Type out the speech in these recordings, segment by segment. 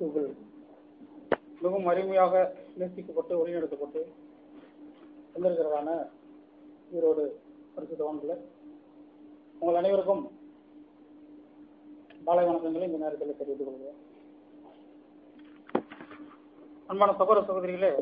கிறிஸ்துவுக்குள் மிகவும் அருமையாக நேசிக்கப்பட்டு வழிநடத்தப்பட்டு வந்திருக்கிறதான ஈரோடு பரிசுத்தவான்கள உங்கள் அனைவருக்கும் மாலை வணக்கங்களை இந்த நேரத்தில் தெரிவித்துக் கொள்கிறேன் அன்பான சகோதர சகோதரிகளே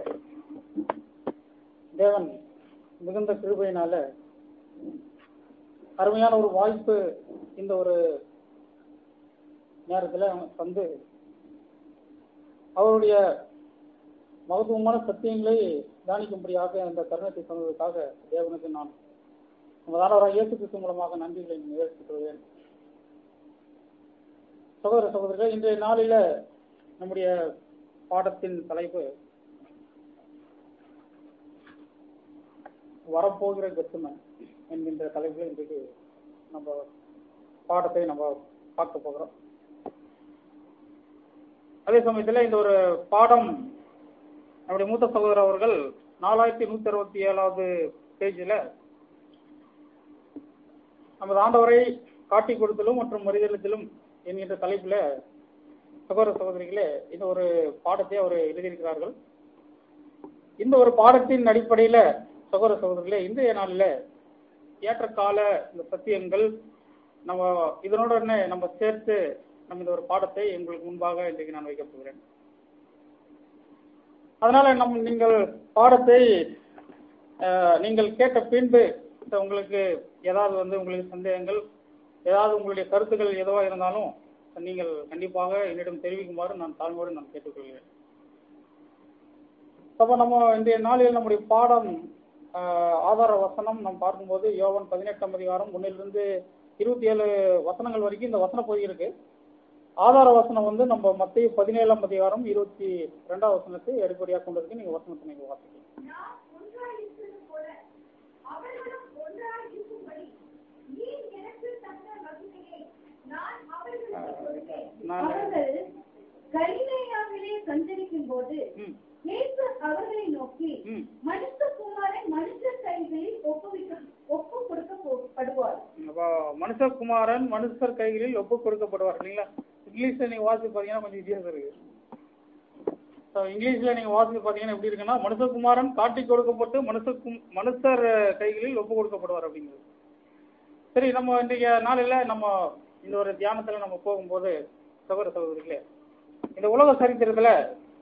தேவன் மிகுந்த கிருபையினால அருமையான ஒரு வாய்ப்பு இந்த ஒரு நேரத்தில் வந்து அவருடைய மகத்துவமான சத்தியங்களை தியானிக்கும்படியாக இந்த தருணத்தை சொன்னதற்காக தேவனுக்கு நான் நமதானவராக இயேசு கிறிஸ்து மூலமாக நன்றிகளை நிகழ்த்திக் கொள்வேன் சகோதர சகோதரர்கள் இன்றைய நாளில நம்முடைய பாடத்தின் தலைப்பு வரப்போகிற கெத்துமன் என்கின்ற தலைப்பில் இன்றைக்கு நம்ம பாடத்தை நம்ம பார்க்க போகிறோம் அதே சமயத்தில் இந்த ஒரு பாடம் நம்முடைய மூத்த சகோதரர் அவர்கள் நாலாயிரத்தி நூத்தி அறுபத்தி ஏழாவது பேஜில் நமது ஆண்டவரை காட்டி கொடுத்தலும் மற்றும் மறுதளித்தலும் என்கின்ற தலைப்பில் சகோதர சகோதரிகளே இந்த ஒரு பாடத்தை அவர் எழுதியிருக்கிறார்கள் இந்த ஒரு பாடத்தின் அடிப்படையில் சகோதர சகோதரிகளே இன்றைய நாளில் ஏற்றக்கால இந்த சத்தியங்கள் நம்ம இதனோட நம்ம சேர்த்து நம்ம இந்த ஒரு பாடத்தை உங்களுக்கு முன்பாக இன்றைக்கு நான் வைக்கப் போகிறேன் அதனால நம் நீங்கள் பாடத்தை நீங்கள் கேட்ட பின்பு உங்களுக்கு ஏதாவது வந்து உங்களுக்கு சந்தேகங்கள் ஏதாவது உங்களுடைய கருத்துக்கள் எதுவாக இருந்தாலும் நீங்கள் கண்டிப்பாக என்னிடம் தெரிவிக்குமாறு நான் தாழ்மையோடு நான் கேட்டுக்கொள்கிறேன் அப்போ நம்ம இன்றைய நாளில் நம்முடைய பாடம் ஆதார வசனம் நாம் பார்க்கும்போது யோவன் பதினெட்டாம் அதிகாரம் ஒன்னிலிருந்து இருபத்தி ஏழு வசனங்கள் வரைக்கும் இந்த வசன பகுதி இருக்கு ஆதார வசனம் வந்து நம்ம மத்திய பதினேழாம் அதிகாரம் இருபத்தி ரெண்டாம் வசனத்தை அடிப்படையாக கொண்டிருக்கு நீங்க வசனத்தை நீங்க வாசிக்கலாம் அவர்கள் கலிலேயாவிலே சஞ்சரிக்கும் போது ம், இயேசு அவர்களை நோக்கி ம். மனுஷகுமாரன் மனுஷர் கைகளில் ஒப்புவிக்க ஒப்பு கொடுக்கப்படுவார் அப்போ மனுஷகுமாரன் மனுஷர் கைகளில் ஒப்பு கொடுக்கப்படுவார் இல்லைங்களா இங்கிலீஷ்ல நீங்க வாசிச்சு பாத்தீங்கன்னா கொஞ்சம் வித்தியாசம் இருக்கு ஸோ இங்கிலீஷ்ல நீங்க வாசிச்சு பாத்தீங்கன்னா எப்படி இருக்குன்னா மனுஷகுமாரன் காட்டி கொடுக்கப்பட்டு மனுஷ மனுஷர் கைகளில் ஒப்பு கொடுக்கப்படுவார் அப்படிங்கிறது சரி நம்ம இன்றைய நாளில் நம்ம இந்த ஒரு தியானத்துல நம்ம போகும்போது சகோதர சகோதரிகளே இந்த உலக சரித்திரத்துல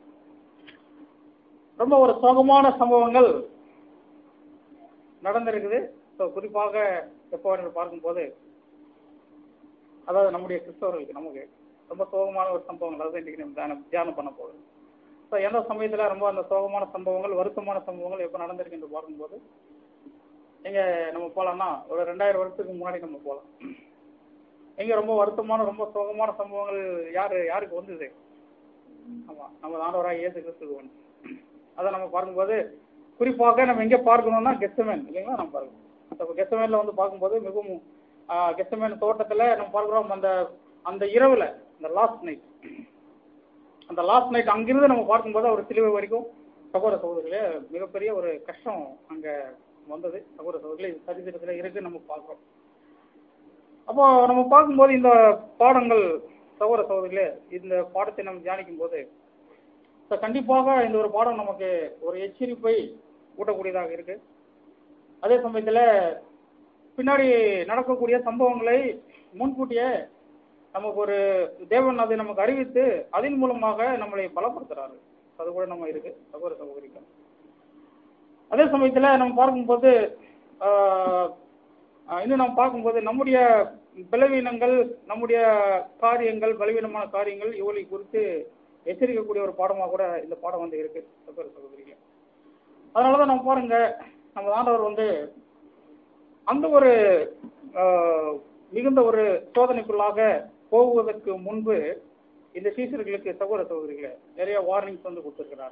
ரொம்ப ஒரு சோகமான சம்பவங்கள் நடந்திருக்குது ஸோ குறிப்பாக எப்போ என்று பார்க்கும்போது அதாவது நம்முடைய கிறிஸ்தவர்களுக்கு நமக்கு ரொம்ப சோகமான ஒரு சம்பவங்கள் அதாவது இன்றைக்கு நம்ம தியானம் தியானம் பண்ண போகுது ஸோ எந்த சமயத்தில் ரொம்ப அந்த சோகமான சம்பவங்கள் வருத்தமான சம்பவங்கள் எப்போ நடந்திருக்கு என்று பார்க்கும்போது எங்க நம்ம போகலாம்னா ஒரு ரெண்டாயிரம் வருஷத்துக்கு முன்னாடி நம்ம போகலாம் எங்க ரொம்ப வருத்தமான ரொம்ப சோகமான சம்பவங்கள் யாரு யாருக்கு வந்தது ஆமா நம்ம ஆண்டவராக இயேசு கிறிஸ்துக்கு வந்து அதை நம்ம பார்க்கும்போது குறிப்பாக நம்ம எங்க பார்க்கணும்னா கெஸ்டமேன் இல்லைங்களா நம்ம பார்க்கணும் அப்போ கெஸ்டமேன்ல வந்து பார்க்கும்போது மிகவும் கெஸ்டமேன் தோட்டத்துல நம்ம பார்க்குறோம் அந்த அந்த இரவுல அந்த லாஸ்ட் நைட் அந்த லாஸ்ட் நைட் அங்கிருந்து நம்ம பார்க்கும்போது ஒரு சிலுவை வரைக்கும் சகோதர சகோதரிகளே மிகப்பெரிய ஒரு கஷ்டம் அங்க வந்தது சகோதர சகோதரிகளே இது சரித்திரத்துல இருக்கு நம்ம பார்க்குறோம் அப்போ நம்ம பார்க்கும்போது இந்த பாடங்கள் சகோதர சகோதரிகளே இந்த பாடத்தை நம்ம தியானிக்கும் போது ஸோ கண்டிப்பாக இந்த ஒரு பாடம் நமக்கு ஒரு எச்சரிப்பை ஊட்டக்கூடியதாக இருக்கு அதே சமயத்தில் பின்னாடி நடக்கக்கூடிய சம்பவங்களை முன்கூட்டியே நமக்கு ஒரு தேவன் அதை நமக்கு அறிவித்து அதன் மூலமாக நம்மளை பலப்படுத்துறாரு அது கூட நம்ம இருக்கு சகோதர சகோதரிகள் அதே சமயத்தில் நம்ம பார்க்கும்போது ஆஹ், ஆஹ், இன்னும் நம்ம பார்க்கும்போது நம்முடைய பலவீனங்கள் நம்முடைய காரியங்கள் பலவீனமான காரியங்கள் இவளை குறித்து எச்சரிக்கக்கூடிய ஒரு பாடமாக கூட இந்த பாடம் வந்து இருக்கு சகோதர சகோதரிகள் அதனாலதான் நம்ம பாருங்க நம்ம ஆண்டவர் வந்து அந்த ஒரு ஆஹ், மிகுந்த ஒரு சோதனைக்குள்ளாக போவதற்கு முன்பு இந்த சீசர்களுக்கு சகோதர சகோதரிகளை நிறைய வார்னிங்ஸ் வந்து கொடுத்திருக்கிறார்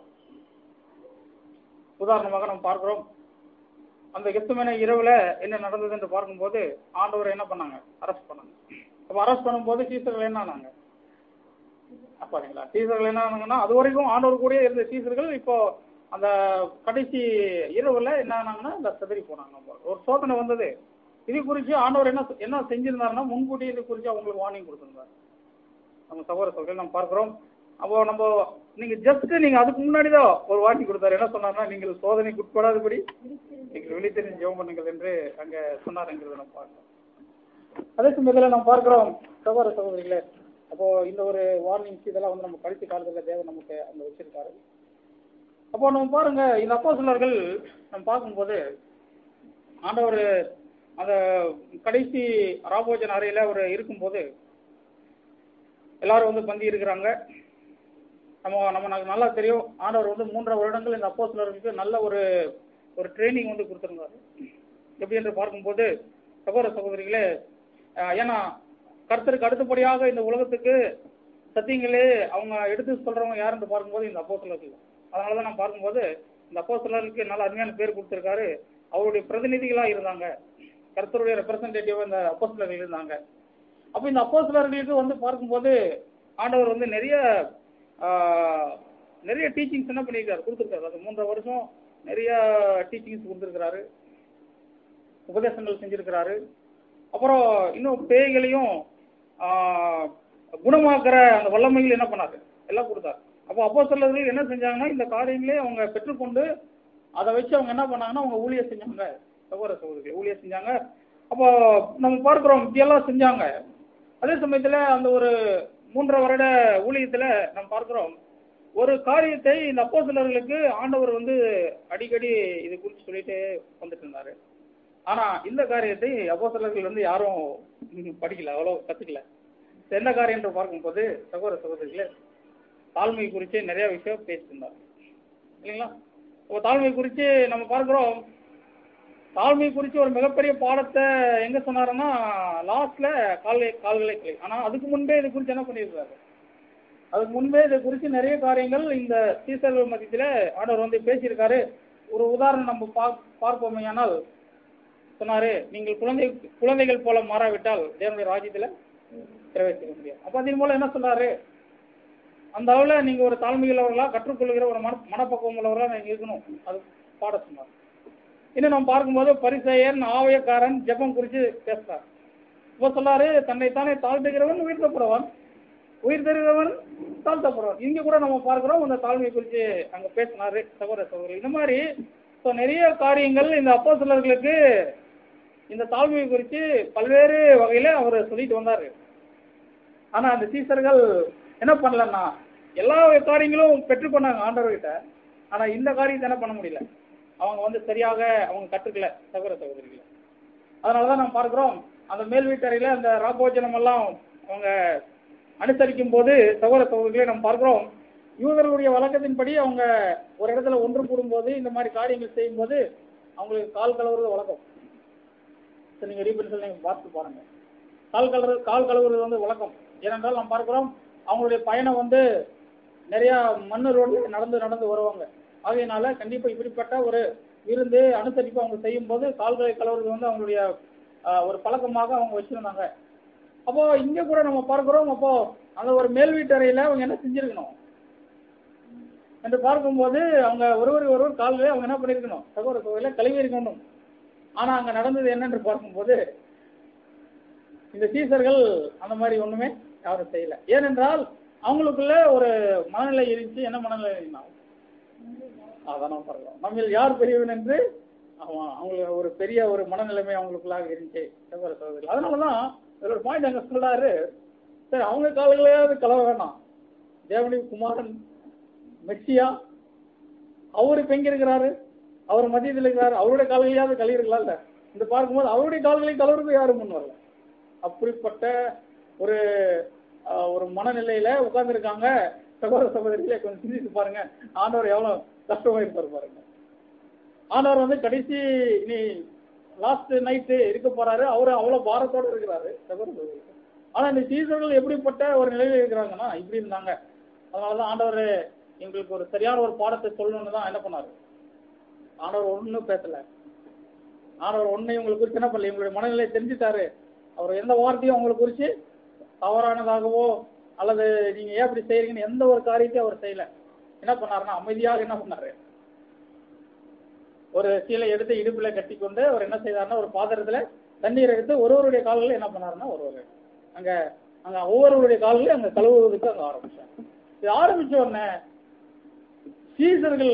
உதாரணமாக நம்ம பார்க்கிறோம் அந்த எத்துமேன இரவுல என்ன நடந்தது என்று பார்க்கும்போது ஆண்டவர் என்ன பண்ணாங்க அரெஸ்ட் பண்ணாங்க அப்ப அரெஸ்ட் பண்ணும்போது சீசர்கள் என்ன ஆனாங்க பாத்தீங்களா சீசர்கள் என்ன ஆனாங்கன்னா அது வரைக்கும் ஆண்டவர் கூட இருந்த சீசர்கள் இப்போ அந்த கடைசி இரவுல என்ன ஆனாங்கன்னா இந்த சிதறி போனாங்க ஒரு சோதனை வந்தது இது குறித்து ஆண்டவர் என்ன என்ன செஞ்சிருந்தாருன்னா முன்கூட்டி இது குறித்து அவங்களுக்கு வார்னிங் கொடுத்திருந்தார் நம்ம சகோதர சொல்கள் நம்ம பார்க்கிறோம் அப்போ நம்ம நீங்க ஜஸ்ட் நீங்க அதுக்கு முன்னாடி தான் ஒரு வாட்டி கொடுத்தாரு என்ன சொன்னார்னா நீங்கள் சோதனைக்கு உட்படாதபடி நீங்கள் விழித்திருந்து ஜெபம் பண்ணுங்கள் என்று அங்க சொன்னாருங்கிறத நம்ம பார்க்கிறோம் அதே சமயத்தில் நம்ம பார்க்கிறோம் சகோதர சகோதரிகளே அப்போ இந்த ஒரு வார்னிங்ஸ் இதெல்லாம் வந்து நம்ம படித்த காலத்தில் தேவன் நமக்கு அங்க வச்சிருக்காரு அப்போ நம்ம பாருங்க இந்த அப்போ நம்ம பார்க்கும்போது ஆண்டவர் அந்த கடைசி ராபோஜன் அறையில அவர் இருக்கும்போது எல்லாரும் வந்து பந்தி இருக்கிறாங்க நம்ம நம்ம நமக்கு நல்லா தெரியும் ஆண்டவர் வந்து மூன்றரை வருடங்கள் இந்த அப்போ நல்ல ஒரு ஒரு ட்ரைனிங் வந்து கொடுத்துருந்தாரு எப்படி என்று பார்க்கும்போது சகோதர சகோதரிகளே அஹ், ஏன்னா கர்த்தருக்கு அடுத்தபடியாக இந்த உலகத்துக்கு சத்தியங்களே அவங்க எடுத்து சொல்றவங்க யாருன்னு பார்க்கும்போது இந்த அப்போ அதனால தான் நான் பார்க்கும்போது இந்த அப்போ நல்ல அருமையான பேர் கொடுத்துருக்காரு அவருடைய பிரதிநிதிகளா இருந்தாங்க கர்த்தருடைய ரெப்ரசன்டேட்டிவ் இந்த அப்போ இருந்தாங்க அப்ப இந்த அப்போ வந்து பார்க்கும்போது ஆண்டவர் வந்து நிறைய ஆஹ், நிறைய டீச்சிங்ஸ் என்ன பண்ணியிருக்காரு கொடுத்துருக்காரு அது மூன்றரை வருஷம் நிறைய டீச்சிங்ஸ் கொடுத்துருக்கிறாரு உபதேசங்கள் செஞ்சிருக்கிறாரு அப்புறம் இன்னும் பேய்களையும் ஆஹ், குணமாக்குற அந்த வல்லமைகள் என்ன பண்ணாரு எல்லாம் கொடுத்தாரு அப்போ அப்போ என்ன செஞ்சாங்கன்னா இந்த காரியங்களே அவங்க பெற்றுக்கொண்டு அதை வச்சு அவங்க என்ன பண்ணாங்கன்னா அவங்க ஊழியர் செஞ்சாங்க சகோதர சகோதரி ஊழியர் செஞ்சாங்க அப்போ நம்ம பார்க்கிறோம் இப்படியெல்லாம் செஞ்சாங்க அதே சமயத்துல அந்த ஒரு மூன்றரை வருட ஊழியத்துல நம்ம பார்க்கிறோம் ஒரு காரியத்தை இந்த அப்போஸ்தலர்களுக்கு ஆண்டவர் வந்து அடிக்கடி இது குறித்து சொல்லிட்டே வந்துட்டு இருந்தாரு ஆனா இந்த காரியத்தை அப்போஸ்தலர்கள் வந்து யாரும் ம், படிக்கல அவ்வளவு கத்துக்கல என்ன காரியம் என்று பார்க்கும்போது சகோதர சகோதரிகளே தாழ்மை குறித்து நிறைய விஷயம் பேசியிருந்தார் இல்லைங்களா இப்போ தாழ்மை குறித்து நம்ம பார்க்கிறோம் தாழ்மை குறித்து ஒரு மிகப்பெரிய பாடத்தை எங்க சொன்னாருன்னா லாஸ்ட்ல கால்களை கால்களை கிளை ஆனா அதுக்கு முன்பே இது குறித்து என்ன பண்ணியிருக்காரு அதுக்கு முன்பே இதை குறித்து நிறைய காரியங்கள் இந்த சீசர்கள் மத்தியத்துல ஆண்டவர் வந்து பேசியிருக்காரு ஒரு உதாரணம் நம்ம பா- பார்ப்போமேயானால் சொன்னாரு நீங்கள் குழந்தை குழந்தைகள் போல மாறாவிட்டால் தேவனுடைய ராஜ்யத்துல பிரவேசிக்க முடியாது அப்ப அதன் மூலம் என்ன சொல்றாரு அந்த அளவுல நீங்க ஒரு தாழ்மை உள்ளவர்களா கற்றுக்கொள்கிற ஒரு மன மனப்பக்குவம் உள்ளவர்களா நீங்க இருக்கணும் அது பாட சொன்னார் இன்னும் நம்ம பார்க்கும்போது பரிசெயன் ஆவயக்காரன் ஜெபம் குறித்து பேசுறார் இப்போ சொல்லாரு தன்னைத்தானே தாழ்த்துகிறவன் உயர்த்தப்படுவான் உயிர் தருகிறவன் தாழ்த்தப்படுவான் இங்க கூட நம்ம பார்க்கிறோம் அந்த தாழ்மை குறித்து அங்க பேசினாரு சகோதர சகோதரி இந்த மாதிரி ஸோ நிறைய காரியங்கள் இந்த அப்போ இந்த தாழ்மை குறித்து பல்வேறு வகையில அவர் சொல்லிட்டு வந்தாரு ஆனா அந்த சீசர்கள் என்ன பண்ணலன்னா எல்லா காரியங்களும் பெற்றுக்கொண்டாங்க ஆண்டவர்கிட்ட ஆனா இந்த காரியத்தை என்ன பண்ண முடியல அவங்க வந்து சரியாக அவங்க கற்றுக்கல சகோதர சகோதரிகளை அதனாலதான் நம்ம பார்க்கிறோம் அந்த மேல் வீட்டறையில அந்த ராபோஜனம் எல்லாம் அவங்க அனுசரிக்கும் போது சகோதர சகோதரிகளை நம்ம பார்க்கிறோம் யூதர்களுடைய வழக்கத்தின்படி அவங்க ஒரு இடத்துல ஒன்று கூடும்போது இந்த மாதிரி காரியங்கள் செய்யும்போது அவங்களுக்கு கால் கழுவுறது வழக்கம் சரி, நீங்க ரீபென்சல் நீங்க பார்த்து பாருங்க கால் கழுவுறது கால் கழுவுறது வந்து வழக்கம் ஏனென்றால் நாம் பார்க்கிறோம் அவங்களுடைய பயணம் வந்து நிறைய மண்ணு ரோடு நடந்து நடந்து வருவாங்க ஆகையினால கண்டிப்பா இப்படிப்பட்ட ஒரு விருந்து அனுசரிப்பு அவங்க செய்யும் போது கால்களை கழுவுறது வந்து அவங்களுடைய ஆஹ், ஒரு பழக்கமாக அவங்க வச்சிருந்தாங்க அப்போ இங்க கூட நம்ம பார்க்கிறோம் அப்போ அந்த ஒரு மேல் வீட்டறையில அவங்க என்ன செஞ்சிருக்கணும் என்று பார்க்கும்போது அவங்க ஒருவர் ஒருவர் கால்களை அவங்க என்ன பண்ணிருக்கணும் சகோதர சகோதரில கழுவி இருக்கணும் ஆனா அங்க நடந்தது என்னன்னு பார்க்கும்போது இந்த சீசர்கள் அந்த மாதிரி ஒண்ணுமே யாரும் செய்யல ஏனென்றால் அவங்களுக்குள்ள ஒரு மனநிலை இருந்துச்சு என்ன மனநிலை இருந்தா அதான் நம்ம பார்க்கலாம் நம்ம யார் பெரியவன் என்று அவன் அவங்களுக்கு ஒரு பெரிய ஒரு மனநிலைமை அவங்களுக்குள்ளாக இருந்துச்சு சகோதர சகோதரிகள் அதனாலதான் இதுல ஒரு பாயிண்ட் அங்க சொல்றாரு சரி அவங்க கால்களையாவது கலவ வேணாம் தேவனி குமாரன் மெஸ்ஸியா அவர் இப்ப எங்க இருக்கிறாரு அவர் மத்தியத்தில் இருக்கிறாரு அவருடைய கால்களையாவது கழுவிருக்கலாம் இல்ல இந்த பார்க்கும்போது அவருடைய கால்களை கழுவுறது யாரும் முன் வரல அப்படிப்பட்ட ஒரு ஆஹ், ஒரு மனநிலையில உட்கார்ந்துருக்காங்க சகோதர சகோதரிகளே கொஞ்சம் சிந்திச்சு பாருங்க ஆண்டவர் எவ்வளவு கஷ்டமா இருப்பாரு பாருங்க ஆண்டவர் வந்து கடைசி இனி லாஸ்ட் நைட்டு இருக்க போறாரு அவரு அவ்வளவு பாரத்தோட இருக்கிறாரு சகோதர சகோதரிகளே. ஆனா இந்த சீசர்கள் எப்படிப்பட்ட ஒரு நிலையில இருக்கிறாங்கன்னா இப்படி இருந்தாங்க அதனாலதான் ஆண்டவர் எங்களுக்கு ஒரு சரியான ஒரு பாடத்தை சொல்லணும்னு தான் என்ன பண்ணாரு ஆண்டவர் ஒண்ணும் பேசல ஆண்டவர் ஒன்னையும் உங்களுக்கு குறித்து என்ன பண்ணல உங்களுடைய மனநிலையை தெரிஞ்சுட்டாரு அவர் எந்த வார்த்தையும் உங்களுக்கு குறித்து தவறானதாகவோ அல்லது நீங்க ஏன் அப்படி செய்யறீங்கன்னு எந்த ஒரு காரியத்தையும் அவர் செய்யல என்ன பண்ணாருன்னா அமைதியாக என்ன பண்ணாரு ஒரு சீலை எடுத்து இடுப்புல கட்டிக்கொண்டு அவர் என்ன செய்தாருன்னா ஒரு பாத்திரத்துல தண்ணீர் எடுத்து ஒருவருடைய கால்களை என்ன பண்ணாருன்னா ஒருவர் அங்க அங்க ஒவ்வொருவருடைய கால்களையும் அங்க கழுவுவதற்கு அங்க ஆரம்பிச்சாங்க இது ஆரம்பிச்ச உடனே சீசர்கள்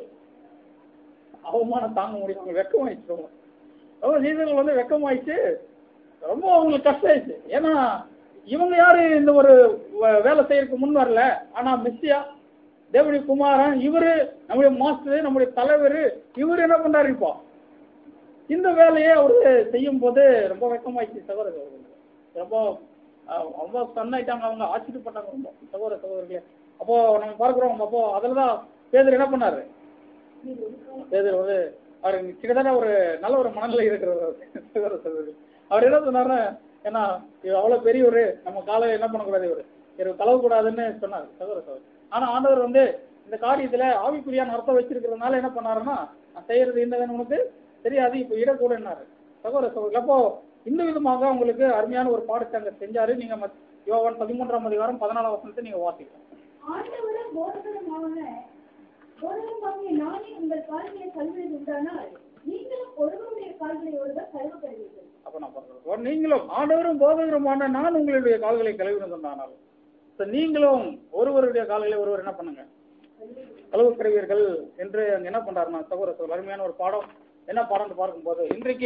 அவமானம் தாங்க முடியாம வெக்கமாயிடுச்சு ரொம்ப ரொம்ப சீசர்கள் வந்து வெக்கமாயிடுச்சு ரொம்ப அவங்களுக்கு கஷ்டம் ஆயிடுச்சு ஏன்னா இவங்க யாரு இந்த ஒரு வ- வேலை செய்யறதுக்கு முன் வரல ஆனா மெஸ்ஸியா தேவனுடைய குமாரன் இவரு நம்முடைய மாஸ்டர் நம்முடைய தலைவர் இவர் என்ன பண்றாரு இப்போ இந்த வேலையை அவரு செய்யும் போது ரொம்ப வெக்கமாயிடுச்சு சகோதரர் அவர்களுக்கு. ரொம்ப அஹ், ரொம்ப ஸ்டன் ஆயிட்டாங்க அவங்க ஆச்சரியப்பட்டாங்க ரொம்ப சகோதர சகோதரிகளே அப்போ நம்ம பார்க்கிறோம் அப்போ அதுலதான் பேதர் என்ன பண்ணாரு பேதர் வந்து அவர் கிட்டத்தட்ட ஒரு நல்ல ஒரு மனநிலை இருக்கிறவர் அவரு. சகோதர சகோதரி அவர் என்ன சொன்னாருன்னா ஏன்னா இவர் அவ்வளவு பெரியவர் நம்ம காலை என்ன பண்ணக்கூடாது இவர் இவர் கலவு கூடாதுன்னு சொன்னார் சகோதர சகோதரி ஆனா ஆண்டவர் வந்து இந்த காரியத்துல ஆவிக்குரியான அர்த்தம் வச்சிருக்கிறதுனால என்ன பண்ணாருன்னா நான் செய்யறது என்னதுன்னு உனக்கு தெரியாது இப்போ இடக்கூடனாரு சகோதர சகோதரி அப்போ இந்த விதமாக உங்களுக்கு அருமையான ஒரு பாடத்தை அங்க செஞ்சாரு நீங்க மத்- யோவான் பதிமூன்றாம் அதிகாரம் பதினாலாம் வசனத்தை நீங்க வாசிக்கலாம் ஆண்டவரும் போதகருமான போதகருமாகிய நானே உங்கள் கால்களை கழுவுவது உண்டானால் நீங்களும் ஒருவருடைய கால்களை ஒருவர் கழுவ கழுவீர்கள் அப்ப நான் பார்க்கிறேன் நீங்களும் ஆண்டவரும் போதகருமான நான் உங்களுடைய கால்களை கழுவினதும் ஆனாலும் So, நீங்களும் ஒருவருடைய கால்களை ஒருவர் என்ன பண்ணுங்க கழுவு கழுவீர்கள் என்று அங்க என்ன பண்றாருன்னா சகோதர சகோதரர் அருமையான ஒரு பாடம் என்ன பாடம்னு பார்க்கும்போது இன்றைக்கு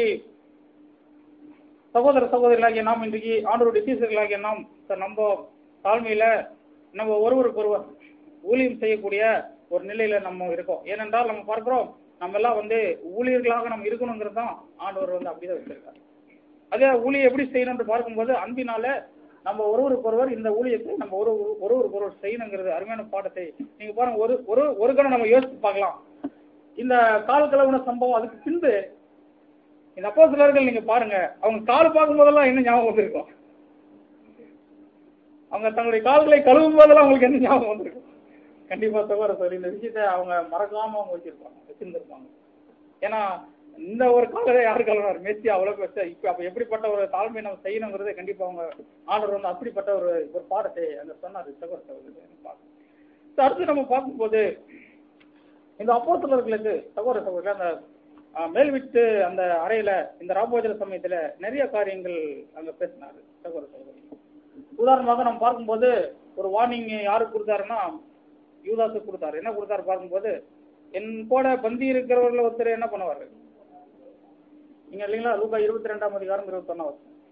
சகோதர சகோதரிகளாகிய நாம் இன்றைக்கு ஆண்டவருடைய சீசர்களாகிய நாம் ச- நம்ம தாழ்மையில நம்ம ஒருவருக்கு ஒருவர் ஊழியம் செய்யக்கூடிய ஒரு நிலையில நம்ம இருக்கோம் ஏனென்றால் நம்ம பார்க்கிறோம் நம்ம எல்லாம் வந்து ஊழியர்களாக நம்ம இருக்கணுங்கிறது தான் ஆண்டவர் வந்து அப்படிதான் வச்சிருக்காரு அதே ஊழியம் எப்படி செய்யணும்னு பார்க்கும்போது அன்பினால நம்ம ஒருவருக்கு ஒருவர் இந்த ஊழியத்தை நம்ம ஒரு ஒருவருக்கு ஒருவர் செய்யணுங்கிறது அருமையான பாடத்தை நீங்க பாருங்க ஒரு ஒரு ஒரு கணம் நம்ம யோசிச்சு பார்க்கலாம் இந்த கால் கலவுன சம்பவம் அதுக்கு பின்பு இந்த அப்போ சிலர்கள் நீங்க பாருங்க அவங்க கால் பார்க்கும் போதெல்லாம் என்ன ஞாபகம் வந்திருக்கும் அவங்க தங்களுடைய கால்களை கழுவும் போதெல்லாம் அவங்களுக்கு என்ன ஞாபகம் வந்திருக்கும் கண்டிப்பா தவிர சொல்லி இந்த விஷயத்தை அவங்க மறக்காம அவங்க வச்சிருப்பாங்க வச்சிருந்திருப்பாங்க ஏன்னா இந்த ஒரு காலத்தை யாரு கலவார் மெஸ்ஸி அவ்வளவு பெருசா இப்ப அப்ப எப்படிப்பட்ட ஒரு தாழ்மை நம்ம செய்யணுங்கிறத கண்டிப்பா அவங்க ஆண்டவர் வந்து அப்படிப்பட்ட ஒரு ஒரு பாடத்தை அங்க சொன்னாரு சகோதர சகோதரி பார்க்கணும் So, அடுத்து நம்ம பார்க்கும்போது இந்த அப்போஸ்தலர்களுக்கு சகோதர சகோதரி அந்த அஹ், மேல் வீட்டு அந்த அறையில இந்த ராபோஜன சமயத்துல நிறைய காரியங்கள் அங்க பேசினாரு சகோதர சகோதரி உதாரணமாக நம்ம பார்க்கும்போது ஒரு வார்னிங் யாருக்கு கொடுத்தாருன்னா யூதாஸுக்கு கொடுத்தாரு என்ன கொடுத்தாரு பார்க்கும்போது என் கூட பந்தி இருக்கிறவர்கள் ஒருத்தர் என்ன பண்ணுவாரு நீங்க இல்லைங்களா லூக்கா இருபத்தி ரெண்டாம் அதிகாரம் இருபத்தி ஒன்னாவது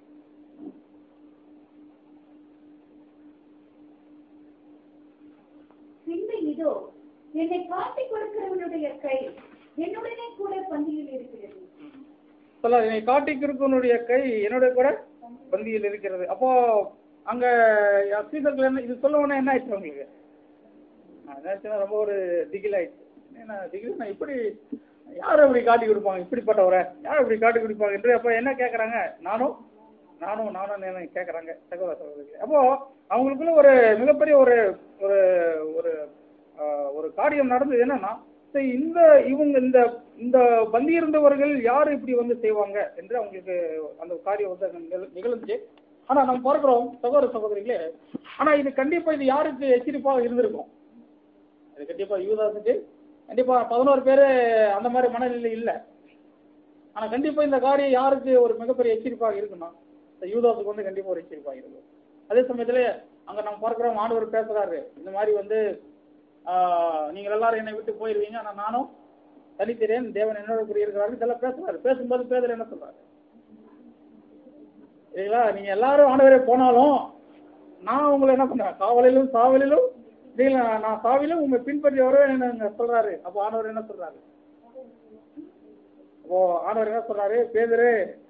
பின்பு இதோ என்னை காட்டிக் கொடுக்கிறவனுடைய கை என்னுடனே கூட பந்தியில் இருக்கிறது சொல்ல என்னை காட்டிக்கிருக்கனுடைய கை என்னுடைய கூட பந்தியில் இருக்கிறது அப்போ அங்க சீதர்கள் என்ன இது சொல்ல உடனே என்ன ஆயிடுச்சு உங்களுக்கு நான் நினைச்சேன்னா ரொம்ப ஒரு திகில் ஆயிடுச்சு ஏன்னா திகில் நான் இப்படி யார் அப்படி காட்டி கொடுப்பாங்க இப்படிப்பட்டவரை யார் அப்படி காட்டி கொடுப்பாங்க என்று அப்போ என்ன கேட்குறாங்க நானும் நானும் நானும் என்ன கேட்குறாங்க சகோதர சகோதரிகளே அப்போ அவங்களுக்குள்ள ஒரு மிகப்பெரிய ஒரு ஒரு ஒரு ஆஹ், ஒரு காரியம் நடந்தது என்னன்னா சரி, இந்த இவங்க இந்த இந்த பந்தி இருந்தவர்கள் யார் இப்படி வந்து செய்வாங்க என்று அவங்களுக்கு அந்த காரியம் வந்து அங்க நிகழ்- நிகழ்ந்துச்சு ஆனா நம்ம பார்க்கிறோம் சகோதர சகோதரிகளே ஆனா இது கண்டிப்பா இது யாருக்கு எச்சரிப்பாக இருந்திருக்கும் இது கண்டிப்பா யூதாஸுக்கு கண்டிப்பா பதினோரு பேரு அந்த மாதிரி மனநிலை இல்ல ஆனா கண்டிப்பா இந்த காரியம் யாருக்கு ஒரு மிகப்பெரிய எச்சரிப்பாக இருக்குன்னா இந்த யூதாஸுக்கு வந்து கண்டிப்பா ஒரு எச்சரிப்பாக இருக்கும் அதே சமயத்துல அங்க நம்ம பார்க்கிறோம் ஆண்டவர் பேசுறாரு இந்த மாதிரி வந்து ஆஹ், நீங்கள் எல்லாரும் என்னை விட்டு போயிருவீங்க ஆனா நானும் தனித்திறேன் தேவன் என்னோட கூடியிருக்கிறாரு இதெல்லாம் பேசுறாரு பேசும்போது பேதர் என்ன சொல்றாரு சரிங்களா நீங்க எல்லாரும் ஆண்டவரே போனாலும் நான் உங்களை என்ன பண்றேன் காவலிலும் சாவலிலும் இல்ல நான் சாவிலும் உங்க பின்பற்றி வருவேன் என்ன சொல்றாரு அப்போ ஆண்டவர் என்ன சொல்றாரு அப்போ ஆண்டவர் என்ன சொல்றாரு பேதரு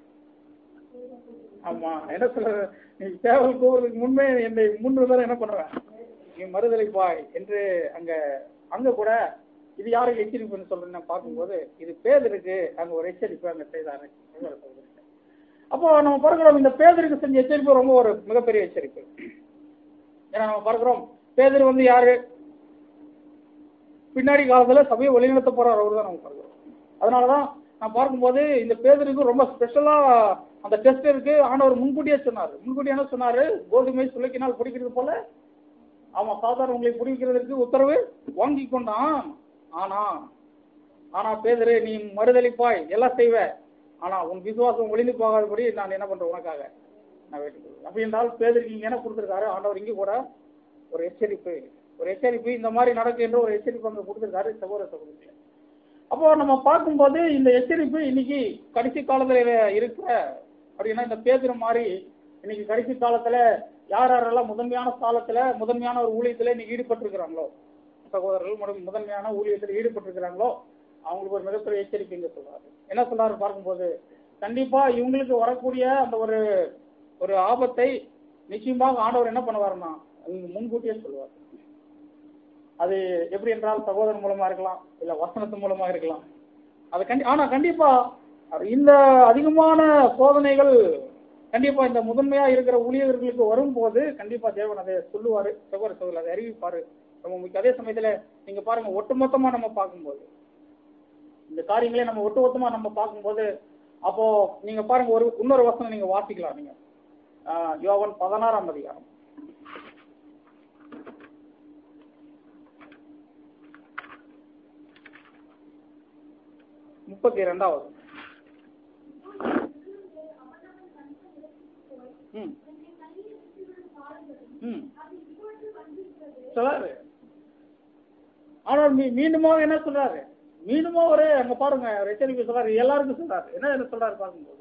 ஆமா என்ன சொல்றாரு நீ சேவல் கூறுறதுக்கு முன்பே என்னை மூன்று தடவை என்ன பண்ணுவேன் நீ மறுதலை பாய் என்று அங்க அங்க கூட இது யாருக்கு எச்சரிப்புன்னு சொல்றேன்னு நான் பார்க்கும்போது இது பேதருக்கு அங்க ஒரு எச்சரிப்பு அங்க செய்தாரு சகோதர சகோதரிகளே. அப்போ நம்ம பார்க்கிறோம் இந்த பேதருக்கு செஞ்ச எச்சரிப்பு ரொம்ப ஒரு மிகப்பெரிய எச்சரிப்பு ஏன்னா நம்ம பார்க்கிறோம் பேதர் வந்து யாரு பின்னாடி காலத்துல சபையை வழிநடத்த போறார் அவர் தான் நம்ம பார்க்கிறோம் அதனாலதான் நான் பார்க்கும்போது இந்த பேதருக்கு ரொம்ப ஸ்பெஷலா அந்த டெஸ்ட் இருக்கு ஆண்டவர் முன்கூட்டியே சொன்னார் முன்கூட்டியே என்ன சொன்னாரு கோதுமை சுளைக்கினால் பிடிக்கிறது போல அவன் சாதாரண உங்களை பிடிக்கிறதுக்கு உத்தரவு வாங்கி கொண்டான் ஆனா ஆனா பேதரு நீ மறுதளிப்பாய் எல்லாம் செய்வ ஆனா உன் விசுவாசம் ஒளிந்து போகாதபடி நான் என்ன பண்றேன் உனக்காக நான் வேண்டிக் கொள்கிறேன். அப்படி என்றால் பேதருக்கு இங்க என்ன கொடுத்திருக்காரு ஆண்டவர் இங்க கூட ஒரு எச்சரிப்பு ஒரு எச்சரிப்பு இந்த மாதிரி நடக்கு என்று ஒரு எச்சரிப்பு அங்க கொடுத்திருக்காரு சகோதர சகோதரிகளே அப்போ நம்ம பார்க்கும்போது இந்த எச்சரிப்பு இன்னைக்கு கடைசி காலத்துல இருக்கிற அப்படின்னா இந்த பேதுரு மாதிரி இன்னைக்கு கடைசி காலத்துல யார் யாரெல்லாம் முதன்மையான காலத்துல முதன்மையான ஒரு ஊழியத்துல இன்னைக்கு ஈடுபட்டிருக்கிறாங்களோ சகோதரர்கள் மற்றும் முதன்மையான ஊழியத்தில் ஈடுபட்டிருக்கிறாங்களோ அவங்களுக்கு ஒரு மிகப்பெரிய எச்சரிக்கை இங்க சொல்றாரு என்ன சொல்றாரு பார்க்கும்போது கண்டிப்பா இவங்களுக்கு வரக்கூடிய அந்த ஒரு ஒரு ஆபத்தை நிச்சயமாக ஆண்டவர் என்ன பண்ணுவாருன்னா அவங்க முன்கூட்டியே சொல்லுவார் அது எப்படி என்றால் சகோதரன் மூலமா இருக்கலாம் இல்ல வசனத்து மூலமா இருக்கலாம் அது கண்டி ஆனா கண்டிப்பா இந்த அதிகமான சோதனைகள் கண்டிப்பா இந்த முதன்மையா இருக்கிற ஊழியர்களுக்கு வரும்போது கண்டிப்பா தேவன் அதை சொல்லுவாரு சகோதர சகோதரர் அதை அறிவிப்பாரு ரொம்ப முக்கியம் அதே சமயத்துல நீங்க பாருங்க ஒட்டுமொத்தமா நம்ம பார்க்கும்போது இந்த காரியங்களே நம்ம ஒட்டுமொத்தமா நம்ம பார்க்கும்போது அப்போ நீங்க பாருங்க ஒரு இன்னொரு வசனம் நீங்க வாசிக்கலாம் நீங்க ஆஹ் யோவான் பதினாறாம் அதிகாரம் முப்பத்தி இரண்டாவது ம் ம் சொல்றாரு ஆனால் மீ மீண்டுமாக என்ன சொல்றாரு மீண்டுமா ஒரு அங்க பாருங்க ஒரு எச்சரிக்கை சொல்றாரு எல்லாருக்கும் சொல்றாரு என்ன என்ன சொல்றாரு பார்க்கும்போது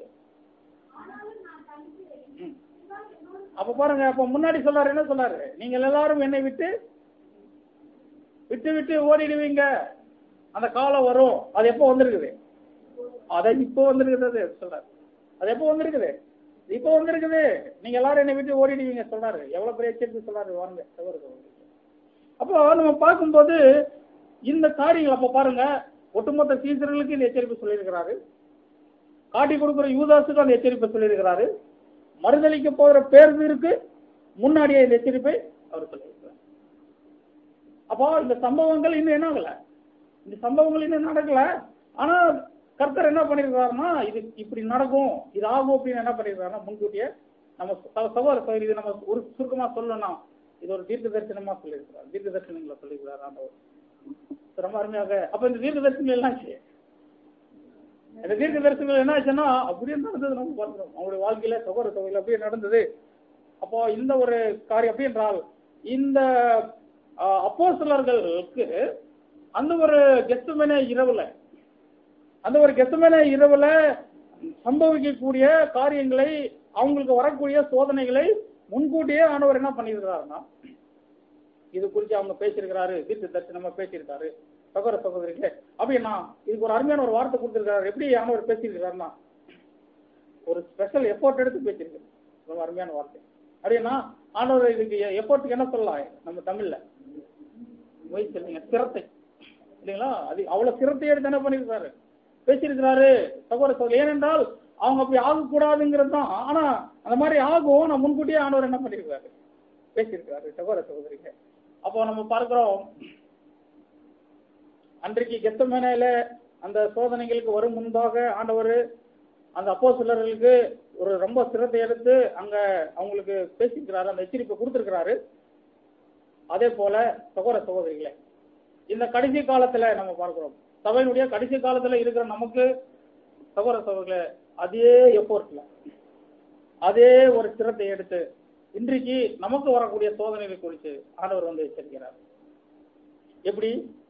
ம். அப்ப பாருங்க அப்ப முன்னாடி சொல்றாரு என்ன சொல்றாரு நீங்கள் எல்லாரும் என்னை விட்டு விட்டு விட்டு ஓடிடுவீங்க அந்த காலம் வரும் அது எப்போ வந்திருக்குது அதை இப்போ வந்திருக்குது சொல்றாரு அது எப்போ வந்திருக்குது இப்போ வந்திருக்குது நீங்க எல்லாரும் என்னை விட்டு ஓடிடுவீங்க சொல்றாரு எவ்வளவு பெரிய எச்சரிக்கை சொல்றாரு வாருங்க சகோதரர் அப்போ நம்ம பார்க்கும்போது இந்த காரியங்கள் அப்ப பாருங்க ஒட்டுமொத்த சீசர்களுக்கு இந்த எச்சரிப்பு சொல்லியிருக்கிறாரு காட்டி கொடுக்கிற யூதாஸுக்கு அந்த எச்சரிப்பை சொல்லியிருக்கிறாரு மறுதளிக்க போகிற பேருக்கு முன்னாடியே இந்த எச்சரிப்பை அவர் சொல்லியிருக்கிறார் அப்போ இந்த சம்பவங்கள் இன்னும் என்ன ஆகல இந்த சம்பவங்கள் இன்னும் நடக்கல ஆனா கர்த்தர் என்ன பண்ணிருக்காருன்னா இது இப்படி நடக்கும் இது ஆகும் அப்படின்னு என்ன பண்ணிருக்காருன்னா முன்கூட்டியே நம்ம ச- சகோதர சகோதரி இது நம்ம ஒரு சுருக்கமா சொல்லணும்னா இது ஒரு தீர்க்க தரிசனமா சொல்லியிருக்கிறார் தீர்க்க தரிசனங்களை சொல்லியிருக்கிறார் ஆண்டவர் ரொம்ப அருமையாக அப்ப இந்த தீர்க்க தரிசனம் எல்லாம் ஆச்சு இந்த தீர்க்க தரிசனங்கள் என்ன ஆச்சுன்னா அப்படியே நடந்தது நம்ம பார்க்கிறோம் அவங்களுடைய வாழ்க்கையில சகோதர சகோதரி அப்படியே நடந்தது அப்போ இந்த ஒரு காரியம் அப்படி என்றால் இந்த அப்போஸ்தலர்களுக்கு அந்த ஒரு கெத்துமனே இரவுல அந்த ஒரு கெத்துமனே இரவுல சம்பவிக்கக்கூடிய காரியங்களை அவங்களுக்கு வரக்கூடிய சோதனைகளை முன்கூட்டியே ஆண்டவர் என்ன பண்ணியிருக்கிறாருன்னா இது குறித்து அவங்க பேசியிருக்கிறாரு தீர்க்க தரிசனமா பேசியிருக்காரு சகோதர சகோதரிகளே அப்படின்னா இதுக்கு ஒரு அருமையான ஒரு வார்த்தை கொடுத்திருக்காரு எப்படி ஆண்டவர் பேசியிருக்கிறாருன்னா ஒரு ஸ்பெஷல் எஃபோர்ட் எடுத்து பேசியிருக்காரு ரொம்ப அருமையான வார்த்தை அப்படின்னா ஆண்டவர் இதுக்கு எஃபோர்ட்டுக்கு என்ன சொல்லலாம் நம்ம தமிழ்ல முயற்சி இல்லைங்க சிரத்தை இல்லைங்களா அது அவ்வளவு சிரத்தை எடுத்து என்ன பண்ணியிருக்காரு பேசியிருக்கிறாரு சகோதர சகோதரி ஏனென்றால் அவங்க அப்படி ஆகக்கூடாதுங்கிறது தான் ஆனா அந்த மாதிரி ஆகும் நான் முன்கூட்டியே ஆண்டவர் என்ன பண்ணியிருக்காரு பேசியிருக்காரு சகோதர சகோதரிங்க அப்போ நம்ம பார்க்கிறோம் அன்றைக்கு கெத்தமேனையில அந்த சோதனைகளுக்கு வரும் முன்பாக ஆண்டவர் அந்த அப்போ சிலர்களுக்கு ஒரு ரொம்ப சிரத்தை எடுத்து அங்க அவங்களுக்கு பேசியிருக்கிறாரு அந்த எச்சரிப்பை கொடுத்திருக்கிறாரு அதே போல சகோதர சகோதரிகளே இந்த கடைசி காலத்துல நம்ம பார்க்கிறோம் சபையினுடைய கடைசி காலத்துல இருக்கிற நமக்கு சகோதர சகோதரிகளே அதே எஃபோர்ட்ல அதே ஒரு சிரத்தை எடுத்து இன்றைக்கு நமக்கு வரக்கூடிய சோதனைகள் குறித்து ஆண்டவர் வந்து எச்சரிக்கிறார் எப்படி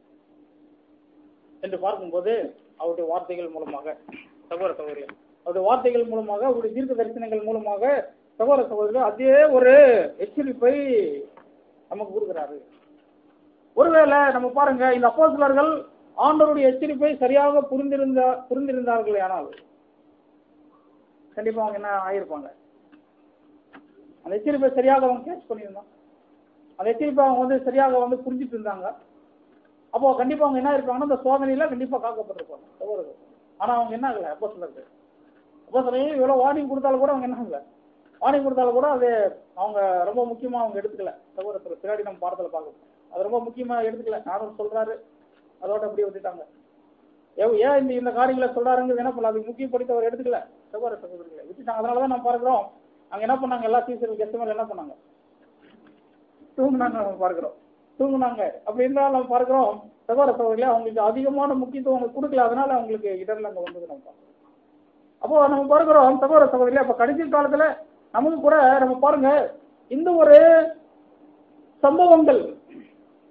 என்று பார்க்கும்போது அவருடைய வார்த்தைகள் மூலமாக சகோதர சகோதரிகள் அவருடைய வார்த்தைகள் மூலமாக அவருடைய தீர்க்க தரிசனங்கள் மூலமாக சகோதர சகோதரிகள் அதே ஒரு எச்சரிப்பை நமக்கு கொடுக்கிறாரு ஒருவேளை நம்ம பாருங்க இந்த அப்போஸ்தலர்கள் ஆண்டவருடைய எச்சரிப்பை சரியாக புரிந்திருந்த புரிந்திருந்தார்கள் ஆனால் கண்டிப்பா அவங்க என்ன ஆயிருப்பாங்க அந்த எச்சரிப்பை சரியாக அவங்க கேட்ச் பண்ணியிருந்தான் அந்த எச்சரிப்பை அவங்க வந்து சரியாக வந்து புரிஞ்சுட்டு இருந்தாங்க அப்போ கண்டிப்பா அவங்க என்ன இருப்பாங்கன்னா அந்த சோதனையில கண்டிப்பா காக்கப்பட்டிருப்பாங்க சகோதரர்கள் ஆனா அவங்க என்ன ஆகல அப்போ சிலருக்கு அப்போ சிலர் இவ்வளவு வார்னிங் கொடுத்தாலும் கூட அவங்க என்ன ஆகல வார்னிங் கொடுத்தாலும் கூட அது அவங்க ரொம்ப முக்கியமா அவங்க எடுத்துக்கல சகோதரத்தில் பின்னாடி நம்ம பாடத்துல பார்க்கணும் அது ரொம்ப முக்கியமா எடுத்துக்கல நானும் சொல்றாரு அதோட அப்படியே விட்டுட்டாங்க ஏ- ஏன் இந்த இந்த காரியங்களை சொல்றாருங்கிறது என்ன பண்ணல அது முக்கியப்படுத்தி அவர் எடுத்துக்கல சகோதர சகோதரிகளை விட்டுட்டாங்க அதனாலதான் நம்ம பார்க்கிறோம் அங்க என்ன பண்ணாங்க எல்லா சீசர்கள் கெஸ்ட் மேல என்ன பண்ணாங்க தூங்குனாங்க நம்ம பார்க்கிறோம் தூங்குனாங்க அப்படி இருந்தாலும் நம்ம பார்க்கிறோம் சகோதர சகோதரிகளே அவங்களுக்கு அதிகமான முக்கியத்துவம் அவங்க கொடுக்கல அதனால அவங்களுக்கு இடர்ல அங்க வந்தது நம்ம பார்க்கிறோம் அப்போ நம்ம பார்க்கிறோம் சகோதர சகோதரிகளே அப்ப கடைசி காலத்துல நமக்கு கூட நம்ம பாருங்க இந்த ஒரு சம்பவங்கள்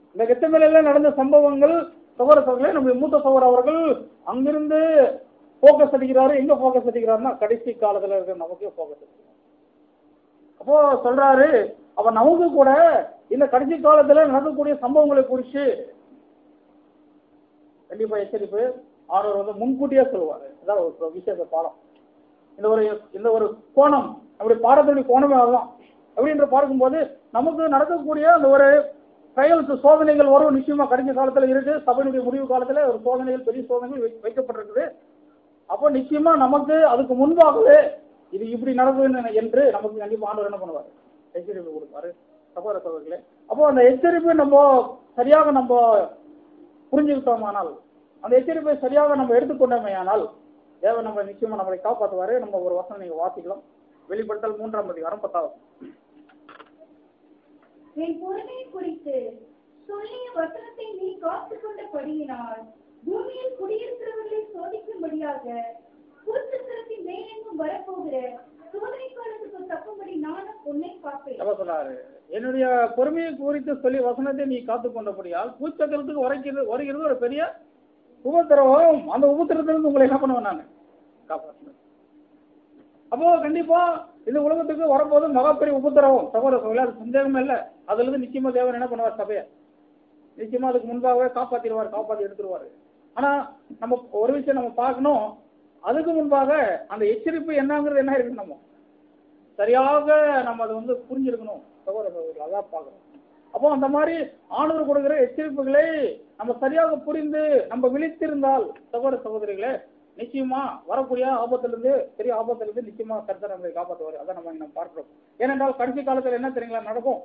இந்த கெத்தமலையில நடந்த சம்பவங்கள் சகோதர சகோதரர்களே நம்முடைய மூத்த சகோதரர் அவர்கள் அங்கிருந்து போக்கஸ் அடிக்கிறாரு எங்க போக்கஸ் அடிக்கிறாருன்னா கடைசி காலத்துல இருக்கிற நமக்கே போக்கஸ் அடிக்கிறார் அப்போ சொல்றாரு அப்ப நமக்கு கூட இந்த கடைசி காலத்துல நடக்கக்கூடிய சம்பவங்களை குறித்து கண்டிப்பா எச்சரிப்பு ஆர்வர் வந்து முன்கூட்டியே சொல்லுவாரு இதான் ஒரு விசேஷ பாடம் இந்த ஒரு இந்த ஒரு கோணம் அப்படி பாடத்துடைய கோணமே அதுதான் அப்படின்ற பார்க்கும்போது நமக்கு நடக்கக்கூடிய அந்த ஒரு ட்ரையல்ஸ் சோதனைகள் வரும் நிச்சயமா கடைசி காலத்துல இருக்கு சபையினுடைய முடிவு காலத்துல ஒரு சோதனைகள் பெரிய சோதனைகள் வை- வைக்கப்பட்டிருக்குது அப்போ நிச்சயமா நமக்கு அதுக்கு முன்பாகவே இது இப்படி நடக்குதுன்னு என்று நமக்கு கண்டிப்பா ஆண்டவர் என்ன பண்ணுவாரு எச்சரிப்பு கொடுப்பாரு சகோதர சகோதரிகளே அப்போ அந்த எச்சரிப்பை நம்ம சரியாக நம்ம புரிஞ்சுக்கிட்டோமானால் அந்த எச்சரிப்பை சரியாக நம்ம எடுத்துக்கொண்டோமேயானால் தேவன் நம்ம நிச்சயமா நம்மளை காப்பாற்றுவாரு நம்ம ஒரு வசனம் நீங்க வாசிக்கலாம் வெளிப்படுத்தல் மூன்றாம் அதிகாரம் பத்தாவது என் பொறுமையை குறித்து சொல்லிய வசனத்தை நீ காத்துக் கொண்டபடியினால் பூமியில் குடியிருக்கிறவர்களை சோதிக்கும்படியாக பூச்சத்திரத்தின் மேலெங்கும் வரப்போகிற சோதனை காலத்துக்கு தப்பும்படி நானும் உன்னை காப்பேன் என்ன சொல்றாரு என்னுடைய பொறுமையை குறித்து சொல்லி வசனத்தை நீ காத்துக் கொண்டபடியால் பூச்சக்கரத்துக்கு வரைக்கிறது வருகிறது ஒரு பெரிய உபத்திரவம் அந்த உபத்திரத்திலிருந்து உங்களை என்ன பண்ணுவேன் நான் காப்பாற்றுவேன் அப்போ கண்டிப்பா இந்த உலகத்துக்கு வரும்போது மகா பெரிய உபத்திரவம் சகோதர சகோதரி அது சந்தேகமே இல்லை அதுல இருந்து நிச்சயமா தேவன் என்ன பண்ணுவார் சபையை நிச்சயமா அதுக்கு முன்பாகவே காப்பாத்திடுவார் காப்பாத்தி எடுத்துருவாரு ஆனா நம்ம ஒரு விஷயம் நம்ம பார்க்கணும் அதுக்கு முன்பாக அந்த எச்சரிப்பு என்னங்கிறது என்ன இருக்கு நம்ம சரியாக நம்ம அதை வந்து புரிஞ்சிருக்கணும் சகோதர சகோதரிகள் அதான் பார்க்கணும் அப்போ அந்த மாதிரி ஆண்டவர் கொடுக்கிற எச்சரிப்புகளை நம்ம சரியாக புரிந்து நம்ம விழித்திருந்தால் சகோதர சகோதரிகளே நிச்சயமா வரக்கூடிய ஆபத்திலிருந்து பெரிய ஆபத்திலிருந்து நிச்சயமா கர்த்தர் நம்மளை காப்பாற்றுவார் அதை நம்ம இங்க நம்ம பார்க்கிறோம் ஏனென்றால் கடைசி காலத்துல என்ன தெரியுங்களா நடக்கும்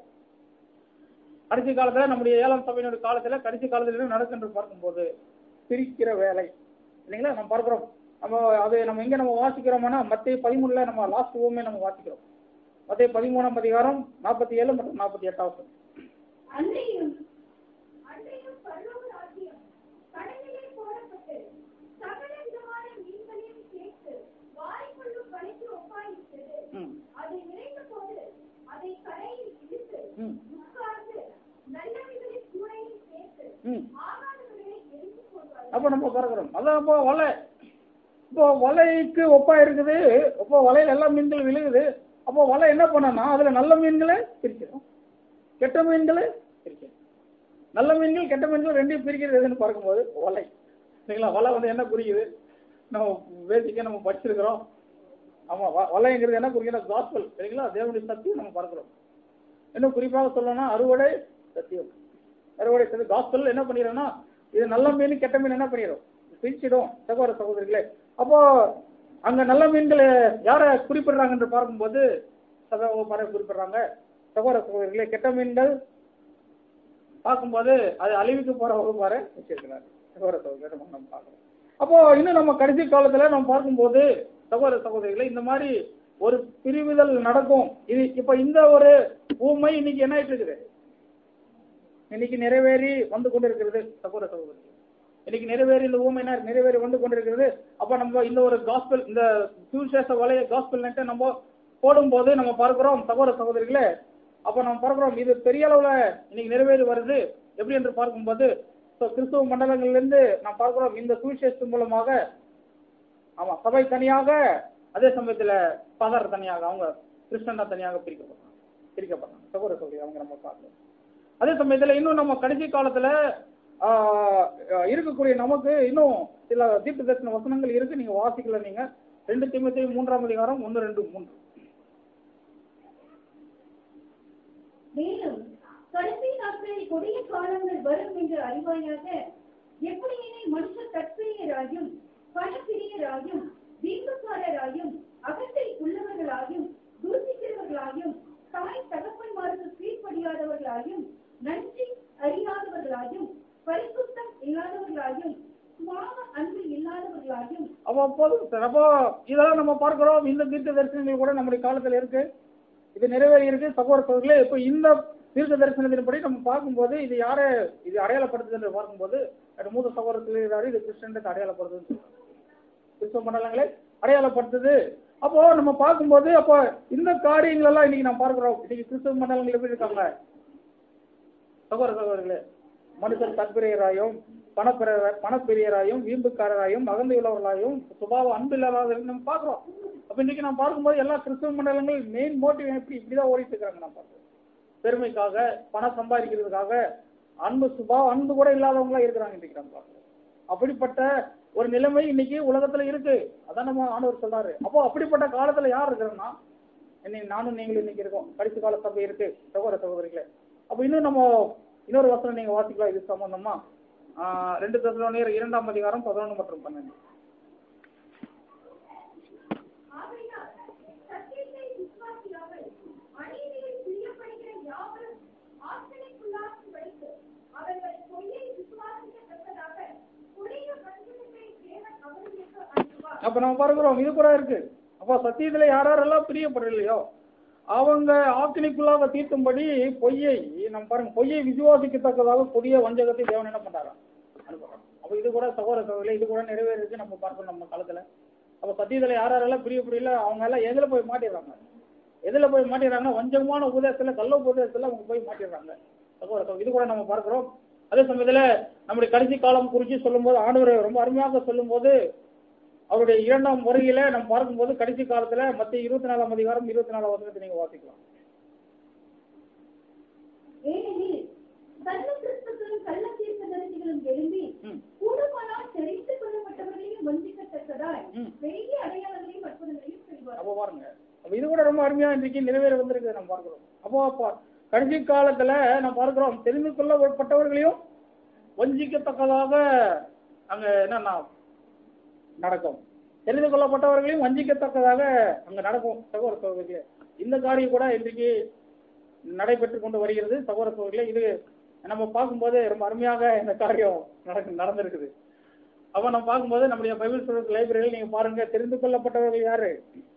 கடைசி காலத்துல நம்முடைய ஏழாம் சபையினுடைய காலத்துல கடைசி காலத்துல என்ன நடக்கும் என்று பார்க்கும்போது பிரிக்கிற வேலை இல்லைங்களா நம்ம பார்க்கிறோம் நம்ம அது நம்ம எங்க நம்ம வாசிக்கிறோம்னா மத்திய பதிமூணுல நம்ம லாஸ்ட் ஓமே நம்ம வாசிக்கிறோம் மத்திய பதிமூணாம் அதிகாரம் நாற்பத்தி ஏழு மற்றும் நாற்பத்தி எட்டாவது அன்றையும் அன்றையும் பரலோக ராஜ்யம் கடலிலே போடப்பட்டு சகல விதமான மீன்களையும் சேர்த்து வாய்க்கொள்ளும் வலைக்கு ஒப்பாயிருக்கிறது ம் அதை நிறைந்த போது அதை கரையில் இழுத்து ம் உட்கார்ந்து நல்லவைகளின் கூடையில் சேர்த்து ம் ஆகாதவர்களை எரிந்து போடுவார்கள் அப்போ நம்ம பார்க்கிறோம் அதான் இப்போ வலை இப்போ வலைக்கு ஒப்பா இருக்குது இப்போ வலையில எல்லா மீன்கள் விழுகுது அப்போ வலை என்ன பண்ணனா அதுல நல்ல மீன்களை பிரிக்கிறோம் கெட்ட மீன்களை பிரிக்கிறோம் நல்ல மீன்கள் கெட்ட மீன்கள் ரெண்டையும் பிரிக்கிறது எதுன்னு பார்க்கும்போது வலை சரிங்களா வலை வந்து என்ன குறிக்குது நம்ம பேசிக்காக நம்ம படிச்சிருக்கிறோம் ஆமா வ- வலைங்கிறது என்ன குறிக்கிறது காஸ்பல் சரிங்களா தேவனுடைய சத்தியம் நம்ம பார்க்கிறோம் இன்னும் குறிப்பாக சொல்லணும்னா அறுவடை சத்தியம் அறுவடை சத்தியம் காஸ்பல் என்ன பண்ணிடுறோம்னா இது நல்ல மீன் கெட்ட மீன் என்ன பண்ணிடும் பிரிச்சிடும் சகோதர சகோதரிகளே அப்போ அங்க நல்ல மீன்களை யாரை குறிப்பிடுறாங்க என்று பார்க்கும்போது சகோதர குறிப்பிடுறாங்க சகோதர சகோதரிகளே கெட்ட மீன்கள் பார்க்கும்போது அது அழிவுக்கு போற வகுப்பாரு வச்சிருக்கிறாரு சகோதர சகோதரி நம்ம நம்ம பார்க்கணும் அப்போ இன்னும் நம்ம கடைசி காலத்துல நம்ம பார்க்கும்போது சகோதர சகோதரிகளை இந்த மாதிரி ஒரு பிரிவுதல் நடக்கும் இது இப்ப இந்த ஒரு ஊமை இன்னைக்கு என்ன ஆயிட்டு இருக்குது இன்னைக்கு நிறைவேறி வந்து கொண்டிருக்கிறது சகோதர சகோதரி இன்னைக்கு நிறைவேறி இந்த ஊமை என்ன நிறைவேறி வந்து கொண்டிருக்கிறது அப்ப நம்ம இந்த ஒரு காஸ்பல் இந்த சுவிசேஷ வலைய காஸ்பல் நம்ம போடும்போது நம்ம பார்க்கிறோம் சகோதர சகோதரிகளே அப்ப நம்ம பார்க்கிறோம் இது பெரிய அளவுல இன்னைக்கு நிறைவேறி வருது எப்படி என்று பார்க்கும்போது so கிறிஸ்துவ மண்டலங்கள்ல இருந்து நாம் பார்க்கிறோம் இந்த சுவிசேஷத்தின் மூலமாக ஆமா சபை தனியாக அதே சமயத்துல பதர் தனியாக அவங்க கிறிஸ்டனா தனியாக பிரிக்கப்பட்டாங்க பிரிக்கப்பட்டாங்க சகோதர சகோதரி அவங்க நம்ம பார்க்கிறோம் அதே சமயத்துல இன்னும் நம்ம கடைசி காலத்துல ஆஹ், இருக்கக்கூடிய நமக்கு இன்னும் சில தீர்க்க தரிசன வசனங்கள் இருக்கு நீங்க வாசிக்கல நீங்க ரெண்டு தீமத்தை மூன்றாம் அதிகாரம் ஒன்னு ரெண்டு மூன்று மேலும் கடைசி நாட்களில் கொடிய காலங்கள் வரும் என்று அறிவாயாக எப்படியெனில் மனுஷர் தற்பிரியராயும் பணப்பிரியராயும் வீம்புக்காரராயும் அகத்தை உள்ளவர்களாயும் தூசிக்கிறவர்களாயும் தாய் தகப்பன்மாருக்கு கீழ்ப்படியாதவர்களாயும் நன்றி அறியாதவர்களாயும் பரிசுத்தம் இல்லாதவர்களாயும் சுவாம அன்பு இல்லாதவர்களாயும் அப்போ போதும் அப்போ இதெல்லாம் நம்ம பார்க்கிறோம் இந்த தீர்க்க தரிசனங்கள் கூட நம்முடைய காலத்துல இருக்கு இது நிறைவேறி இருக்கு சகோதர சகோதரிகளே இப்போ இந்த தீர்க்க தரிசனத்தின்படி நம்ம பார்க்கும்போது இது யாரை இது அடையாளப்படுத்துது என்று பார்க்கும்போது அது மூத்த சகோதரத்தில் இது கிறிஸ்டனுக்கு அடையாளப்படுத்துது கிறிஸ்தவ மண்டலங்களை அடையாளப்படுத்துது அப்போ நம்ம பார்க்கும்போது அப்போ இந்த காரியங்கள் எல்லாம் இன்னைக்கு நம்ம பார்க்கிறோம் இன்னைக்கு கிறிஸ்தவ மண்டலங்கள் எப்படி இருக்காங்க சகோதர சகோதரிகளே மனுஷன் தற்பிரியராயும் பணப்பிர பணப்பிரியராயும் வீம்புக்காரராயும் அகந்தையுள்ளவர்களாயும் சுபாவ அன்பில்லாத நம்ம பார்க்குறோம் அப்ப இன்னைக்கு நான் பார்க்கும்போது எல்லா கிறிஸ்துவ மண்டலங்கள் மெயின் மோட்டிவ் எப்படி இப்படிதான் ஓடிட்டு இருக்காங்க நான் பார்க்குறேன் பெருமைக்காக பணம் சம்பாதிக்கிறதுக்காக அன்பு சுபாவம் அன்பு கூட இல்லாதவங்களா இருக்கிறாங்க இன்னைக்கு நம்ம பார்க்குறோம் அப்படிப்பட்ட ஒரு நிலைமை இன்னைக்கு உலகத்துல இருக்கு அதான் நம்ம ஆண்டவர் சொல்றாரு அப்போ அப்படிப்பட்ட காலத்துல யார் இருக்கிறோம்னா இன்னைக்கு நானும் நீங்களும் இன்னைக்கு இருக்கோம் கடைசி கால சபை இருக்கு சகோதர சகோதரிகளே அப்ப இன்னும் நம்ம இன்னொரு வசனம் நீங்க வாசிக்கலாம் இது சம்பந்தமா ஆஹ் ரெண்டு தசலோனியர் இரண்டாம் அதிகாரம் பதினொன்று மற்றும் பன்னெண்டு ஆகையால் சத்தியத்தை விசுவாசியாமல் அநீதியில் பிரியப்படுகிற யாவரும் ஆச்சரியக்குள்ளாகும் வைத்து அவர்கள் பொய்யை விசுவாசிக்கத்தக்கதாக கொடிய வஞ்சகத்தை தேவன் அவர்களுக்கு அனுப்புவார் அப்ப நம்ம பார்க்கிறோம் இது கூட இருக்கு அப்ப சத்தியத்துல யார் யாரெல்லாம் பிரியப்படலையோ அவங்க ஆக்கினிக்குள்ளாக தீர்த்தும்படி பொய்யை நம்ம பாருங்க பொய்யை விசுவாசிக்கத்தக்கதாக கொடிய வஞ்சகத்தை தேவன் என்ன பண்றாராம் அனுப்புறான் அப்ப இது கூட சகோதர சகோதரிகளே இது கூட நிறைவேறிச்சு நம்ம பார்க்கணும் நம்ம காலத்துல அப்ப சத்தியத்துல யார் யாரெல்லாம் பிரியப்படல அவங்க எல்லாம் எதுல போய் மாட்டிடுறாங்க எதுல போய் மாட்டிடுறாங்கன்னா வஞ்சகமான உபதேசத்துல கள்ள உபதேசத்துல அவங்க போய் மாட்டிடுறாங்க சகோதர சகோதரி, இது கூட நம்ம பார்க்கிறோம் அதே சமயத்துல நம்முடைய கடைசி காலம் குறித்து சொல்லும்போது ஆண்டவர் ரொம்ப அருமையாக சொல்லும்போது அவருடைய இரண்டாம் வருகையில நம்ம பார்க்கும்போது கடைசி காலத்துல மத்திய இருபத்தி நாலாம் அதிகாரம் இருபத்தி நாலாம் வசனத்தை நீங்க வாசிக்கலாம் ஏனெனில் கள்ள கிறிஸ்துக்களும் கள்ள தீர்க்கதரிசிகளும் எழும்பி ம். கூடுமானால் தெரிந்து கொள்ளப்பட்டவர்களையும் வஞ்சிக்கத்தக்கதாய் ம். பெரிய அடையாளங்களையும் அற்புதங்களையும் செய்வார் அப்போ பாருங்க அப்ப இது கூட ரொம்ப அருமையா இன்றைக்கு நிறைவேற வந்திருக்கு நம்ம பார்க்கிறோம் அப்போ அப்போ கடைசி காலத்துல நம்ம பார்க்கிறோம் தெரிந்து கொள்ளப்பட்டவர்களையும் வஞ்சிக்கத்தக்கதாக அங்க என்னன்னா நடக்கும் தெரிந்து கொள்ளப்பட்டவர்களையும் வஞ்சிக்கத்தக்கதாக அங்க நடக்கும் சகோதர சகோதரிகளே இந்த காரியம் கூட இன்றைக்கு நடைபெற்று கொண்டு வருகிறது சகோதர சகோதரிகளே இது நம்ம பார்க்கும்போது ரொம்ப அருமையாக இந்த காரியம் நடக்கு நடந்திருக்குது அப்ப நம்ம பார்க்கும்போது நம்முடைய பைபிள் ஸ்டோர் லைப்ரரியில் நீங்க பாருங்க தெரிந்து கொள்ளப்பட்டவர்கள் யாரு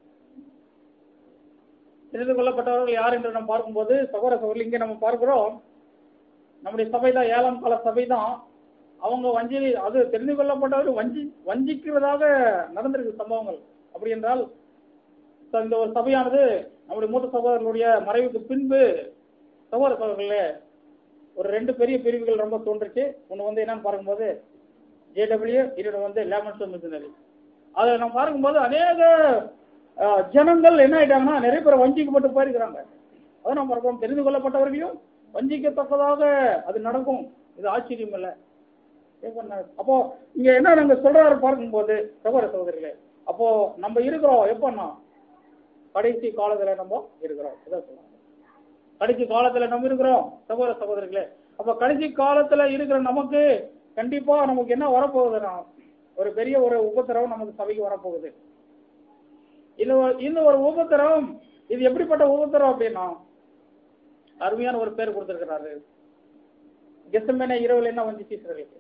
தெரிந்து கொள்ளப்பட்டவர்கள் யார் என்று நம்ம பார்க்கும்போது சகோதர சகோதரி இங்கே நம்ம பார்க்கிறோம் நம்முடைய சபை தான் ஏழாம் கால சபை தான் அவங்க வஞ்சி அது தெரிந்து கொள்ளப்பட்டவர் வஞ்சி வஞ்சிக்கிறதாக நடந்திருக்கு சம்பவங்கள் அப்படி என்றால் ச- இந்த ஒரு சபையானது நம்முடைய மூத்த சகோதரர்களுடைய மறைவுக்கு பின்பு சகோதர சகோதரர்களே ஒரு ரெண்டு பெரிய பிரிவுகள் ரொம்ப தோன்றுச்சு ஒன்று வந்து என்னன்னு பார்க்கும்போது ஜேடபிள்யூ இன்னொன்று வந்து லேமன்ஸ் மிஷினரி அதை நம்ம பார்க்கும்போது அநேக அஹ், ஜனங்கள் என்ன ஆயிட்டாங்கன்னா நிறைய பேர் வஞ்சிக்கப்பட்டு போயிருக்கிறாங்க அதை நம்ம பார்க்கிறோம் தெரிந்து கொள்ளப்பட்டவர்களையும் வஞ்சிக்கத்தக்கதாக அது நடக்கும் இது ஆச்சரியம் இல்லை அப்போ இங்க என்ன நாங்க சொல்றாரு பார்க்கும்போது சகோதர சகோதரிகளே அப்போ நம்ம இருக்கிறோம் எப்போன்னா கடைசி காலத்துல நம்ம இருக்கிறோம் இதான் சொல்றாங்க கடைசி காலத்துல நம்ம இருக்கிறோம் சகோதர சகோதரிகளே அப்ப கடைசி காலத்துல இருக்கிற நமக்கு கண்டிப்பா நமக்கு என்ன வரப்போகுதுன்னா ஒரு பெரிய ஒரு உபத்திரவம் நமக்கு சபைக்கு வரப்போகுது இந்த ஒரு- இந்த ஒரு உபத்திரம் இது எப்படிப்பட்ட உபத்திரம் அப்படின்னா அருமையான ஒரு பேர் கொடுத்திருக்கிறாரு கெசமேன இரவுல என்ன வந்து சீசர்களுக்கு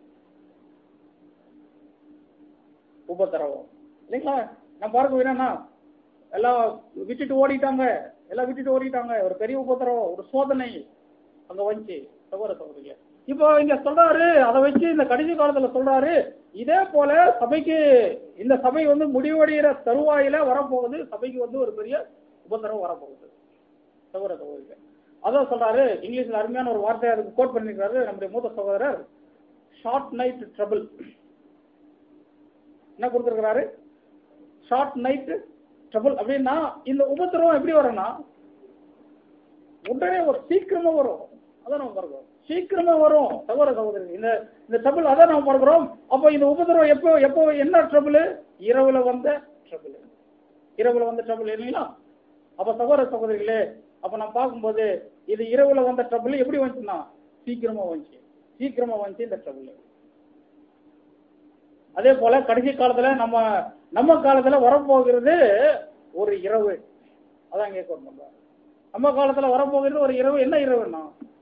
உபத்திரவம் இல்லைங்களா நான் பார்க்க என்னன்னா எல்லாம் விட்டுட்டு ஓடிட்டாங்க எல்லாம் விட்டுட்டு ஓடிட்டாங்க ஒரு பெரிய உபத்திரவம் ஒரு சோதனை அங்க வந்துச்சு சகோதர சகோதரிகளே இப்போ இங்க சொல்றாரு அதை வச்சு இந்த கடைசி காலத்துல சொல்றாரு இதே போல சபைக்கு இந்த சபை வந்து முடிவடைகிற தருவாயில வரப்போகுது சபைக்கு வந்து ஒரு பெரிய உபத்திரவம் வரப்போகுது சகோதர சகோதரிகளே அதான் சொல்றாரு இங்கிலீஷ்ல அருமையான ஒரு வார்த்தை அதுக்கு கோட் பண்ணிருக்காரு நம்முடைய மூத்த சகோதரர் ஷார்ட் நைட் ட்ரபிள் என்ன கொடுத்துருக்கிறாரு ஷார்ட் நைட் ட்ரபிள் அப்படின்னா இந்த உபத்திரவம் எப்படி வரும்னா உடனே ஒரு சீக்கிரமா வரும் அதான் நம்ம பார்க்கிறோம் சீக்கிரமா வரும் சகோதர சகோதரி இந்த இந்த ட்ரபிள் அதான் நம்ம பார்க்கிறோம் அப்போ இந்த உபத்திரவம் எப்போ எப்போ என்ன ட்ரபிள் இரவுல வந்த ட்ரபிள் இரவுல வந்த ட்ரபிள் இல்லைங்களா அப்ப சகோதர சகோதரிகளே அப்ப நான் பார்க்கும்போது இது இரவுல வந்த ட்ரபிள் எப்படி வந்துச்சுன்னா சீக்கிரமா வந்துச்சு சீக்கிரமா வந்துச்சு இந்த ட்ரபிள் அதே போல கடைசி காலத்துல நம்ம நம்ம காலத்துல வரப்போகிறது ஒரு இரவு அதான் கேட்கணும் நம்ம நம்ம காலத்துல வரப்போகிறது ஒரு இரவு என்ன இரவுன்னா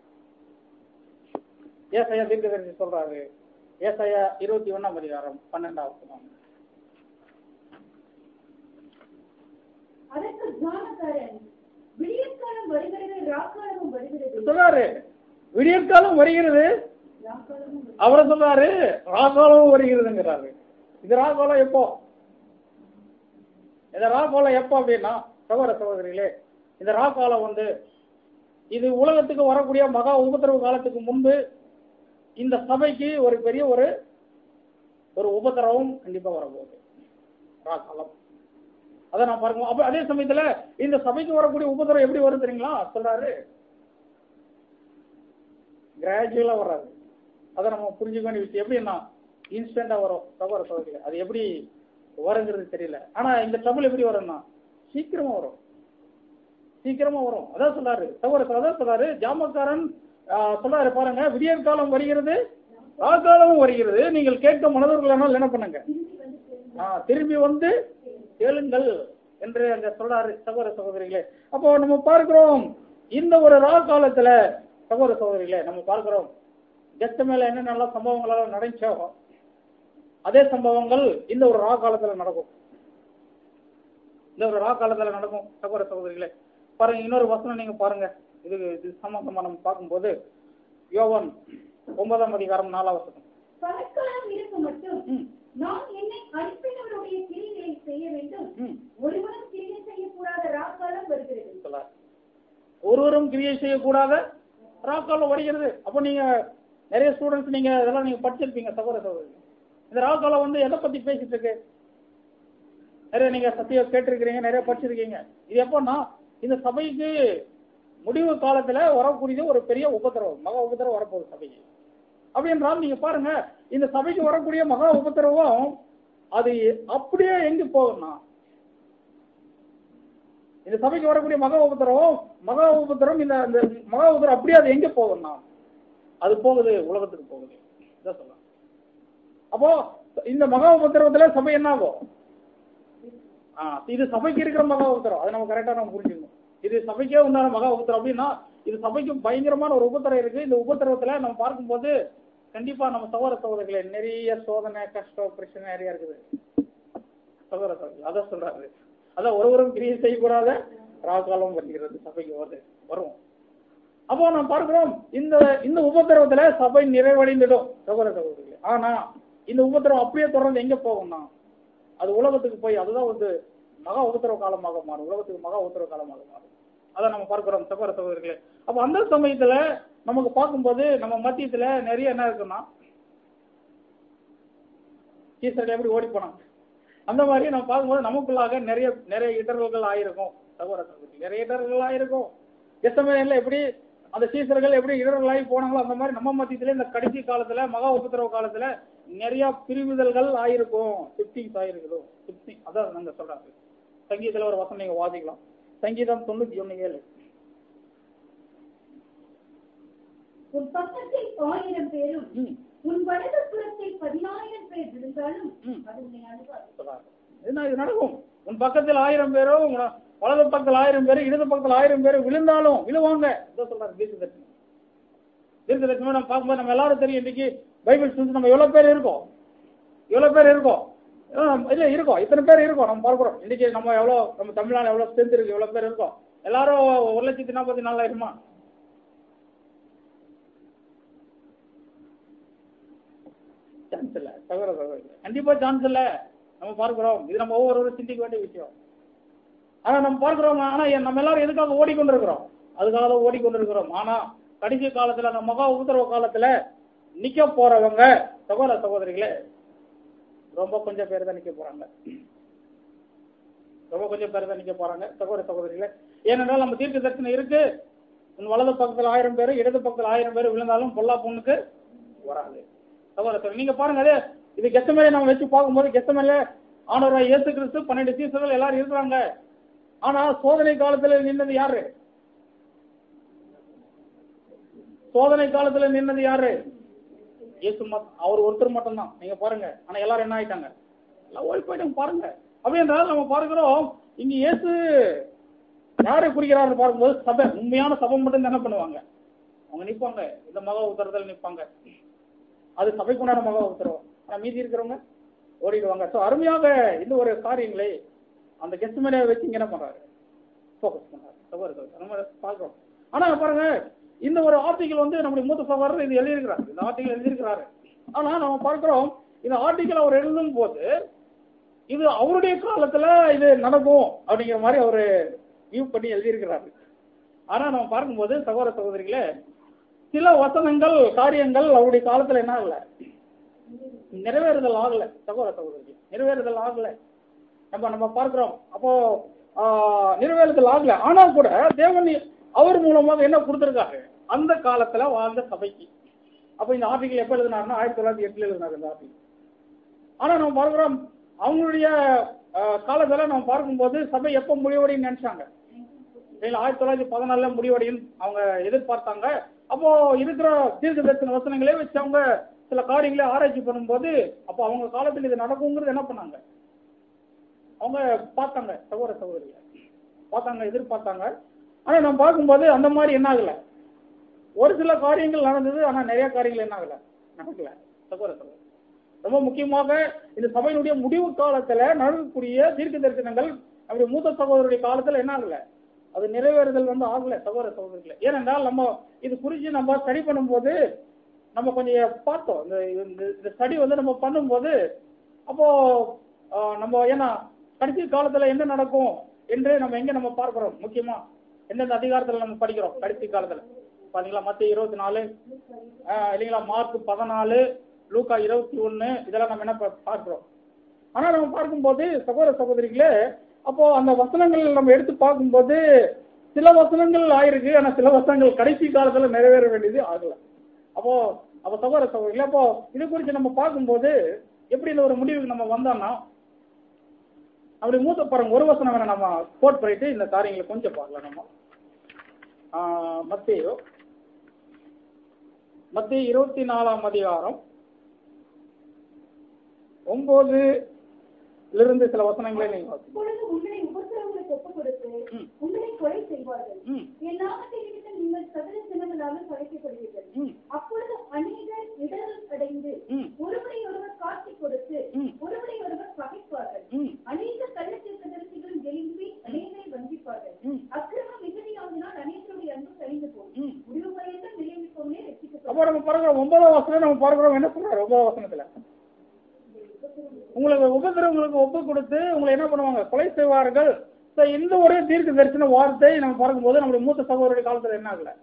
ஏசாயா தீர்க்கதரிசி சொல்றாரு ஏசாயா இருபத்தி ஒண்ணாம் அதிகாரம் பன்னெண்டாவது வசனம். அதற்கு ஞானக்காரன் விடியற்காலம் வருகிறது ராக்காலமும் வருகிறது சொல்றாரு விடியற்காலம் வருகிறது ராக்காலமும் வருகிறது. அவரை சொல்றாரு ராகாலம் வருகிறதுங்கிறாரு இது ராகாலம் எப்போ இந்த ராகாலம் எப்போ அப்படின்னா சகோதர சகோதரிகளே இந்த ராகாலம் வந்து இது உலகத்துக்கு வரக்கூடிய மகா உபத்திரவு காலத்துக்கு முன்பு இந்த சபைக்கு ஒரு பெரிய ஒரு ஒரு உபத்திரவம் கண்டிப்பா வரப்போகுது ராக்காலம் அதை நான் பாருங்க அப்ப அதே சமயத்துல இந்த சபைக்கு வரக்கூடிய உபத்திரம் எப்படி வரும் தெரியுங்களா சொல்றாரு கிராஜுவலா வராது அதை நம்ம புரிஞ்சுக்க வேண்டிய விஷயம் எப்படின்னா இன்ஸ்டன்டா வரும் சகோதர சகோதரிகளே அது எப்படி வருங்கிறது தெரியல ஆனா இந்த ட்ரபிள் எப்படி வரும்னா சீக்கிரமா வரும் சீக்கிரமா வரும் அதான் சொல்றாரு சகோதர அதான் சொல்றாரு ஜாமக்காரன் ஆஹ், சொல்றாரு பாருங்க விடியற் காலம் வருகிறது ராக்காலமும் வருகிறது நீங்கள் கேட்க மனதர்களானால் என்ன பண்ணுங்க ஆஹ், திரும்பி வந்து கேளுங்கள் என்று அங்க சொல்றாரு சகோதர சகோதரிகளே அப்போ நம்ம பார்க்கிறோம் இந்த ஒரு ரா காலத்துல சகோதர சகோதரிகளே நம்ம பார்க்கிறோம் கெத்த மேல என்னென்ன சம்பவங்கள் நடந்துச்சோ அதே சம்பவங்கள் இந்த ஒரு ரா காலத்துல நடக்கும் இந்த ஒரு ரா காலத்துல நடக்கும் சகோதர சகோதரிகளே பாருங்க இன்னொரு வசனம் நீங்க பாருங்க இது இது சம்பந்தமா நம்ம பார்க்கும்போது யோவான் ஒன்பதாம் அதிகாரம் நாலாம் வசனம் பணக்காலம் இருக்கும் மட்டும் ம், நான் என்னை அனுப்பினவருடைய கிரிகளை செய்ய வேண்டும் ம், ஒருவரும் கிரியை செய்யக்கூடாத ராக்காலம் வருகிறது சொல்றார். ஒருவரும் கிரியை செய்யக்கூடாத ராக்காலம் வருகிறது அப்போ நீங்க நிறைய ஸ்டூடெண்ட்ஸ் நீங்க இதெல்லாம் நீங்க படிச்சிருப்பீங்க சகோதர சகோதரி இந்த ராக்காலம் வந்து எதை பத்தி பேசிட்டு இருக்கு நிறைய நீங்க சத்திய கேட்டிருக்கிறீங்க நிறைய படிச்சிருக்கீங்க இது எப்போன்னா இந்த சபைக்கு முடிவு காலத்துல வரக்கூடியது ஒரு பெரிய உபத்திரவம் மகா உபத்திரவம் வரப்போகுது சபைக்கு அப்படி என்றால் நீங்க பாருங்க இந்த சபைக்கு வரக்கூடிய மகா உபத்திரவம் அது அப்படியே எங்க போகும்னா இந்த சபைக்கு வரக்கூடிய மகா உபத்திரம் மகா உபத்திரம் இந்த இந்த மகா உபத்திரம் அப்படியே அது எங்க போகும்னா அது போகுது உலகத்துக்கு போகுது இதான் சொல்லலாம் அப்போ இந்த மகா உபத்திரவத்துல சபை என்ன ஆகும் ஆ, இது சபைக்கு இருக்கிற மகா உபத்திரம் அதை நம்ம கரெக்டா நம்ம புரிஞ்சுக்கணும் இது சபைக்கே உண்டான மகா உபத்திரம் அப்படின்னா இது சபைக்கு பயங்கரமான ஒரு உபத்திரம் இருக்கு இந்த உபத்திரவத்துல நம்ம பார்க்கும்போது கண்டிப்பா நம்ம சகோதர சகோதரிகளே நிறைய சோதனை கஷ்டம் பிரச்சனை நிறைய இருக்குது சகோதர சகோதரி அதான் சொல்றாரு அதான் ஒருவரும் கிரியை செய்யக்கூடாத ராகாலம் வருகிறது சபைக்கு வருது வரும் அப்போ நாம் பார்க்கிறோம் இந்த இந்த உபத்திரவத்துல சபை நிறைவடைந்துடும் சகோதர சகோதரிகளே ஆனா இந்த உபத்திரம் அப்படியே தொடர்ந்து எங்க போகும்னா அது உலகத்துக்கு போய் அதுதான் வந்து மகா உபத்திரவ காலமாக மாறும் உலகத்துக்கு மகா உபத்திரவ காலமாக மாறும் அதை நம்ம பார்க்கிறோம் சகோதர சகோதரிகளே அப்ப அந்த சமயத்துல நமக்கு பார்க்கும்போது நம்ம மத்தியத்துல நிறைய என்ன இருக்குன்னா சீசர்கள் எப்படி ஓடி போனாங்க அந்த மாதிரி நம்ம பார்க்கும்போது நமக்குள்ளாக நிறைய நிறைய இடர்கள் ஆயிருக்கும் சகோதர சகோதரி நிறைய இடர்கள் ஆயிருக்கும் எத்தமையில எப்படி அந்த சீசர்கள் எப்படி இடர்களாகி போனாங்களோ அந்த மாதிரி நம்ம மத்தியத்துல இந்த கடைசி காலத்துல மகா உபத்திரவ காலத்துல நிறைய பிரிவுதல்கள் ஆயிருக்கும் சிப்டிங்ஸ் ஆயிருக்குதோ சிப்டிங் அதான் நாங்க சொல்றாங்க சங்கீதத்துல ஒரு வசனம் நீங்க வாசிக்கலாம் சங்கீதம் தொண்ணூத்தி ஒண்ணு ஏழு உன் பக்கத்தில் ஆயிரம் பேரும் ம், உன் வலது புறத்தில் பதினாயிரம் பேர் இருந்தாலும் ம். அது உன்னை அணுகாது சொல்றாங்க. என்ன இது நடக்கும் உன் பக்கத்தில் ஆயிரம் பேரும் உன- வலது பக்கத்தில் ஆயிரம் பேர் இடது பக்கத்தில் ஆயிரம் பேர் விழுந்தாலும் விழுவாங்க இதான் சொல்றாரு தீர்க்க தரிசனம் தீர்க்க தரிசனம் நம்ம பார்க்கும்போது நம்ம எல்லாரும் தெரியும் இன்னைக்கு பைபிள் ஸ்டூடெண்ட்ஸ் நம்ம எவ்வளவு பேர் இருக்கோம் எவ்வளவு பேர் இருக்கோம் அஹ் இல்ல இருக்கோம் இத்தனை பேர் இருக்கோம் நம்ம பார்க்கிறோம் இன்னைக்கு நம்ம எவ்வளவு நம்ம தமிழ்நாடு எவ்வளவு ஸ்ட்ரென்த் இருக்கு எவ்வளவு பேர் இருக்கோம் எல்லாரும் ஒரு லட்சத்தி நாற்பத்தி நாலாயிரமா சான்ஸ் இல்ல சகோதர சகோதரி கண்டிப்பா சான்ஸ் இல்ல நம்ம பார்க்கிறோம் இது நம்ம ஒவ்வொருவரும் சிந்திக்க வேண்டிய விஷயம் ஆனா நம்ம பார்க்கிறோம் ஆனா எ- நம்ம எல்லாரும் எதுக்காக ஓடிக்கொண்டிருக்கிறோம் அதுக்காக தான் ஓடிக்கொண்டிருக்கிறோம் ஆனா கடைசி காலத்துல அந்த மகா உத்தரவு காலத்துல நிக்க போறவங்க சகோதர சகோதரிகளே ரொம்ப கொஞ்சம் பேர் தான் நிக்க போறாங்க ரொம்ப கொஞ்சம் பேர் தான் நிக்க போறாங்க சகோதர சகோதரிகளே ஏனென்றால் நம்ம தீர்க்க தரிசனம் இருக்கு உன் வலது பக்கத்துல ஆயிரம் பேர் இடது பக்கத்துல ஆயிரம் பேர் விழுந்தாலும் பொல்லா பொண்ணுக்கு வராது சகோதர சகோதரி நீங்க பாருங்க அதே இது கெத்தமேலே நம்ம வச்சு பார்க்கும்போது கெத்தமேலே ஆண்டவராய் இயேசு கிறிஸ்து பன்னெண்டு சீசர்கள் எல்லாரும் இருக்கிறாங்க ஆனா சோதனை காலத்துல நின்னது யாரு சோதனை காலத்துல நின்னது யாரு இயேசு மத் அவர் ஒருத்தர் மட்டும்தான் நீங்க பாருங்க ஆனா எல்லாரும் என்ன ஆயிட்டாங்க எல்லாம் ஓடி போயிட்டாங்க பாருங்க அப்படி என்றால் நம்ம பார்க்கிறோம் இங்க இயேசு யாரை குறிக்கிறாரு பார்க்கும்போது சபை உண்மையான சபை மட்டும் என்ன பண்ணுவாங்க அவங்க நிப்பாங்க இந்த மகா உத்தரத்தில் நிப்பாங்க அது சபைக்குண்டான மகா உத்தரவு ஆனா மீதி இருக்கிறவங்க ஓடிடுவாங்க ஸோ அருமையாக இந்த ஒரு காரியங்களை அந்த கெஸ்ட் மேலே வச்சு இங்க என்ன பண்றாரு ஃபோக்கஸ் பண்றாரு சகோதரர்கள் நம்ம பார்க்கிறோம் ஆனா பாருங்க இந்த ஒரு ஆர்டிகல் வந்து நம்முடைய மூத்த சகோதரர் இது எழுதியிருக்கிறார் இந்த ஆர்டிகல் எழுதியிருக்கிறாரு ஆனா நம்ம பார்க்கிறோம் இந்த ஆர்டிகல் அவர் எழுதும் போது இது அவருடைய காலத்துல இது நடக்கும் அப்படிங்கிற மாதிரி அவரு வியூ பண்ணி எழுதியிருக்கிறாரு ஆனா நம்ம பார்க்கும்போது சகோதர சகோதரிகளே சில வசனங்கள் காரியங்கள் அவருடைய காலத்துல என்ன ஆகல நிறைவேறுதல் ஆகல சகோதர சகோதரி நிறைவேறுதல் ஆகல நம்ம நம்ம பார்க்கிறோம் அப்போ ஆஹ், நிறைவேறுதல் ஆகல ஆனால் கூட தேவன் அவர் மூலமாக என்ன கொடுத்திருக்காரு அந்த காலத்துல வாழ்ந்த சபைக்கு அப்ப இந்த ஆர்டிகல் எப்ப எழுதினாருன்னா ஆயிரத்தி தொள்ளாயிரத்தி எட்டுல எழுதினார் இந்த ஆர்டிகல் ஆனா நம்ம பார்க்கிறோம் அவங்களுடைய ஆஹ், காலத்துல நம்ம பார்க்கும்போது சபை எப்ப முடிவடையும் நினைச்சாங்க இல்ல ஆயிரத்தி தொள்ளாயிரத்தி பதினாலுல முடிவடையும் அவங்க எதிர்பார்த்தாங்க அப்போ இருக்கிற தீர்க்க தரிசன வசனங்களே வச்சு அவங்க சில காரியங்களை ஆராய்ச்சி பண்ணும்போது அப்போ அவங்க காலத்தில் இது நடக்குங்கிறது என்ன பண்ணாங்க அவங்க பார்த்தாங்க சகோதர சகோதரிகள் பார்த்தாங்க எதிர்பார்த்தாங்க ஆனா நம்ம பார்க்கும்போது அந்த மாதிரி என்ன ஆகல ஒரு சில காரியங்கள் நடந்தது ஆனா நிறைய காரியங்கள் என்ன ஆகல நடக்கல சகோதர சகோதரி ரொம்ப முக்கியமாக இந்த சபையினுடைய முடிவு காலத்துல நடக்கக்கூடிய தீர்க்க தரிசனங்கள் நம்முடைய மூத்த சகோதரருடைய காலத்துல என்ன ஆகல அது நிறைவேறுதல் வந்து ஆகல சகோதர சகோதரிகளே ஏனென்றால் நம்ம இது குறித்து நம்ம ஸ்டடி பண்ணும்போது நம்ம கொஞ்சம் பார்த்தோம் இந்த இந்த- இந்த ஸ்டடி வந்து நம்ம பண்ணும்போது அப்போ ஆஹ், நம்ம ஏன்னா கடைசி காலத்துல என்ன நடக்கும் என்று நம்ம எங்க நம்ம பார்க்கிறோம் முக்கியமா எந்தெந்த அதிகாரத்துல நம்ம படிக்கிறோம் கடைசி காலத்துல பாத்தீங்களா மத்திய இருபத்தி நாலு ஆஹ், இல்லைங்களா மார்க் பதினாலு லூக்கா இருபத்தி ஒண்ணு இதெல்லாம் நம்ம என்ன பா- பார்க்கிறோம் ஆனா நம்ம பார்க்கும்போது சகோதர சகோதரிகளே அப்போ அந்த வசனங்கள் நம்ம எடுத்து பார்க்கும்போது சில வசனங்கள் ஆயிருக்கு ஆனா சில வசனங்கள் கடைசி காலத்துல நிறைவேற வேண்டியது ஆகல அப்போ அப்போ சகோதர சகோதரிகளே அப்போ இது குறித்து நம்ம பார்க்கும்போது எப்படி இந்த ஒரு முடிவுக்கு நம்ம வந்தோம்னா அப்படி மூத்த பாருங்க ஒரு வசனம் வேணா நம்ம கோட் பண்ணிட்டு இந்த காரியங்களை கொஞ்சம் பார்க்கலாம் நம்ம ஆஹ், மத்தேயு மத்திய இருபத்தி நாலாம் அதிகாரம் ஒன்பதுல இருந்து சில வசனங்களை நீங்க வாசிங்க. அப்பொழுது உங்களை உபத்திரவங்களுக்கு ஒப்புக் கொடுத்து ம். உங்களை கொலை செய்வார்கள் ம் என் நாமத்தை நிமித்தம் நீங்கள் சகல சின்னங்களாக படைக்கப்படுவீர்கள் ம் அப்பொழுது அநேகர் இடரல் அடைந்து ம் ஒருவரை ஒருவர் காட்டிக் கொடுத்து ம் ஒருவரை ஒருவர் பகைப்பார்கள் ம் அநேக கள்ளத்தீர்க்கதரிசிகள் எழும்பி அநேகரை வஞ்சிப்பார்கள் ம் அக்கிரமம் மிகுதியாகினால் அநேகருடைய அன்பு கழிந்து போகும் ம் முடிவு பரியந்தம் நிலைமைக்கொண்டே ரசிக்கப்படும் அப்போ நம்ம பார்க்கிறோம் ஒன்பதாம் வசனம் நம்ம பார்க்கிறோம் என்ன சொல்றாரு ஒன்பதாம் வசனத்துல உங்களுக்கு உபதிரவங்களுக்கு ஒப்பு கொடுத்து உங்களை என்ன பண்ணுவாங்க கொலை செய்வார்கள் So, இந்த ஒரு தீர்க்க தரிசன வார்த்தை நம்ம பார்க்கும்போது நம்முடைய மூத்த சகோதரருடைய காலத்துல என்ன ஆகல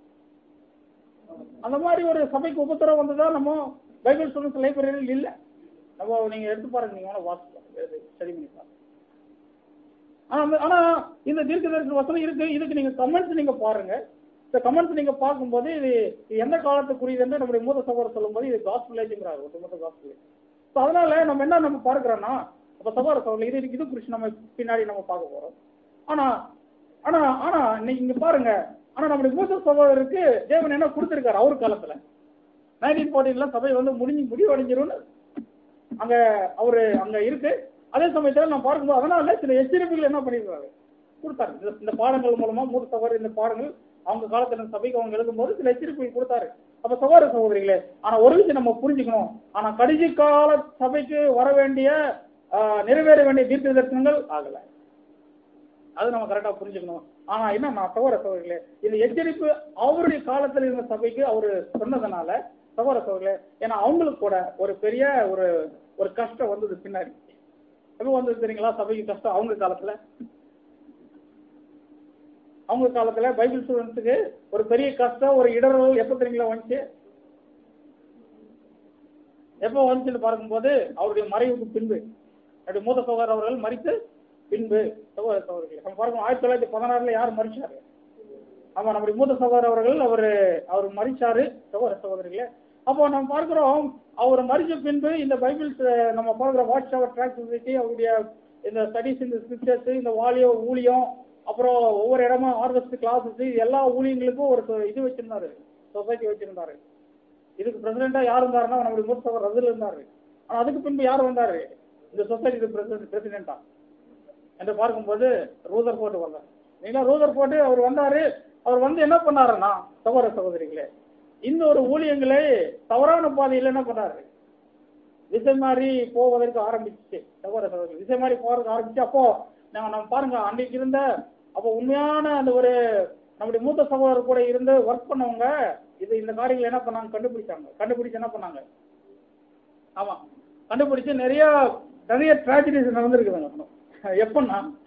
அந்த மாதிரி ஒரு சபைக்கு உபத்திரம் வந்ததா நம்ம பைபிள் ஸ்டூடெண்ட்ஸ் லைப்ரரியில் இல்ல நம்ம நீங்க எடுத்து பாருங்க நீங்க வேணா வாசிக்கலாம் ஸ்டடி பண்ணி பாருங்க ஆனா அந்த- ஆனா இந்த தீர்க்க தரிசன வசனம் இருக்கு இதுக்கு நீங்க கமெண்ட்ஸ் நீங்க பாருங்க இந்த கமெண்ட்ஸ் நீங்க பார்க்கும்போது இது இது எந்த காலத்துக்குரியது என்று நம்முடைய மூத்த சகோதரர் சொல்லும்போது இது காஸ்பிளேஜுங்கிறாரு ஒட்டுமொத்த காஸ்பிளேஜ் ஸோ அதனால நம்ம என்ன நம்ம பார்க்கிறோம்னா அப்ப சகோதர சகோதரி இது இது குறித்து நம்ம பின்னாடி நம்ம பார்க்க போறோம் ஆனா ஆனா ஆனா இன்னைக்கு இங்க பாருங்க ஆனா நம்முடைய மூத்த சகோதரருக்கு தேவன் என்ன கொடுத்திருக்காரு அவர் காலத்துல நைன்டீன் ஃபோர்டீன்ல சபை வந்து முடிஞ்சு முடிவடைஞ்சிரும்னு அங்க அவரு அங்க இருக்கு அதே சமயத்துல நான் பார்க்கும்போது அதனால சில எச்சரிப்புகள் என்ன பண்ணிருக்காரு கொடுத்தாரு இந்த- இந்த பாடங்கள் மூலமா மூத்த சகோதரி இந்த பாடங்கள் அவங்க காலத்துல இந்த சபைக்கு அவங்க எழுதும்போது சில எச்சரிப்புகள் கொடுத்தாரு அப்ப சகோதர சகோதரிகளே ஆனா ஒரு விஷயம் நம்ம புரிஞ்சுக்கணும் ஆனா கடைசி கால சபைக்கு வர வேண்டிய ஆஹ், நிறைவேற வேண்டிய தீர்க்க தரிசனங்கள் ஆகல அது நம்ம கரெக்டா புரிஞ்சுக்கணும் ஆனா என்ன நான் சகோதர சகோதரிகளே இந்த எச்சரிப்பு அவருடைய காலத்துல இருந்த சபைக்கு அவரு சொன்னதுனால சகோதர சகோதரிகளே ஏன்னா அவங்களுக்கு கூட ஒரு பெரிய ஒரு ஒரு கஷ்டம் வந்தது பின்னாடி எப்போ வந்தது தெரியுங்களா சபைக்கு கஷ்டம் அவங்க காலத்துல அவங்க காலத்துல பைபிள் ஸ்டூடெண்ட்ஸுக்கு ஒரு பெரிய கஷ்டம் ஒரு இடர்கள் எப்போ தெரியுங்களா வந்துச்சு எப்போ வந்துச்சுன்னு பார்க்கும்போது அவருடைய மறைவுக்கு பின்பு அவருடைய மூத்த சகோதரர் அவர்கள் மறித்து பின்பு சகோதர சகோதரிகள் நம்ம பார்க்கணும் ஆயிரத்தி தொள்ளாயிரத்தி பதினாறுல யார் மறிச்சாரு ஆமா நம்முடைய மூத்த சகோதரர் அவர்கள் அவர் அவர் மறிச்சாரு சகோதர சகோதரிகளே அப்போ நம்ம பார்க்கிறோம் அவர் மறிச்ச பின்பு இந்த பைபிள் அஹ், நம்ம பார்க்கிற வாட்ச் அவர் ட்ராக் சொசைட்டி அவருடைய இந்த ஸ்டடிஸ் இந்த ஸ்கிரிப்சர்ஸ் இந்த வாலிய ஊழியம் அப்புறம் ஒவ்வொரு இடமா ஆர்கஸ்ட் கிளாஸஸ் எல்லா ஊழியங்களுக்கும் ஒரு சொ- இது வச்சிருந்தாரு சொசைட்டி வச்சிருந்தாரு இதுக்கு பிரசிடென்டா யார் இருந்தாருன்னா நம்முடைய மூத்த சகோதரர் ரசில் இருந்தாரு ஆனா அதுக்கு பின்பு யார் வந்தாரு இந்த சொசைட்டி பிரசிடென்டா என்று பார்க்கும்போது ரூதர் போட்டு வந்தார் நீங்களா ரூதர் போட்டு அவர் வந்தாரு அவர் வந்து என்ன பண்ணாருன்னா சகோதர சகோதரிகளே இந்த ஒரு ஊழியங்களை தவறான பாதையில் என்ன பண்ணாரு திசை மாறி போவதற்கு ஆரம்பிச்சு சகோதர சகோதரி திசை மாறி போறதுக்கு ஆரம்பிச்சு அப்போ நாங்க நம்ம பாருங்க அன்னைக்கு இருந்த அப்போ உண்மையான அந்த ஒரு நம்முடைய மூத்த சகோதரர் கூட இருந்து ஒர்க் பண்ணவங்க இது இந்த காரியங்களை என்ன பண்ணாங்க கண்டுபிடிச்சாங்க கண்டுபிடிச்சு என்ன பண்ணாங்க ஆமா கண்டுபிடிச்சு நிறைய நிறைய ட்ராஜடிஸ் நடந்திருக்குதுங்க எப்பன்னா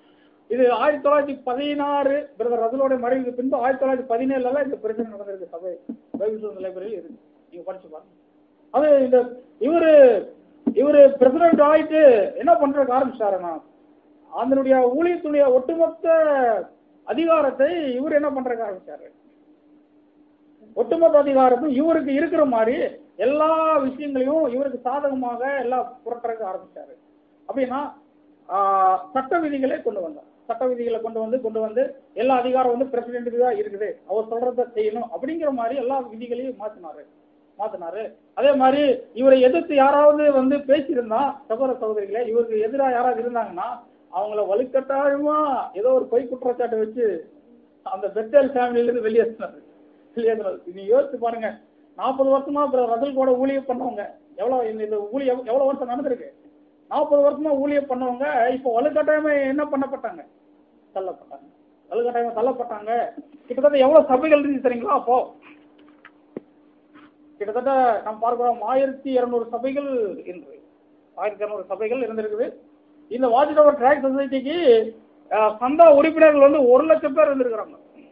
இது ஆயிரத்தி தொள்ளாயிரத்தி பதினாறு பிரதர் ரசலோட மறைவுக்கு பின்பு ஆயிரத்தி தொள்ளாயிரத்தி பதினேழுல இந்த பிரச்சனை நடந்திருக்கு சபை பைபிள் லைப்ரரியில் இருக்கு நீங்க படிச்சு பாருங்க அது இந்த இவரு இவரு பிரசிடென்ட் ஆயிட்டு என்ன பண்றதுக்கு ஆரம்பிச்சாருன்னா அதனுடைய ஊழியத்துடைய ஒட்டுமொத்த அதிகாரத்தை இவர் என்ன பண்றதுக்கு ஆரம்பிச்சாரு ஒட்டுமொத்த அதிகாரத்தும் இவருக்கு இருக்கிற மாதிரி எல்லா விஷயங்களையும் இவருக்கு சாதகமாக எல்லாம் புரட்டுறதுக்கு ஆரம்பிச்சாரு அப்படின்னா ஆஹ், சட்ட விதிகளை கொண்டு வந்தார் சட்ட விதிகளை கொண்டு வந்து கொண்டு வந்து எல்லா அதிகாரம் வந்து பிரசிடென்ட்டுக்கு தான் இருக்குது அவர் சொல்றத செய்யணும் அப்படிங்கிற மாதிரி எல்லா விதிகளையும் மாத்தினாரு மாத்தினாரு அதே மாதிரி இவரை எதிர்த்து யாராவது வந்து பேசியிருந்தா சகோதர சகோதரிகளே இவருக்கு எதிராக யாராவது இருந்தாங்கன்னா அவங்கள வலுக்கட்டாயமா ஏதோ ஒரு பொய் குற்றச்சாட்டை வச்சு அந்த பெத்தேல் ஃபேமிலியில இருந்து வெளியேற்றினாரு வெளியேற்றினாரு நீ யோசிச்சு பாருங்க நாற்பது வருஷமா அப்புறம் ரசல் கூட ஊழியம் பண்ணவங்க எவ்வளவு இந்த இந்த ஊழியம் எவ்வளவு வருஷம் நடந்திருக்கு நாற்பது வருஷமா ஊழியம் பண்ணவங்க இப்போ வலுக்கட்டாயமா என்ன பண்ணப்பட்டாங்க தள்ளப்பட்டாங்க வலுக்கட்டாயமா தள்ளப்பட்டாங்க கிட்டத்தட்ட எவ்வளவு சபைகள் இருந்துச்சு தெரியுங்களா அப்போ கிட்டத்தட்ட நம்ம பார்க்கிறோம் ஆயிரத்தி இருநூறு சபைகள் இன்று ஆயிரத்தி இருநூறு சபைகள் இருந்திருக்குது இந்த வாட்ச் டவர் ட்ராக் சொசைட்டிக்கு அஹ், சந்தா உறுப்பினர்கள் வந்து ஒரு லட்சம் பேர் இருந்திருக்கிறாங்க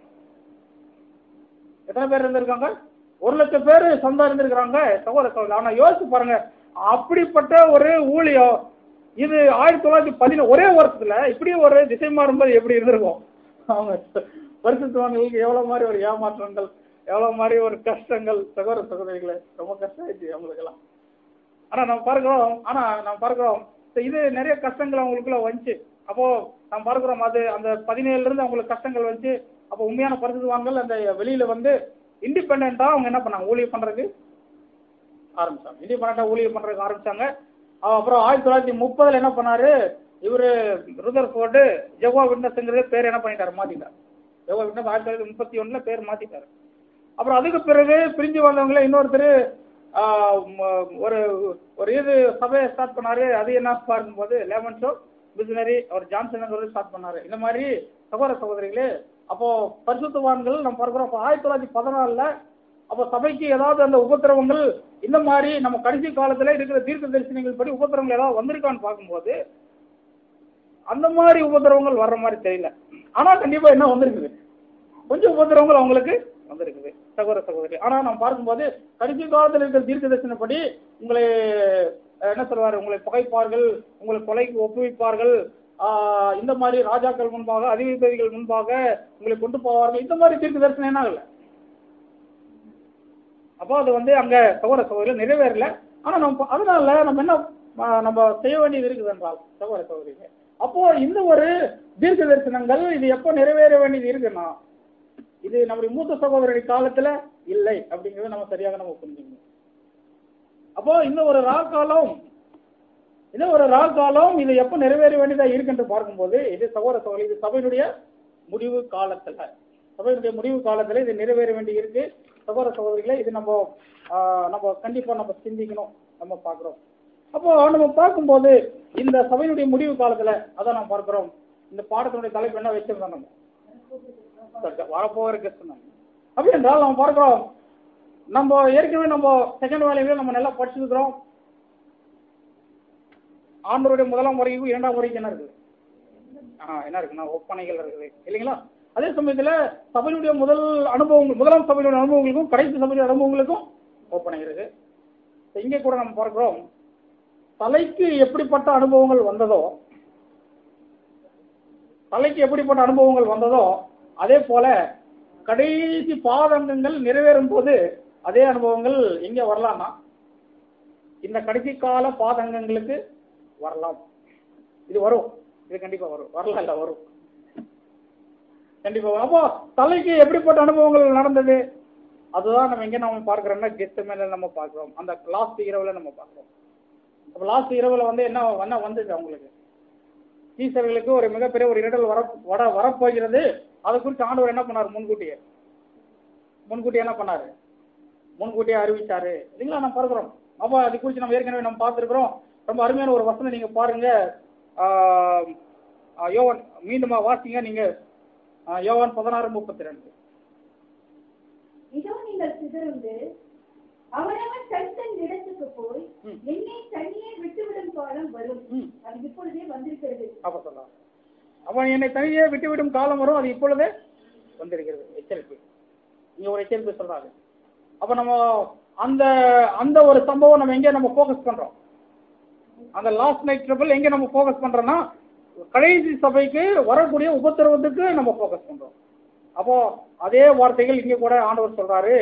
எத்தனை பேர் இருந்திருக்காங்க ஒரு லட்சம் பேர் சந்தா இருந்திருக்கிறாங்க சகோதர சகோதரி ஆனா யோசிச்சு பாருங்க அப்படிப்பட்ட ஒரு ஊழியம் இது ஆயிரத்தி தொள்ளாயிரத்தி பதினேழு ஒரே வருஷத்துல இப்படியே ஒரு திசை மாறும்போது எப்படி இருந்திருக்கும் அவங்க பரிசுத்தவான்களுக்கு எவ்வளவு மாதிரி ஒரு ஏமாற்றங்கள் எவ்வளவு மாதிரி ஒரு கஷ்டங்கள் சகோதர சகோதரிகளே ரொம்ப கஷ்டம் ஆயிடுச்சு அவங்களுக்கெல்லாம் ஆனா நம்ம பார்க்கிறோம் ஆனா நம்ம பார்க்கிறோம் இது நிறைய கஷ்டங்கள் அவங்களுக்குள்ள வந்துச்சு அப்போ நம்ம பார்க்கிறோம் அது அந்த பதினேழுல இருந்து அவங்களுக்கு கஷ்டங்கள் வந்துச்சு அப்போ உண்மையான பரிசுத்தவான்கள் அந்த வெளியில வந்து இண்டிபெண்டா அவங்க என்ன பண்ணாங்க ஊழியம் பண்றதுக்கு ஆரம்பிச்சாங்க இண்டிபெண்டா ஊழியம் பண்றதுக்கு ஆரம்பிச்சாங்க அவ- அப்புறம் ஆயிரத்தி தொள்ளாயிரத்தி முப்பதுல என்ன பண்ணாரு இவரு ருதர் ஃபோர்டு ஜெவா விட்னஸ்ங்கிறது பேர் என்ன பண்ணிட்டாரு மாத்திட்டார் ஜெவா விட்னஸ் ஆயிரத்தி தொள்ளாயிரத்தி முப்பத்தி ஒண்ணுல பேர் மாத்திட்டாரு அப்புறம் அதுக்கு பிறகு பிரிஞ்சு வந்தவங்கள இன்னொருத்தர் ஆஹ், ம- ஒரு ஒரு இது சபையை ஸ்டார்ட் பண்ணாரு அது என்ன பார்க்கும்போது லெமன் ஷோ மிஷினரி அவர் ஜான்சன் ஸ்டார்ட் பண்ணாரு இந்த மாதிரி சகோதர சகோதரிகளே அப்போ பரிசுத்தவான்கள் நம்ம பார்க்கிறோம் அப்போ ஆயிரத்தி தொள்ளாயிரத்தி பதினாலுல அப்போ சபைக்கு ஏதாவது அந்த உபத்திரவங்கள் இந்த மாதிரி நம்ம கடைசி காலத்துல இருக்கிற தீர்க்க தரிசனங்கள் படி உபத்திரவங்கள் ஏதாவது வந்திருக்கான்னு பார்க்கும்போது அந்த மாதிரி உபத்திரவங்கள் வர்ற மாதிரி தெரியல ஆனா கண்டிப்பா என்ன வந்திருக்குது கொஞ்சம் உபத்திரவங்கள் அவங்களுக்கு வந்திருக்குது சகோதர சகோதரி ஆனா நம்ம பார்க்கும்போது கடைசி காலத்தில் இருக்கிற தீர்க்க தரிசனப்படி உங்களை அஹ், என்ன சொல்வாரு உங்களை பகைப்பார்கள் உங்களை கொலைக்கு ஒப்புவிப்பார்கள் ஆஹ், இந்த மாதிரி ராஜாக்கள் முன்பாக அதிபதிகள் முன்பாக உங்களை கொண்டு போவார்கள் இந்த மாதிரி தீர்க்க தரிசனம் என்ன ஆகல அப்போ அது வந்து அங்க சகோதர சகோதரிகள் நிறைவேறல ஆனா நம்ம அதனால நம்ம என்ன ஆஹ், நம்ம செய்ய வேண்டியது இருக்குது என்றால் சகோதர சகோதரிகள் அப்போ இந்த ஒரு தீர்க்க தரிசனங்கள் இது எப்போ நிறைவேற வேண்டியது இருக்குன்னா இது நம்முடைய மூத்த சகோதரருடைய காலத்துல இல்லை அப்படிங்கறத நம்ம சரியாக நம்ம புரிஞ்சுக்கணும் அப்போ இந்த ஒரு ராக்காலம் இந்த ஒரு ராக்காலம் இது எப்போ நிறைவேற வேண்டியதா இருக்கு என்று பார்க்கும்போது இது சகோதர சகோதரி இது சபையினுடைய முடிவு காலத்துல சபையினுடைய முடிவு காலத்துல இது நிறைவேற வேண்டி இருக்கு சகோதர சகோதரிகளே இது நம்ம ஆஹ், நம்ம கண்டிப்பா நம்ம சிந்திக்கணும் நம்ம பார்க்கிறோம் அப்போ நம்ம பார்க்கும்போது இந்த சபையினுடைய முடிவு காலத்துல அதான் நம்ம பார்க்கிறோம் இந்த பாடத்தினுடைய தலைப்பு என்ன வச்சிருந்தோம் நம்ம வரப்போகிற கெஸ்ட் தான் அப்படி என்றால் நம்ம பார்க்கிறோம் நம்ம ஏற்கனவே நம்ம செகண்ட் வேலையில நம்ம நல்லா படிச்சிருக்கிறோம் ஆண்டவருடைய முதலாம் முறைக்கும் இரண்டாம் முறைக்கு என்ன இருக்குது ஆ என்ன இருக்குன்னா ஒப்பனைகள் இருக்குது இல்லைங்களா அதே சமயத்துல சபையுடைய முதல் அனுபவங்கள் முதலாம் சபையுடைய அனுபவங்களுக்கும் கடைசி சபையுடைய அனுபவங்களுக்கும் ஒப்பனை இருக்கு இப்ப இங்கே கூட நம்ம பார்க்கிறோம் தலைக்கு எப்படிப்பட்ட அனுபவங்கள் வந்ததோ தலைக்கு எப்படிப்பட்ட அனுபவங்கள் வந்ததோ அதே போல கடைசி பாதங்கங்கள் நிறைவேறும் போது அதே அனுபவங்கள் எங்க வரலாம்னா இந்த கடைசி கால பாதங்கங்களுக்கு வரலாம் இது வரும் இது கண்டிப்பா வரும் வரலாம் இல்ல வரும் கண்டிப்பா வரும். அப்போ தலைக்கு எப்படிப்பட்ட அனுபவங்கள் நடந்தது அதுதான் நம்ம எங்க நம்ம பார்க்கிறோம்னா கெஸ்ட் மேல நம்ம பார்க்கிறோம் அந்த லாஸ்ட் இரவுல நம்ம பார்க்கிறோம் அப்ப லாஸ்ட் இரவுல வந்து என்ன என்ன வந்தது அவங்களுக்கு சீசர்களுக்கு ஒரு மிகப்பெரிய ஒரு இடல் வர வர வரப்போகிறது அதை குறித்து ஆண்டவர் என்ன பண்ணாரு முன்கூட்டியே முன்கூட்டியே என்ன பண்ணாரு முன்கூட்டியே அறிவிச்சாரு இல்லைங்களா நம்ம பார்க்கிறோம் அப்போ அது குறித்து நம்ம ஏற்கனவே நம்ம பார்த்துருக்கிறோம் ரொம்ப அருமையான ஒரு வசனம் நீங்க பாருங்க ஆஹ், ஆஹ், யோவான் மீண்டுமா வாசிங்க நீங்க ஆஹ், யோவான் பதினாறு முப்பத்தி ரெண்டு இதோ நீங்கள் சிதறுண்டு அவனவன் தன் தன் இடத்துக்கு போய் ம். என்னை தனியே விட்டுவிடும் காலம் வரும் ம் அது இப்பொழுதே வந்திருக்கிறது அப்ப சொல்லலாம் அவன் என்னை தனியே விட்டுவிடும் காலம் வரும் அது இப்பொழுதே வந்திருக்கிறது எச்சரிப்பு இங்க ஒரு எச்சரிப்பு சொல்றாங்க அப்ப நம்ம அந்த அந்த ஒரு சம்பவம் நம்ம எங்க நம்ம ஃபோக்கஸ் பண்றோம் அந்த லாஸ்ட் நைட் ட்ரிபிள் எங்க நம்ம ஃபோக்கஸ் பண்றோம்னா கடைசி சபைக்கு வரக்கூடிய உபத்திரவத்துக்கு நம்ம ஃபோக்கஸ் பண்றோம் அப்போ அதே வார்த்தைகள் இங்க கூட ஆண்டவர் சொல்றாரு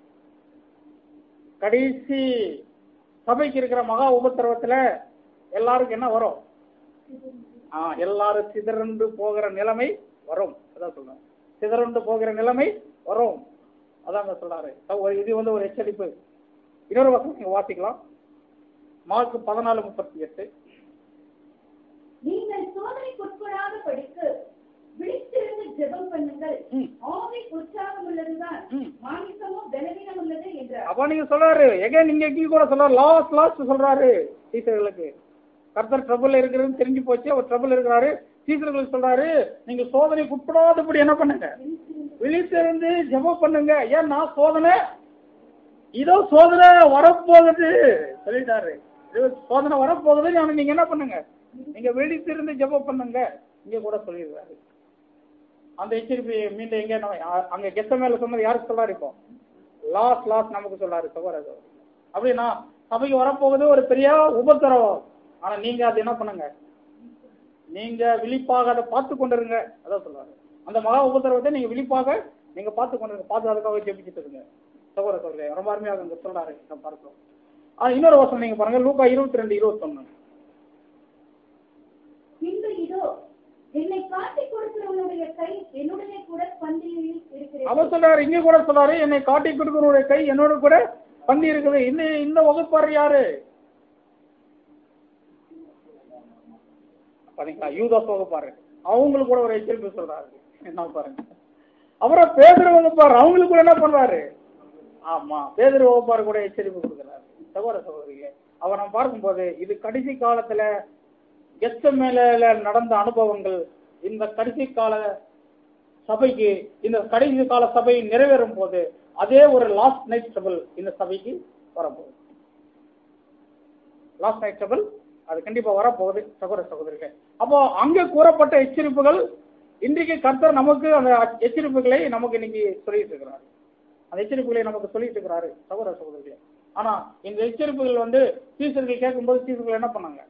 கடைசி சபைக்கு இருக்கிற மகா உபத்திரவத்துல எல்லாருக்கும் என்ன வரும் ஆ எல்லாரும் சிதறண்டு போகிற நிலைமை வரும் அதான் சொல்றேன் சிதறண்டு போகிற நிலைமை வரும் அதாங்க சொல்றாரு ஒரு- இது வந்து ஒரு எச்சரிப்பு இன்னொரு வசனம் நீங்க வாசிக்கலாம் மார்க் பதினாலு முப்பத்தி எட்டு நீங்கள் சோதனைக்குட்படாத படிக்கு விழித்திருந்து ஜெபம் பண்ணுங்கள் ம். ஆவி உற்சாகம் உள்ளதுதான் ம். மாமிசமோ பலவீனம் உள்ளது என்றார் அப்ப நீங்க சொல்றாரு எங்க நீங்க இங்க கூட சொல்றாரு லாஸ்ட் லாஸ்ட் சொல்றாரு டீச்சர்களுக்கு கர்த்தர் ட்ரபிள் இருக்கிறதுன்னு தெரிஞ்சு போச்சு அவர் ட்ரபிள் இருக்கிறாரு டீச்சர்களுக்கு சொல்றாரு நீங்க சோதனைக்கு உட்படாதபடி என்ன பண்ணுங்க விழித்திருந்து ஜெபம் பண்ணுங்க ஏன்னா சோதனை இதோ சோதனை வரப்போகுது சொல்லிட்டாரு இதோ சோதனை வரப்போகுது ஆனா நீங்க என்ன பண்ணுங்க நீங்க விழித்திருந்து ஜெபம் பண்ணுங்க இங்க கூட சொல்லிடுறாரு அந்த எச்சரிப்பு மீண்டும் எங்க நம்ம யா- அங்க கெத்த மேல சொன்னது யாருக்கு சொல்றாரு இப்போ லாஸ்ட் லாஸ்ட் நமக்கு சொல்றாரு சகோதர அப்படின்னா சபைக்கு வரப்போகுது ஒரு பெரிய உபத்திரவம் ஆனா நீங்க அது என்ன பண்ணுங்க நீங்க விழிப்பாக அதை பார்த்து கொண்டிருங்க அதான் சொல்றாரு அந்த மகா உபத்திரவத்தை நீங்க விழிப்பாக நீங்க பார்த்து கொண்டிருங்க பார்த்து அதுக்காக ஜெபிச்சுட்டு இருங்க சகோதர சகோதரி ரொம்ப அருமையாக அங்க சொல்றாரு நம்ம பார்க்கிறோம் ஆனா இன்னொரு வருஷம் நீங்க பாருங்க லூக்கா இருபத்தி ரெண்டு இருபத்தொன்னு பின்பு இதோ என்னை காட்டிக் கொடுக்கிறவனுடைய கை என்னுடனே கூட பந்தியில் இருக்கிறது அவர் சொல்றாரு இங்க கூட சொல்றாரு என்னை காட்டி கொடுக்கிறவருடைய கை என்னோட கூட பண்ணி இருக்குது இந்த இந்த வகுப்பார் யாரு பாத்தீங்களா யூதாஸ் வகுப்பாரு அவங்களுக்கு கூட ஒரு எச்சரிப்பு சொல்றாரு என்ன பாருங்க அவரை பேதர் வகுப்பார் அவங்களுக்கு கூட என்ன பண்றாரு ஆமா பேதர் வகுப்பார் கூட எச்சரிப்பு கொடுக்குறாரு சகோதர சகோதரிகளே அவர் நம்ம பார்க்கும்போது இது கடைசி காலத்துல கெத்த மேல நடந்த அனுபவங்கள் இந்த கடைசி கால சபைக்கு இந்த கடைசி கால சபை நிறைவேறும் போது அதே ஒரு லாஸ்ட் நைட் ட்ரபிள் இந்த சபைக்கு வரப்போகுது லாஸ்ட் நைட் ட்ரபிள் அது கண்டிப்பா வரப்போகுது சகோதர சகோதரிகளே அப்போ அங்கே கூறப்பட்ட எச்சரிப்புகள் இன்றைக்கு கர்த்தர் நமக்கு அந்த எச்சரிப்புகளை நமக்கு இன்னைக்கு சொல்லிட்டு இருக்கிறார் அந்த எச்சரிப்புகளை நமக்கு சொல்லிட்டு இருக்கிறாரு சகோதர சகோதரிகளே ஆனா இந்த எச்சரிப்புகள் வந்து சீசர்கள் கேட்கும்போது சீசர்கள் என்ன பண்ணாங்க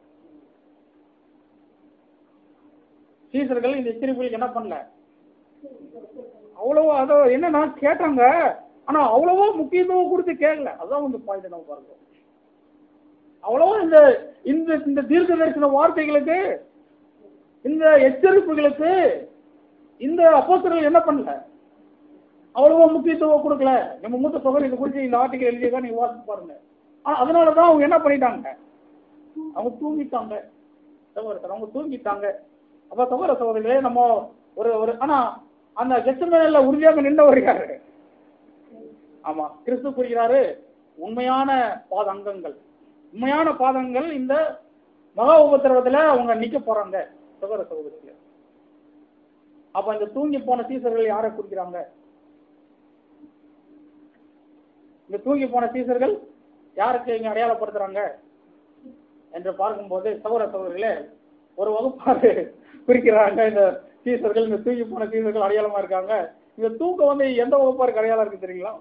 சீசர்கள் இந்த எச்சரிப்புகளுக்கு என்ன பண்ணல அவ்வளவோ அதோ என்னன்னா கேட்டாங்க ஆனா அவ்வளவோ முக்கியத்துவம் கொடுத்து கேட்கல அதான் வந்து பாயிண்ட் நம்ம பாருங்க அவ்வளவோ இந்த இந்த இந்த தீர்க்க தரிசன வார்த்தைகளுக்கு இந்த எச்சரிப்புகளுக்கு இந்த அப்போஸ்தலர்கள் என்ன பண்ணல அவ்வளவோ முக்கியத்துவம் கொடுக்கல நம்ம மூத்த சகோதரி இதை குறித்து இந்த ஆர்டிகல் எழுதியதான் நீங்க வாசிச்சு பாருங்க ஆனா அதனாலதான் அவங்க என்ன பண்ணிட்டாங்க அவங்க தூங்கிட்டாங்க சகோதரர் அவங்க தூங்கிட்டாங்க அப்ப சகோதர சகோதரிகளே நம்ம ஒரு ஒரு ஆனா அந்த கெச்சமேல உறுதியாக நின்றவர் யாரு ஆமா கிறிஸ்து கூறுகிறாரு உண்மையான பாதங்கங்கள் உண்மையான பாதங்கள் இந்த மகா உபத்திரவத்துல அவங்க நிக்க போறாங்க சகோதர சகோதரிகளே அப்ப இந்த தூங்கி போன சீசர்கள் யாரை குறிக்கிறாங்க இந்த தூங்கி போன சீசர்கள் யாருக்கு இங்க அடையாளப்படுத்துறாங்க என்று பார்க்கும்போது சகோதர சகோதரிகளே ஒரு வகுப்பாரு குறிக்கிறாங்க இந்த சீசர்கள் இந்த தூங்கி போன சீசர்கள் அடையாளமா இருக்காங்க இந்த தூக்கம் வந்து எந்த வகுப்பாருக்கு அடையாளம் இருக்கு தெரியுங்களா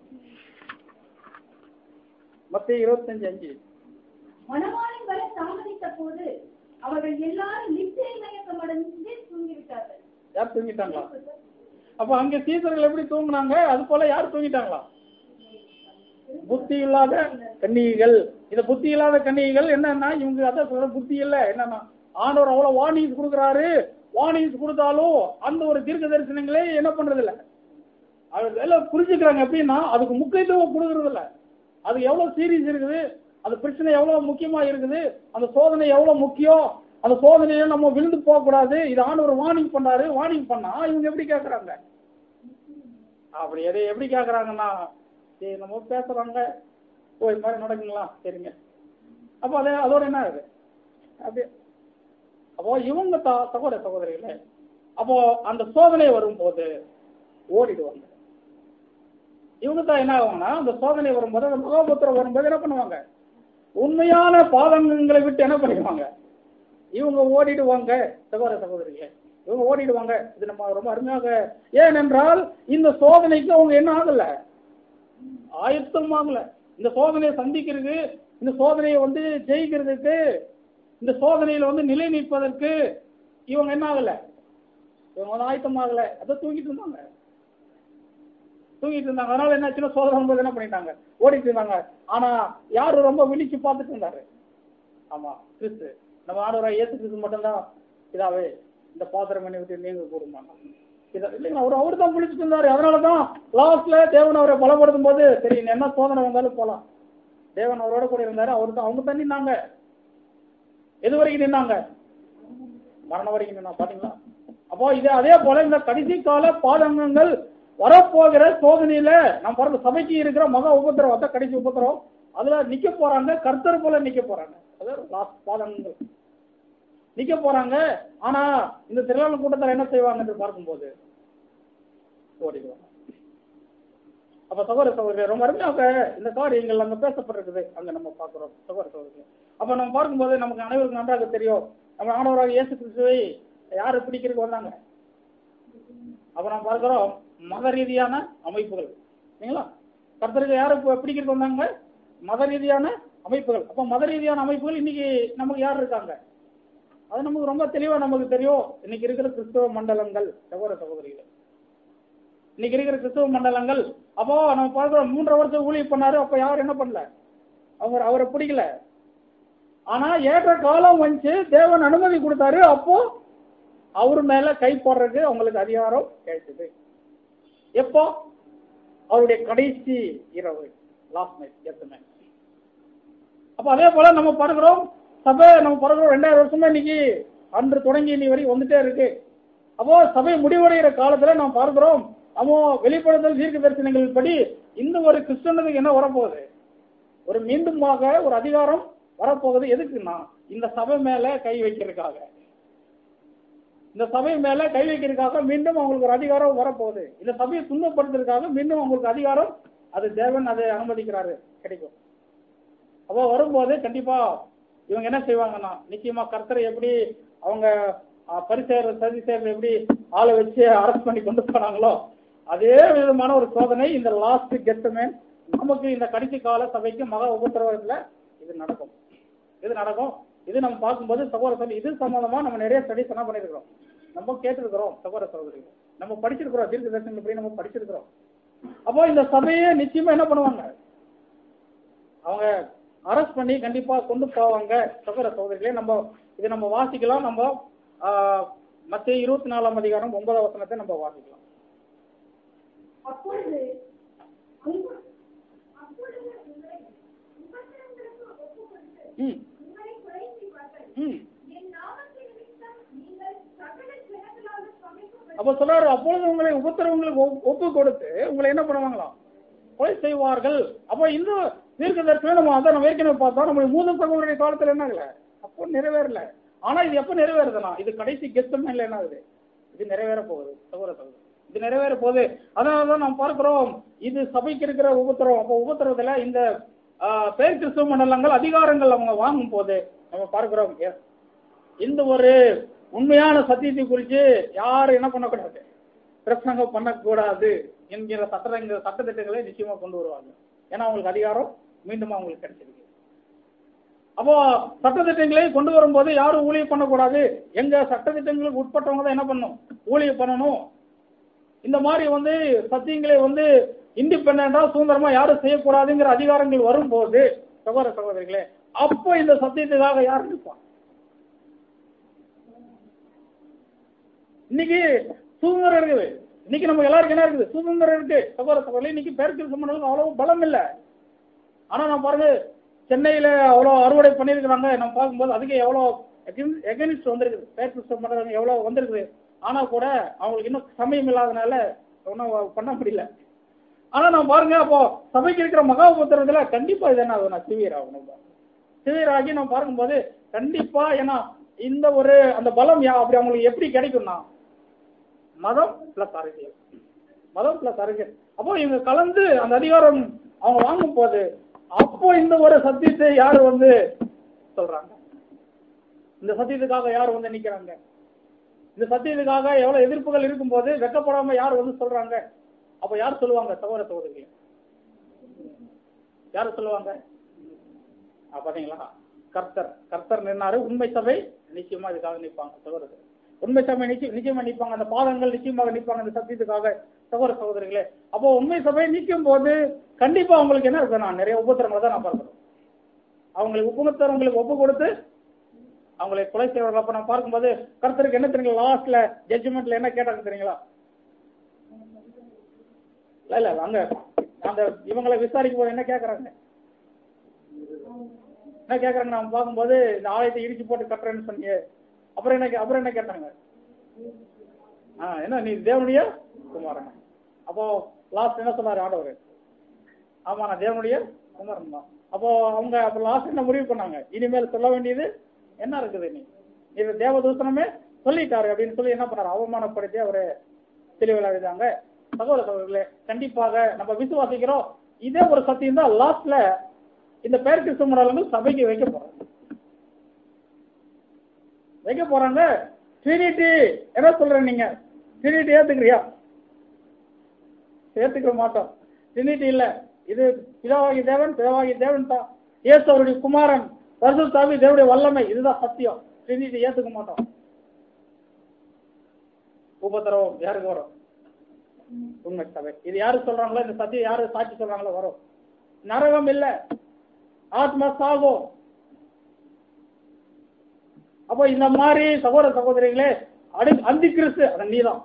மத்திய இருபத்தஞ்சு அஞ்சு மணவாளன் வர தாமதித்த போது அவர்கள் எல்லாரும் நிச்சய மயக்கம் அடைந்து தூங்கிவிட்டார்கள் யார் தூங்கிட்டாங்களா அப்ப அங்க சீசர்கள் எப்படி தூங்குனாங்க அது போல யார் தூங்கிட்டாங்களா புத்தி இல்லாத கன்னிகைகள் இந்த புத்தி இல்லாத கன்னிகைகள் என்னன்னா இவங்க அதான் சொல்ற புத்தி இல்ல என்னன்னா ஆண்டவர் அவ்வளவு வார்னிங்ஸ் கொடுக்குறாரு வார்னிங்ஸ் கொடுத்தாலும் அந்த ஒரு தீர்க்க தரிசனங்களே என்ன பண்றது இல்ல அது எல்லாம் புரிஞ்சுக்கிறாங்க எப்படின்னா அதுக்கு முக்கியத்துவம் கொடுக்கறது இல்ல அது எவ்வளவு சீரியஸ் இருக்குது அந்த பிரச்சனை எவ்வளவு முக்கியமா இருக்குது அந்த சோதனை எவ்வளவு முக்கியம் அந்த சோதனையில நம்ம விழுந்து போக கூடாது இது ஆண்டவர் வார்னிங் பண்ணாரு வார்னிங் பண்ணா இவங்க எப்படி கேக்குறாங்க அப்படி எதை எப்படி கேக்குறாங்கன்னா சரி நம்ம பேசுறாங்க ஓ இது மாதிரி நடக்குங்களா சரிங்க அப்போ அதே அதோட என்ன ஆகுது அப்படியே அப்போ இவங்க த சகோதர சகோதரிகளே அப்போ அந்த சோதனை வரும்போது ஓடிடுவாங்க இவங்க தான் என்ன ஆகுவாங்கன்னா அந்த சோதனை வரும்போது அந்த மகாபுத்திரம் வரும்போது என்ன பண்ணுவாங்க உண்மையான பாதங்களை விட்டு என்ன பண்ணிடுவாங்க இவங்க ஓடிடுவாங்க சகோதர சகோதரிகளே இவங்க ஓடிடுவாங்க இது நம்ம ரொம்ப அருமையாக ஏனென்றால் இந்த சோதனைக்கு அவங்க என்ன ஆகல ஆயத்தமாகல இந்த சோதனையை சந்திக்கிறதுக்கு இந்த சோதனையை வந்து ஜெயிக்கிறதுக்கு இந்த சோதனையில வந்து நிலை நிற்பதற்கு இவங்க என்ன ஆகல இவங்க வந்து ஆயத்தமாகல அதை தூங்கிட்டு இருந்தாங்க தூங்கிட்டு இருந்தாங்க அதனால என்ன ஆச்சுன்னா சோதனை வரும்போது என்ன பண்ணிட்டாங்க ஓடிட்டு இருந்தாங்க ஆனா யாரு ரொம்ப விழிச்சு பார்த்துட்டு இருந்தாரு ஆமா கிறிஸ்து நம்ம ஆண்டவராக இயேசு கிறிஸ்து மட்டும்தான் இதாவே இந்த பாத்திரம் பண்ணி விட்டு நீங்க கூடுமா இதை இல்லைங்களா அவர் அவர் தான் விழிச்சிட்டு இருந்தாரு அதனாலதான் லாஸ்ட்ல தேவன் அவரை பலப்படுத்தும் போது சரி இனி என்ன சோதனை வந்தாலும் போலாம் தேவன் அவரோட கூட இருந்தாரு அவர் தான் அவங்க தான் நின்னாங்க எது வரைக்கும் நின்னாங்க மரணம் வரைக்கும் நின்னா பாத்தீங்களா அப்போ இது அதே போல இந்த கடைசி கால பாதகங்கள் வரப்போகிற சோதனையில நம்ம பிறகு சபைக்கு இருக்கிற மகா உபத்திரம் அதான் கடைசி உபத்திரம் அதுல நிக்க போறாங்க கர்த்தர் போல நிக்க போறாங்க அதாவது லாஸ்ட் பாதகங்கள் நிக்க போறாங்க ஆனா இந்த திரளான கூட்டத்தில் என்ன செய்வாங்க என்று பார்க்கும்போது ஓடிடுவாங்க அப்ப சகோதர சகோதரி ரொம்ப அருமையாக இந்த காரியங்கள் அங்க பேசப்பட்டிருக்குது அங்க நம்ம பார்க்கிறோம் சகோதர சகோதரி அப்ப நம்ம பார்க்கும்போது நமக்கு அனைவருக்கும் நன்றாக தெரியும் நம்ம ஆண்டவராக இயேசு கிறிஸ்துவை யாரு பிடிக்கிறதுக்கு வந்தாங்க அப்ப நம்ம பார்க்கிறோம் மத ரீதியான அமைப்புகள் சரிங்களா கர்த்தருக்கு யாரு பி- பிடிக்கிறதுக்கு வந்தாங்க மத ரீதியான அமைப்புகள் அப்ப மத ரீதியான அமைப்புகள் இன்னைக்கு நமக்கு யார் இருக்காங்க அது நமக்கு ரொம்ப தெளிவா நமக்கு தெரியும் இன்னைக்கு இருக்கிற கிறிஸ்தவ மண்டலங்கள் சகோதர சகோதரிகள் இன்னைக்கு இருக்கிற கிறிஸ்தவ மண்டலங்கள் அப்போ நம்ம பார்க்கிறோம் மூன்றரை வருஷம் ஊழியம் பண்ணாரு அப்ப யாரும் என்ன பண்ணல அவங்க அவரை பிடிக்கல ஆனா ஏற்ற காலம் வந்துச்சு தேவன் அனுமதி கொடுத்தாரு அப்போ அவர் மேல கை போடுறதுக்கு அவங்களுக்கு அதிகாரம் கிடைச்சது எப்போ அவருடைய கடைசி இரவு லாஸ்ட் நைட் எத்தனை அப்ப அதே போல நம்ம பார்க்கிறோம் சபை நம்ம பார்க்கிறோம் ரெண்டாயிரம் வருஷமா இன்னைக்கு அன்று தொடங்கி இன்னி வரைக்கும் வந்துட்டே இருக்கு அப்போ சபை முடிவடைகிற காலத்துல நாம் பார்க்கிறோம் அப்போ வெளிப்படுத்தல் தீர்க்க தரிசனங்கள் படி இந்த ஒரு கிறிஸ்தவனுக்கு என்ன வரப்போகுது ஒரு மீண்டுமாக ஒரு அதிகாரம் வரப்போகுது எதுக்குன்னா இந்த சபை மேல கை வைக்கிறதுக்காக இந்த சபை மேல கை வைக்கிறதுக்காக மீண்டும் அவங்களுக்கு ஒரு அதிகாரம் வரப்போகுது இந்த சபையை துன்பப்படுத்துறதுக்காக மீண்டும் அவங்களுக்கு அதிகாரம் அது தேவன் அதை அனுமதிக்கிறாரு கிடைக்கும் அப்போ வரும்போது கண்டிப்பா இவங்க என்ன செய்வாங்கன்னா நிச்சயமா கர்த்தரை எப்படி அவங்க பரிசேர சதி சேர்ந்து எப்படி ஆளை வச்சு அரெஸ்ட் பண்ணி கொண்டு போனாங்களோ அதே விதமான ஒரு சோதனை இந்த லாஸ்ட் கெட்டமேன் நமக்கு இந்த கடைசி கால சபைக்கு மகா உபத்திரவத்துல இது நடக்கும் இது நடக்கும் இது நம்ம பார்க்கும்போது சகோதர சகோதரி இது சம்பந்தமா நம்ம நிறைய ஸ்டடிஸ் என்ன பண்ணிருக்கிறோம் நம்ம கேட்டிருக்கிறோம் சகோதர சகோதரிகள் நம்ம படிச்சிருக்கிறோம் தீர்க்க தரிசனம் படி நம்ம படிச்சிருக்கிறோம் அப்போ இந்த சபையை நிச்சயமா என்ன பண்ணுவாங்க அவங்க அரெஸ்ட் பண்ணி கண்டிப்பா கொண்டு போவாங்க சகோதர சகோதரிகளே நம்ம இதை நம்ம வாசிக்கலாம் நம்ம மத்திய இருபத்தி நாலாம் அதிகாரம் ஒன்பதாம் வசனத்தை நம்ம வாசிக்கலாம் அப்பொழுது உங்க- அப்பொழுது உங்களை உபத்திரவங்களுக்கு ஒப்புக்கொடுத்து ம் உங்களை கொலை செய்வார்கள். ம் என் நாமத்தின் நிமித்தம் நீங்கள் சகல ஜனங்களாலும் சமைக்கப்பட்டு அப்ப சொல்றாரு அப்பொழுது உங்களை உபத்திரவங்களுக்கு ஒப்- ஒப்பு கொடுத்து உங்களை என்ன பண்ணுவாங்களாம் கொலை செய்வார்கள் அப்ப இந்த தீர்க்க தரிசனம் நம்ம அதான் நம்ம ஏற்கனவே பார்த்தோம் நம்மளுடைய மூத சகோதரருடைய காலத்துல என்ன ஆகல அப்போ நிறைவேறல ஆனா இது எப்ப நிறைவேறுதுன்னா இது கடைசி கெஸ்டமெண்ட்ல என்ன ஆகுது இது நிறைவேற போகுது சகோதர சகோதரி இது நிறைவேற போகுது அதனாலதான் நாம் பார்க்கிறோம் இது சபைக்கு இருக்கிற உபத்திரம் அப்போ உபத்திரத்துல இந்த ஆஹ், பேர் கிறிஸ்துவ மண்டலங்கள் அதிகாரங்கள் அவங்க வாங்கும் போது நம்ம பார்க்கிறோம் எ- இந்த ஒரு உண்மையான சத்தியத்தை குறித்து யாரும் என்ன பண்ணக்கூடாது பிரசங்கம் பண்ணக்கூடாது என்கிற சட்ட சட்டத்திட்டங்களை நிச்சயமா கொண்டு வருவாங்க ஏன்னா அவங்களுக்கு அதிகாரம் மீண்டும் அவங்களுக்கு கிடைச்சிருக்கு அப்போ சட்டத்திட்டங்களை கொண்டு வரும்போது யாரும் ஊழியம் பண்ணக்கூடாது எங்க சட்டத்திட்டங்களுக்கு உட்பட்டவங்க தான் என்ன பண்ணணும் ஊழியம் பண்ணணும் இந்த மாதிரி வந்து சத்தியங்களை வந்து இண்டிபெண்டா சுதந்திரமா யாரும் செய்யக்கூடாதுங்கிற அதிகாரங்கள் வரும்போது சகோதர சகோதரிகளே அப்போ இந்த சத்தியத்துக்காக யார் நிற்பான் இன்னைக்கு சுதந்திரம் இருக்குது இன்னைக்கு நம்ம எல்லாருக்கும் என்ன இருக்குது சுதந்திரம் இருக்கு சகோதர சகோதரி இன்னைக்கு பேருக்கு சம்பந்தம் அவ்வளவு பலம் இல்லை ஆனா நான் பாருங்க சென்னையில அவ்வளோ அறுவடை பண்ணியிருக்கிறாங்க நம்ம பார்க்கும்போது அதுக்கு எவ்வளோ எகனிஸ்ட் வந்திருக்குது பேருக்கு சம்பந்தம் எவ்வளோ வந்திருக்குது ஆனா கூட அவங்களுக்கு இன்னும் சமயம் இல்லாதனால ஒன்றும் பண்ண முடியல ஆனா நான் பாருங்க அப்போ சபைக்கு இருக்கிற மகாபுத்திரத்துல கண்டிப்பா இது என்ன ஆகுதுன்னா சிவியர் ஆகணும் சிவியர் ஆகி நம்ம பார்க்கும்போது கண்டிப்பா ஏன்னா இந்த ஒரு அந்த பலம் யா- அப்படி அவங்களுக்கு எப்படி கிடைக்கும்னா மதம் பிளஸ் அரசியல் மதம் பிளஸ் அரசியல் அப்போ இவங்க கலந்து அந்த அதிகாரம் அவங்க வாங்கும் போது அப்போ இந்த ஒரு சத்தியத்தை யார் வந்து சொல்றாங்க இந்த சத்தியத்துக்காக யார் வந்து நிக்கிறாங்க இந்த சத்தியத்துக்காக எவ்வளவு எதிர்ப்புகள் இருக்கும்போது வெக்கப்படாம யார் வந்து சொல்றாங்க அப்ப யார் சொல்லுவாங்க சகோதர சகோதரிகள் யார் சொல்லுவாங்க ஆ, பாத்தீங்களா கர்த்தர் கர்த்தர் நின்னாரு உண்மை சபை நிச்சயமா இதுக்காக நிற்பாங்க சகோதரர் உண்மை சபை நிச்சயம் நிச்சயமா நிற்பாங்க அந்த பாதங்கள் நிச்சயமாக நிற்பாங்க அந்த சத்தியத்துக்காக சகோதர சகோதரிகளே அப்போ உண்மை சபை நிற்கும் போது கண்டிப்பா அவங்களுக்கு என்ன இருக்கு நான் நிறைய உபத்திரங்களை தான் நான் பார்க்கிறோம் அவங்களுக்கு உபத்திரம் உங்களுக்கு ஒப்பு கொடுத்து அவங்களை கொலை செய்வார்கள் அப்ப நான் பார்க்கும்போது கர்த்தருக்கு என்ன தெரியுங்களா லாஸ்ட்ல ஜட்ஜ்மெண்ட்ல என்ன கேட்டாங்க தெரியுங்களா இல்ல இல்ல அங்க அந்த இவங்களை விசாரிக்கும் போது என்ன கேக்குறாங்க என்ன கேக்குறாங்க நம்ம பார்க்கும்போது இந்த ஆலயத்தை இடிச்சு போட்டு கட்டுறேன்னு சொன்னீங்க அப்புறம் என்ன கே- அப்புறம் என்ன கேட்டாங்க ஆ என்ன நீ தேவனுடைய குமாரன் அப்போ லாஸ்ட் என்ன சொன்னாரு ஆண்டவர் ஆமா நான் தேவனுடைய குமாரன் தான் அப்போ அவங்க அப்போ லாஸ்ட் என்ன முடிவு பண்ணாங்க இனிமேல் சொல்ல வேண்டியது என்ன இருக்குது நீ இது தேவதூசனமே சொல்லிட்டாரு அப்படின்னு சொல்லி என்ன பண்ணாரு அவமானப்படுத்தி அவரு தெளிவில் எழுதாங்க சகோதர சகோதரர்களே கண்டிப்பாக நம்ம விசுவாசிக்கிறோம் இதே ஒரு சத்தியம் தான் லாஸ்ட்ல இந்த பெயர் கிறிஸ்துவர்கள் சபைக்கு வைக்க போறாங்க வைக்க போறாங்க ட்ரினிட்டி என்ன சொல்றேன் நீங்க ட்ரினிட்டி ஏத்துக்கிறியா ஏத்துக்க மாட்டோம் ட்ரினிட்டி இல்ல இது பிதாவாகி தேவன் பிதாவாகி தேவன் தான் இயேசு அவருடைய குமாரன் பரிசுத்தாவி தேவனுடைய வல்லமை இதுதான் சத்தியம் ட்ரினிட்டி ஏத்துக்க மாட்டோம் உபத்திரவம் யாருக்கு வரும் உண்மை சபை இது யாரு சொல்றாங்களோ இந்த சத்தியம் யாரு சாட்சி சொல்றாங்களோ வரும் நரகம் இல்ல ஆத்மா சாகும் அப்போ இந்த மாதிரி சகோதர சகோதரிகளே அடி அந்தி கிறிஸ்து அது நீதான்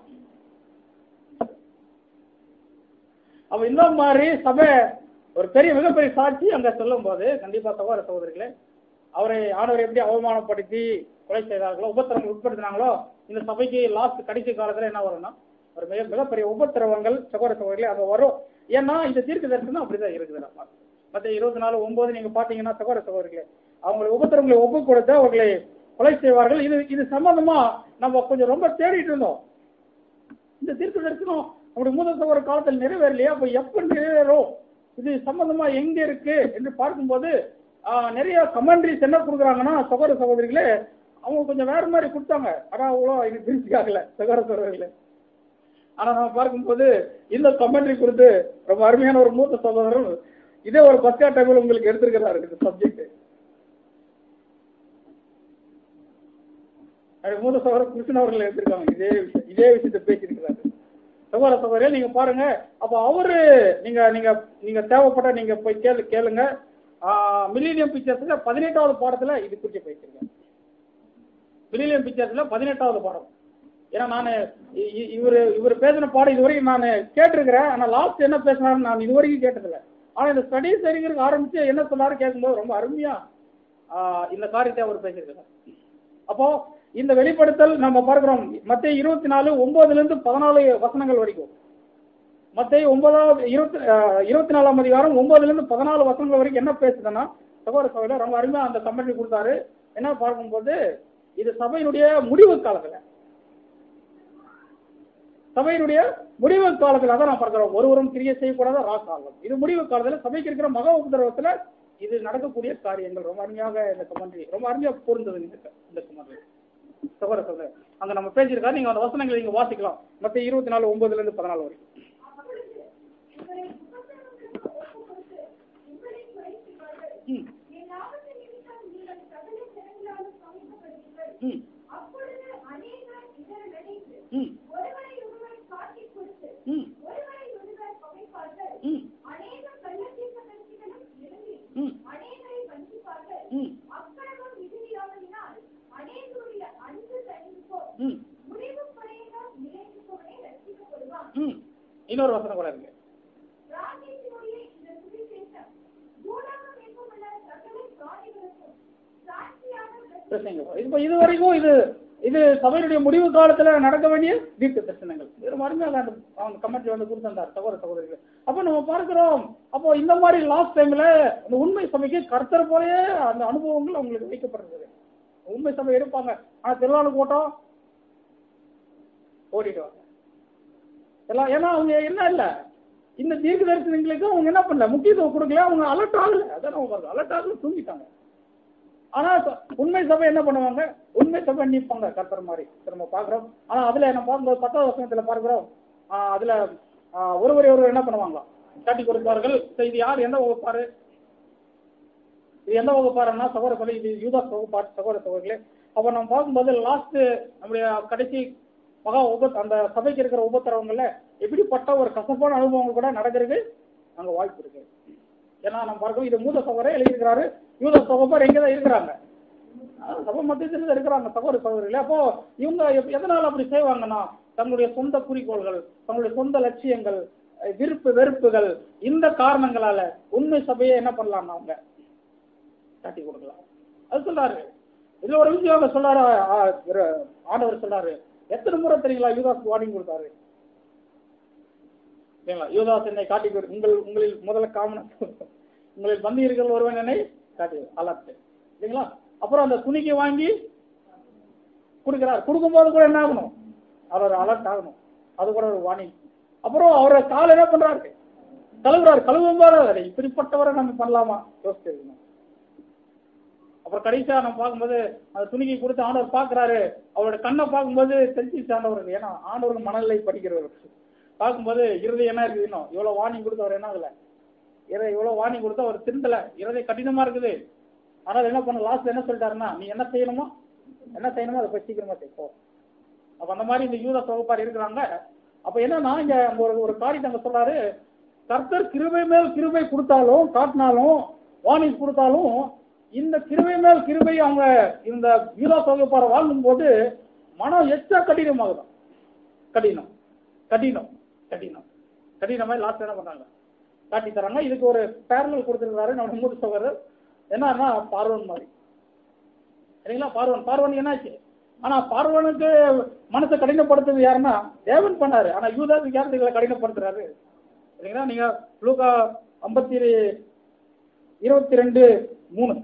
அப்ப இந்த மாதிரி சபை ஒரு பெரிய மிகப்பெரிய சாட்சி அங்க சொல்லும் போது கண்டிப்பா சகோதர சகோதரிகளே அவரை ஆண்டவர் எப்படி அவமானப்படுத்தி கொலை செய்தார்களோ உபத்திரவங்கள் உட்படுத்தினாங்களோ இந்த சபைக்கு லாஸ்ட் கடைசி காலத்துல என்ன வரும்னா ஒரு மிக மிகப்பெரிய உபத்திரவங்கள் சகோதர சகோதரிகளே அங்க வரும் ஏன்னா இந்த தீர்க்க தரிசனம் அப்படிதான் இருக்குது நம்ம மற்ற இருபத்தி நாலு ஒன்பது நீங்க பாத்தீங்கன்னா சகோதர சகோதரிகளே அவங்களை உபத்திரவங்களை ஒப்பு கொடுத்து அவர்களை கொலை செய்வார்கள் இது இது சம்பந்தமா நம்ம கொஞ்சம் ரொம்ப தேடிட்டு இருந்தோம் இந்த தீர்க்க தரிசனம் நம்முடைய மூத்த சகோதர காலத்தில் நிறைவேறலையா அப்ப எப்ப நிறைவேறும் இது சம்பந்தமா எங்க இருக்கு என்று பார்க்கும்போது ஆஹ், நிறைய கமெண்ட்ரிஸ் என்ன கொடுக்குறாங்கன்னா சகோதர சகோதரிகளே அவங்க கொஞ்சம் வேற மாதிரி கொடுத்தாங்க ஆனா அவ்வளோ இது திருப்தி ஆகல சகோதர சகோதரிகளே ஆனா நம்ம பார்க்கும்போது இந்த கமெண்ட்ரி கொடுத்து ரொம்ப அருமையான ஒரு மூத்த சகோதரர் இதே ஒரு பஸ்கா டைமில் உங்களுக்கு எடுத்திருக்கிறாரு இந்த சப்ஜெக்ட் அது மூத்த சகோதரர் கிருஷ்ணன் அவர்கள் எடுத்திருக்காங்க இதே விஷயம் இதே விஷயத்தை பேசியிருக்கிறாரு சகோதர சகோதரே நீங்க பாருங்க அப்ப அவரு நீங்க நீங்க நீங்க தேவைப்பட்ட நீங்க போய் கேளு கேளுங்க மில்லினியம் பிக்சர்ஸ்ல பதினெட்டாவது பாடத்துல இது குறித்து பேசியிருக்கேன் மில்லினியம் பிக்சர்ஸ்ல பதினெட்டாவது பாடம் ஏன்னா நான் இவர் இவர் பேசின பாடம் இது வரைக்கும் நான் கேட்டிருக்கிறேன் ஆனா லாஸ்ட் என்ன பேசினாரு நான் இது வரைக்கும் கேட்டதில்ல ஆனா இந்த ஸ்டடீஸ் அறிஞருக்கு ஆரம்பிச்சு என்ன சொன்னாரு கேட்கும்போது ரொம்ப அருமையா ஆஹ் இந்த காரியத்தை அவர் பேசியிருக்கிறார் அப்போ இந்த வெளிப்படுத்தல் நம்ம பார்க்கிறோம் மத்திய இருபத்தி நாலு ஒன்பதுல இருந்து பதினாலு வசனங்கள் வரைக்கும் மத்திய ஒன்பதாவது இருபத்தி ஆஹ் இருபத்தி நாலாம் அதிகாரம் ஒன்பதுல இருந்து பதினாலு வசனங்கள் வரைக்கும் என்ன பேசுதுன்னா சகோதர சகோதரர் ரொம்ப அருமையா அந்த கமெண்ட்ரி கொடுத்தாரு என்ன பார்க்கும்போது இது சபையினுடைய முடிவு காலத்துல சபையினுடைய முடிவு காலத்துல தான் நான் பார்க்கிறோம் ஒருவரும் கிரியை செய்யக்கூடாத ரா காலம் இது முடிவு காலத்துல சபைக்கு இருக்கிற மகா உபதிரவத்துல இது நடக்கக்கூடிய காரியங்கள் ரொம்ப அருமையாக இந்த கமெண்ட்ரி ரொம்ப அருமையா பொருந்தது இந்த இந்த கமெண்ட்ரி சகோதர சகோதரர் அங்க நம்ம பேசியிருக்கா நீங்க அந்த வசனங்களை நீங்க வாசிக்கலாம் மத்த இருபத்தி நாலு ஒன்பதுல இருந்து பதினாலு வரைக்கும் அப்பொழுது உங்களை உபத்திரவங்களுக்கு ஒப்புக்கொடுத்து உங்களை கொலை செய்வார்கள். ம், என் நாமத்தின் நிமித்தம் நீங்கள் சகல ஜனங்களாலும் சமைக்கப்படுவீர்கள். ம், அப்பொழுது அநேகர் இதர நினைத்து ம், ஒருவரை ஒருவர் காட்டிக் கொடுத்து ம், ஒருவரை ஒருவர் பகைப்பார்கள் ம், அநேக கள்ளத்தீர்க்கதரிசிகளும் எழும்பி ம், அநேகரை வஞ்சிப்பார்கள் ம், அக்கிரமம் மிகுதியாவதினால் அநேகருடைய அன்பு தணிந்து போம் ம், முடிவு படையினால் நிலைத்து போனே ரட்சிக்கப்படுவான் ம். இன்னொரு வசனம் கூட இருக்கு ராஜேஷனுடைய இந்த சுவிசேஷம் பூலோகம் எங்குமுள்ள சகல பிராணிகளுக்கும் சாட்சியாக பிரசங்க இப்போ இது வரைக்கும் இது இது சபையினுடைய முடிவு காலத்துல நடக்க வேண்டிய தீர்க்க தரிசனங்கள் இது மறுமையாக அந்த அவங்க கமெண்ட் வந்து கொடுத்திருந்தார் சகோதர சகோதரிகள் அப்போ நம்ம பார்க்கிறோம் அப்போ இந்த மாதிரி லாஸ்ட் டைம்ல அந்த உண்மை சபைக்கு கர்த்தர் போலயே அந்த அனுபவங்கள் அவங்களுக்கு வைக்கப்படுறது உண்மை சபை எடுப்பாங்க ஆனா திருவாரூர் கூட்டம் ஓடிடுவாங்க எல்லாம் ஏன்னா அவங்க என்ன இல்ல இந்த தீர்க்க தரிசனங்களுக்கு அவங்க என்ன பண்ணல முக்கியத்துவம் கொடுக்கல அவங்க அலர்ட் ஆகல அதான் அவங்க அலர்ட் ஆகல தூங்கிட்டாங்க ஆனா ச- உண்மை சபை என்ன பண்ணுவாங்க உண்மை சபை நிற்பாங்க கர்த்தர் மாதிரி திரும்ப பாக்குறோம் ஆனா அதுல என்ன பார்க்கும்போது பத்தாவது வசனத்துல பார்க்கிறோம் ஆஹ் அதுல ஆஹ் ஒருவரை ஒருவர் என்ன பண்ணுவாங்களா காட்டி கொடுப்பார்கள் சரி, இது யார் எந்த வகுப்பாரு இது எந்த வகுப்பாருன்னா சகோதர சொல்லி இது யூதா வகுப்பார் சகோதர சகோதரிகளே அப்ப நம்ம பார்க்கும்போது லாஸ்ட் நம்முடைய கடைசி மகா உப அந்த சபைக்கு இருக்கிற உபத்திரவங்கள்ல எப்படிப்பட்ட ஒரு கசப்பான அனுபவங்கள் கூட நடக்கிறதுக்கு அங்க வாய்ப்பு இருக்கு ஏன்னா நம்ம பார்க்கணும் இது மூத சகோதரே எழுதியிருக்கிறாரு யூத சகோதரர் எங்க தான் இருக்கிறாங்க அஹ் சபை மத்தியத்தில் தான் இருக்கிறாங்க சகோதர சகோதரிகளே அப்போ இவங்க எப்- எதனால அப்படி செய்வாங்கன்னா தங்களுடைய சொந்த குறிக்கோள்கள் தங்களுடைய சொந்த லட்சியங்கள் அஹ் விருப்பு வெறுப்புகள் இந்த காரணங்களால உண்மை சபையை என்ன பண்ணலாம் அவங்க காட்டி கொடுக்கலாம் அது சொல்றாரு இதுல ஒரு விஷயம் அவங்க சொல்றாரு ஆ, ஆ, இவரு ஆண்டவர் சொல்றாரு எத்தனை முறை தெரியுங்களா யூதாஸ் வார்னிங் கொடுத்தாரு சரிங்களா யூதாஸ் என்னை காட்டி கொடு உங்கள் உங்களில் முதல்ல காமன உங்களில் வந்தீர்கள் ஒருவன் என்னை காட்டி அலர்ட் சரிங்களா அப்புறம் அந்த துணிக்கு வாங்கி கொடுக்கிறார் கொடுக்கும்போது கூட என்ன ஆகணும் அவர் அலர்ட் ஆகணும் அது கூட ஒரு வார்னிங் அப்புறம் அவரை கால் என்ன பண்றாரு கழுவுறாரு கழுவும் போது அட, இப்படிப்பட்டவரை நம்ம பண்ணலாமா யோசிச்சு இருக்கணும். அப்புறம் கடைசியா நம்ம பார்க்கும்போது அந்த துணிக்கு கொடுத்து ஆண்டவர் பார்க்கறாரு அவரோட கண்ணை பார்க்கும்போது தெரிஞ்சிச்சு ஆண்டவருக்கு ஏன்னா ஆண்டவருக்கு மனநிலை படிக்கிறவர் பார்க்கும்போது இருதயம் என்ன இருக்குது இன்னும் இவ்வளவு வார்னிங் கொடுத்து அவர் என்ன ஆகல இறை இவ்வளவு வார்னிங் கொடுத்து அவர் திருந்தல இருதயம் கடினமா இருக்குது ஆனால் என்ன பண்ண லாஸ்ட்ல என்ன சொல்லிட்டாருன்னா நீ என்ன செய்யணுமோ என்ன செய்யணுமோ அதை போய் சீக்கிரமா செய் போ அப்ப அந்த மாதிரி இந்த யூத தொகுப்பார் இருக்கிறாங்க அப்ப என்னன்னா இங்க அங்க ஒரு ஒரு காரியத்தை அங்க சொல்றாரு கர்த்தர் கிருபை மேல் கிருபை கொடுத்தாலும் காட்டினாலும் வார்னிங் கொடுத்தாலும் இந்த கிருபை மேல் கிருபை அவங்க இந்த யூதா தொகுப்பார வாங்கும் போது மனம் எச்சா கடினமாகுதான் கடினம் கடினம் கடினம் கடினமா லாஸ்ட் என்ன பண்றாங்க காட்டி தராங்க இதுக்கு ஒரு பேரல் கொடுத்துருக்காரு நம்ம மூத்த சகோதரர் என்னன்னா பார்வன் மாதிரி சரிங்களா பார்வன் பார்வன் என்னாச்சு ஆனா பார்வனுக்கு மனசை கடினப்படுத்துறது யாருன்னா தேவன் பண்ணாரு ஆனா யூதாவுக்கு யார் இதுல கடினப்படுத்துறாரு சரிங்களா நீங்க லூகா ஐம்பத்தி இருபத்தி ரெண்டு மூணு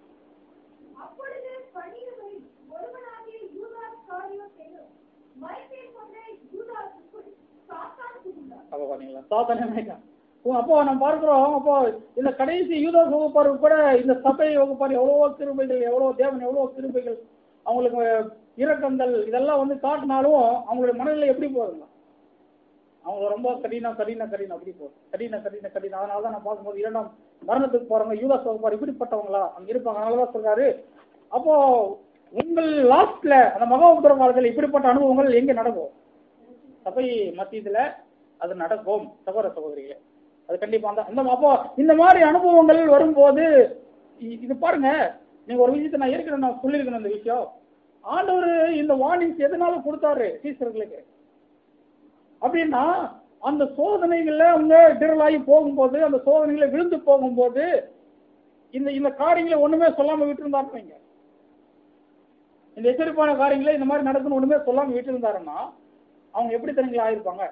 அப்பொழுது பன்னிருவரில் ஒருவனாகிய யூதாஸ் காரியோத்தேயும் மரித்தே கொண்ட யூதாசுக்குள் சாத்தான் புகுந்தான். அப்போ பாத்தீங்களா சாத்தானே நினைக்கிறான். ஓ, அப்போ நம்ம பார்க்கிறோம் அப்போ இந்த கடைசி யூதா வகுப்பாரு கூட இந்த சபை வகுப்பாரு எவ்வளவோ கிருபைகள் எவ்வளவோ தேவன் எவ்வளவோ கிருபைகள் அவங்களுக்கு இரக்கங்கள் இதெல்லாம் வந்து காட்டினாலும் அவங்களுடைய மனநிலை எப்படி போகுதுங்க அவங்க ரொம்ப கடினம் கடினம் கடினம் அப்படி போகுது கடின கடின கடினம் அதனால தான் நான் பார்க்கும்போது இரண்டாம் மரணத்துக்கு போறவங்க யூதா வகுப்பாரு இப்படிப்பட்டவங்களா அங்க இருப்பாங்க அதனால தான் சொல்றாரு அப்போ உங்கள் லாஸ்ட்ல அந்த மகாபுத்திர காலத்தில் இப்படிப்பட்ட அனுபவங்கள் எங்க நடக்கும் சபை மத்தியத்துல அது நடக்கும் சகோதர சகோதரிகளே அது கண்டிப்பா அந்த அந்த அப்போ இந்த மாதிரி அனுபவங்கள் வரும்போது இ- இது பாருங்க நீங்க ஒரு விஷயத்தை நான் ஏற்கனவே நான் சொல்லியிருக்கேன் இந்த விஷயம் ஆண்டவர் இந்த வார்னிங்ஸ் எதனால கொடுத்தாரு சீசர்களுக்கு அப்படின்னா அந்த சோதனைகள்ல அவங்க திரளாகி போகும்போது அந்த சோதனைகளை விழுந்து போகும்போது இந்த இந்த காரியங்களை ஒண்ணுமே சொல்லாம விட்டுருந்தாருன்னு வைங்க இந்த எச்சரிப்பான காரியங்களை இந்த மாதிரி நடக்குன்னு ஒண்ணுமே சொல்லாம விட்டுருந்தாருன்னா அவங்க எப்படி தெரியுங்களா ஆயிருப்பாங்க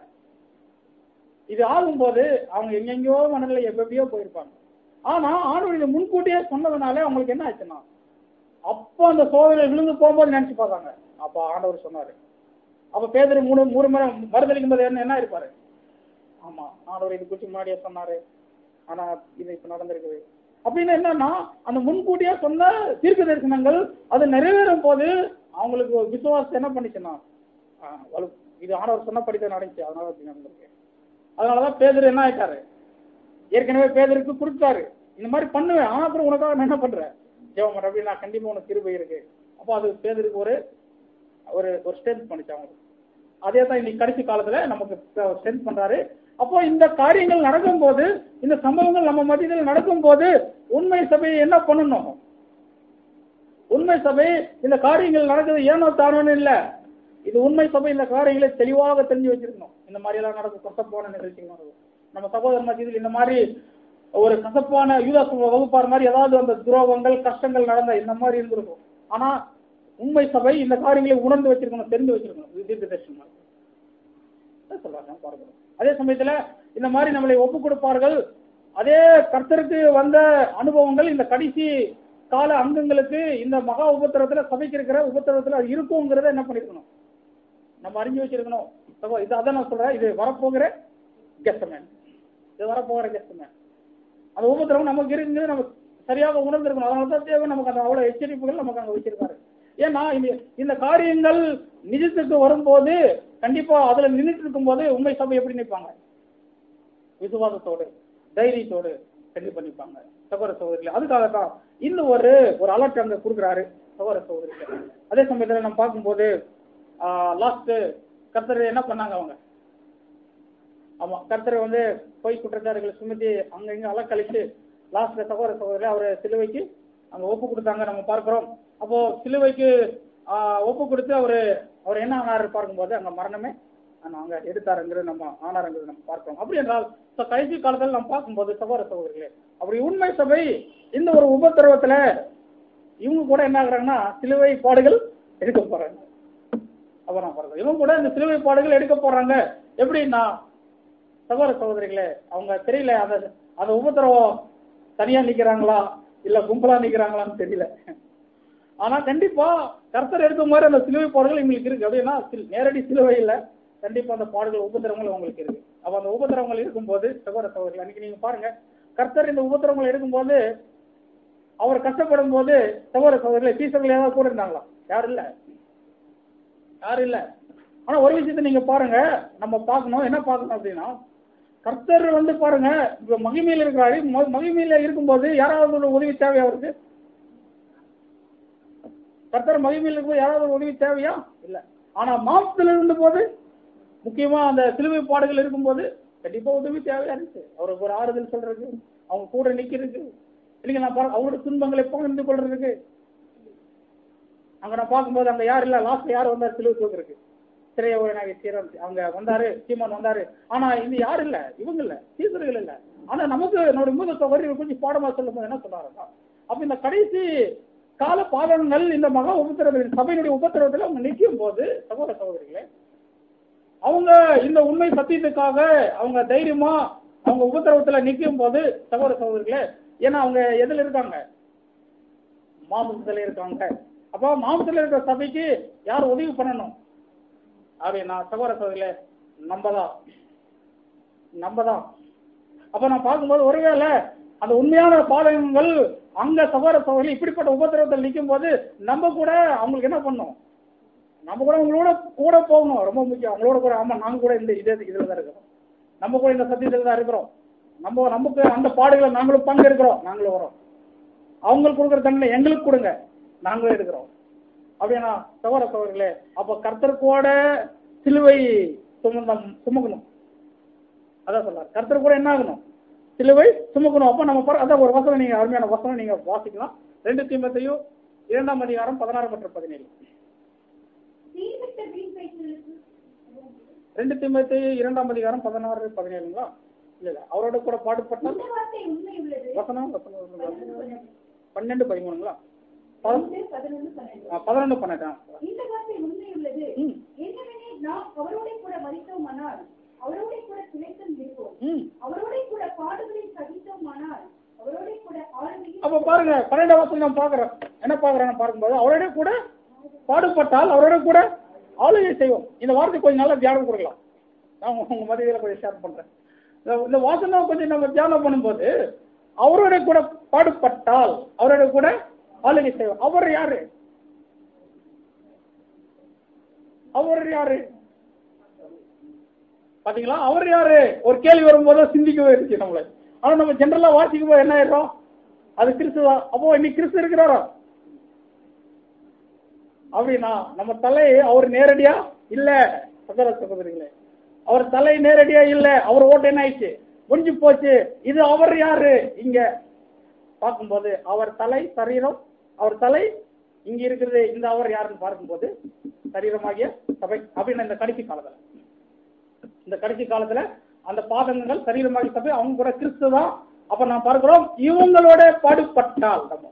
இது ஆகும்போது அவங்க எங்கெங்கயோ மனநிலை எப்படியோ போயிருப்பாங்க ஆனா ஆண்டவர் இதை முன்கூட்டியே சொன்னதுனால அவங்களுக்கு என்ன ஆச்சுன்னா அப்போ அந்த சோதனை விழுந்து போகும்போது நினைச்சு பார்த்தாங்க அப்ப ஆண்டவர் சொன்னாரு அப்ப பேதர் மூணு மூணு முறை மறுதளிக்கும் போது என்ன என்ன இருப்பாரு ஆமா ஆண்டவர் இது குறித்து முன்னாடியே சொன்னாரு ஆனா இது இப்ப நடந்திருக்குது அப்படின்னு என்னன்னா அந்த முன்கூட்டியே சொன்ன தீர்க்க தரிசனங்கள் அது நிறைவேறும் போது அவங்களுக்கு ஒரு விசுவாசம் என்ன பண்ணிச்சுன்னா ஆ, வலு- இது ஆண்டவர் சொன்னபடி தான் நடந்துச்சு அதனால அப்படி நடந்திருக்கு அதனாலதான் பேதர் என்ன ஆயிட்டாரு ஏற்கனவே பேதருக்கு கொடுத்தாரு இந்த மாதிரி பண்ணுவேன் ஆனா அப்புறம் உனக்காக நான் என்ன பண்றேன் ஜெபம் பண்றேன் அப்படி நான் கண்டிப்பா உனக்கு கிருபை இருக்கு அப்போ அது பேதருக்கு ஒரு ஒரு ஒரு ஸ்ட்ரென்த் பண்ணிச்சு அவங்களுக்கு அதே தான் இன்னைக்கு கடைசி காலத்துல நமக்கு ஸ்ட்ரென்த் பண்றாரு அப்போ இந்த காரியங்கள் நடக்கும்போது இந்த சம்பவங்கள் நம்ம மத்தியில் நடக்கும்போது உண்மை சபை என்ன பண்ணணும் உண்மை சபை இந்த காரியங்கள் நடக்குது ஏனோ தானோன்னு இல்ல இது உண்மை சபை இந்த காரியங்களை தெளிவாக தெரிஞ்சு வச்சிருக்கணும் இந்த மாதிரி எல்லாம் நடக்கும் கசப்பான நிகழ்ச்சிகள் நடக்கும் நம்ம சகோதர மத்தியில் இந்த மாதிரி ஒரு கசப்பான யூதா வகுப்பார் மாதிரி ஏதாவது அந்த துரோகங்கள் கஷ்டங்கள் நடந்த இந்த மாதிரி இருந்திருக்கும் ஆனா உண்மை சபை இந்த காரியங்களை உணர்ந்து வச்சிருக்கணும் தெரிந்து வச்சிருக்கணும் இது தீர்க்க தரிசனம் அதான் சொல்றாங்க பார்க்கிறோம் அதே சமயத்துல இந்த மாதிரி நம்மளை ஒப்பு கொடுப்பார்கள் அதே கர்த்தருக்கு வந்த அனுபவங்கள் இந்த கடைசி கால அங்கங்களுக்கு இந்த மகா உபத்திரத்துல சபைக்கு இருக்கிற உபத்திரத்துல அது இருக்குங்கிறத என்ன பண்ணிருக்கணும் நம்ம அறிஞ்சு வச்சிருக்கணும் சகோ இது அதான் நான் சொல்றேன் இது வரப்போகிற கெஸ்டமேன் இது வரப்போகிற கெஸ்டமேன் அந்த உபத்திரம் நமக்கு இருக்குங்கிறது நம்ம சரியாக உணர்ந்திருக்கணும் அதனால தான் தேவை நமக்கு அந்த அவ்வளவு எச்சரிப்புகள் நமக்கு அங்க வச்சிருக்காரு ஏன்னா இந்த இந்த காரியங்கள் நிஜத்துக்கு வரும்போது கண்டிப்பா அதுல நின்றுட்டு இருக்கும்போது உண்மை சபை எப்படி நிற்பாங்க விசுவாசத்தோடு தைரியத்தோடு சென்று பண்ணிப்பாங்க சகோதர சகோதரிகள் அதுக்காக தான் இந்த ஒரு ஒரு அலர்ட் அங்க கொடுக்குறாரு சகோதர சகோதரிகள் அதே சமயத்துல நம்ம பார்க்கும்போது லாஸ்ட் கர்த்தர் என்ன பண்ணாங்க அவங்க ஆமா கர்த்தர் வந்து பொய் குற்றச்சாட்டுகளை சுமத்தி அங்க இங்க அலக்கழிச்சு லாஸ்ட்ல சகோதர சகோதரி அவரை சிலுவைக்கு அங்க ஒப்பு கொடுத்தாங்க நம்ம பார்க்கிறோம் அப்போ சிலுவைக்கு ஆஹ், ஒப்பு கொடுத்து அவரு அவர் என்ன ஆனார் பார்க்கும்போது அங்க மரணமே ஆனா அங்க எடுத்தாருங்கிறது நம்ம ஆனாருங்கிறது நம்ம பார்க்கிறோம் அப்படி என்றால் so கடைசி காலத்தில் நம்ம பார்க்கும்போது சகோதர சகோதரிகளே அப்படி உண்மை சபை இந்த ஒரு உபத்திரவத்துல இவங்க கூட என்ன ஆகுறாங்கன்னா சிலுவை பாடுகள் எடுக்க போறாங்க அப்புறம் பாருங்க இவங்க கூட இந்த சிலுவை பாடுகள் எடுக்க போறாங்க எப்படின்னா சகோதர சகோதரிகளே அவங்க தெரியல அந்த அந்த உபத்திரவம் தனியா நிக்கிறாங்களா இல்ல கும்பலா நிக்கிறாங்களான்னு தெரியல ஆனா கண்டிப்பா கர்த்தர் எடுக்கும் மாதிரி அந்த சிலுவை பாடுகள் இவங்களுக்கு இருக்கு அப்படின்னா சில்- நேரடி சிலுவை இல்ல கண்டிப்பா அந்த பாடுகள் உபத்திரவங்கள் உங்களுக்கு இருக்கு அப்ப அந்த உபத்திரவங்கள் இருக்கும்போது சகோதர சகோதரிகள் அன்னைக்கு நீங்க பாருங்க கர்த்தர் இந்த உபத்திரவங்கள் எடுக்கும்போது அவர் கஷ்டப்படும் போது சகோதர சகோதரிகளை சீசர்கள் ஏதாவது கூட இருந்தாங்களா யாரும் இல்ல யாரும் இல்ல ஆனா ஒரு விஷயத்தை நீங்க பாருங்க நம்ம பார்க்கணும் என்ன பார்க்கணும் அப்படின்னா கர்த்தர் வந்து பாருங்க இப்ப மகிமையில இருக்கிறாரு ம- மகிமையில இருக்கும்போது யாராவது ஒரு உதவி தேவையா அவருக்கு கர்த்தர் மகிமையில இருக்கும்போது யாராவது ஒரு உதவி தேவையா இல்ல ஆனா மாம்சத்துல இருந்த போது முக்கியமா அந்த சிலுவை பாடுகள் இருக்கும்போது கண்டிப்பா உதவி தேவையா இருந்துச்சு அவருக்கு ஒரு ஆறுதல் சொல்றதுக்கு அவங்க கூட நிக்கிறதுக்கு இல்லைங்க நான் பாரு- அவரோட துன்பங்களை பகிர்ந்து கொள்றதுக்கு அங்க நான் பார்க்கும்போது அங்க யார் இல்ல லாஸ்ட்ல யார் வந்தார் சிலுவை தூக்குறதுக்கு சிறையவனாக சீரன் அவங்க வந்தாரு சீமான் வந்தாரு ஆனா இது யாரும் இல்ல இவங்க இல்ல சீசர்கள் இல்ல ஆனா நமக்கு என்னோட மூத்த வரி கொஞ்சம் பாடமா சொல்லும் போது என்ன சொன்னாருன்னா அப்ப இந்த கடைசி கால பாதங்கள் இந்த மகா உபத்திரவத்தின் சபையினுடைய உபத்திரவத்துல அவங்க நிற்கும் போது சகோதர சகோதரிகளே அவங்க இந்த உண்மை சத்தியத்துக்காக அவங்க தைரியமா அவங்க உபத்திரவத்துல நிற்கும் போது சகோதர சகோதரிகளே ஏன்னா அவங்க எதுல இருக்காங்க மாம்சத்துல இருக்காங்க அப்போ மாம்சத்துல இருக்கிற சபைக்கு யார் உதவி பண்ணணும் அப்படின்னா சகோதர சகோதரிகளே நம்ம தான் நம்ம தான் அப்ப நான் பார்க்கும்போது ஒருவேளை அந்த உண்மையான பாதகங்கள் அங்க சகோதர சகோதரி இப்படிப்பட்ட உபத்திரவத்தில் நிற்கும் போது நம்ம கூட அவங்களுக்கு என்ன பண்ணணும் நம்ம கூட அவங்களோட கூட போகணும் ரொம்ப முக்கியம் அவங்களோட கூட ஆமா நாங்க கூட இந்த இதே இதுல தான் இருக்கிறோம் நம்ம கூட இந்த சத்தியத்தில் தான் இருக்கிறோம் நம்ம நமக்கு அந்த பாடுகளை நாங்களும் பங்கு இருக்கிறோம் நாங்களும் வரோம் அவங்களுக்கு கொடுக்குற தண்டனை எங்களுக்கு கொடுங்க நாங்களும் எடுக்கிறோம் அப்படின்னா சகோதர சகோதரிகளே அப்ப கர்த்தர் கூட சிலுவை சுமந்தம் சுமக்கணும் அதான் சொல்றார் கர்த்தர் கூட என்ன ஆகணும் சிலுவை சுமக்கணும் அப்ப நம்ம பாரு- அதான் ஒரு வசனம் நீங்க அருமையான வசனம் நீங்க வாசிக்கலாம் ரெண்டு தீமத்தையும் இரண்டாம் அதிகாரம் பதினாறு மற்றும் பதினேழு தீர்விட்ட வீண் பேச்சுகளுக்கு ரெண்டு தீமத்தையும் இரண்டாம் அதிகாரம் பதினாறு பதினேழுங்களா இல்ல இல்ல அவரோட கூட பாடுபட்டால் இந்த வார்த்தை உண்மை உள்ளது வசனம் வசனம் பன்னெண்டு பதிமூணுங்களா பத- பதினொன்று பன்னெண்டு ஆ, பதினொன்று பன்னெண்டா இந்த வார்த்தை உண்மை உள்ளது ம் என்னவெனில் நாம் அவரோட கூட மறித்தோமானால் அவரோட கூட பிழைத்தும் இருப்போம் ம் அவரோட கூட பாடுகளை சகித்தோமானால் அவரோட கூட ஆளுமையில் அப்ப பாருங்க பன்னெண்டாம் வசனம் நான் பாக்குறேன் என்ன பாக்குறேன் பார்க்கும்போது அவரோட கூட பாடுபட்டால் அவரோட கூட ஆளுகை செய்வோம் இந்த வார்த்தை கொஞ்சம் நல்லா தியானம் கொடுக்கலாம் நான் உங்க- உங்க மதியில கொஞ்சம் ஷேர் பண்றேன் இந்த- இந்த வாசனம் கொஞ்சம் நம்ம தியானம் பண்ணும்போது அவரோட கூட பாடுபட்டால் அவரோட கூட ஆளுகை செய்வோம் அவர் யாரு அவர் யாரு பாத்தீங்களா அவர் யாரு ஒரு கேள்வி வரும்போது சிந்திக்கவே இருக்கு நம்மள ஆனா நம்ம ஜென்ரலா வாசிக்கும் போது என்ன ஆயிடுறோம் அது கிறிஸ்து தான் அப்போ இன்னைக்கு கிறிஸ்து இருக்கிறாரா அப்படின்னா நம்ம தலை அவர் நேரடியா இல்ல சகோதர சகோதரிகளே அவர் தலை நேரடியா இல்ல அவர் ஓட்டு என்ன ஆயிடுச்சு முடிஞ்சு போச்சு இது அவர் யாரு இங்க பார்க்கும்போது அவர் தலை சரீரம் அவர் தலை இங்க இருக்கிறது இந்த அவர் யாருன்னு பார்க்கும்போது சரீரமாகிய சபை அப்படின்னு இந்த கடைசி காலத்துல இந்த கடைசி காலத்துல அந்த பாதங்கள் சரீரமாகிய சபை அவங்க கூட கிறிஸ்து தான் அப்ப நான் பார்க்கிறோம் இவங்களோட பாடுபட்டால் நம்ம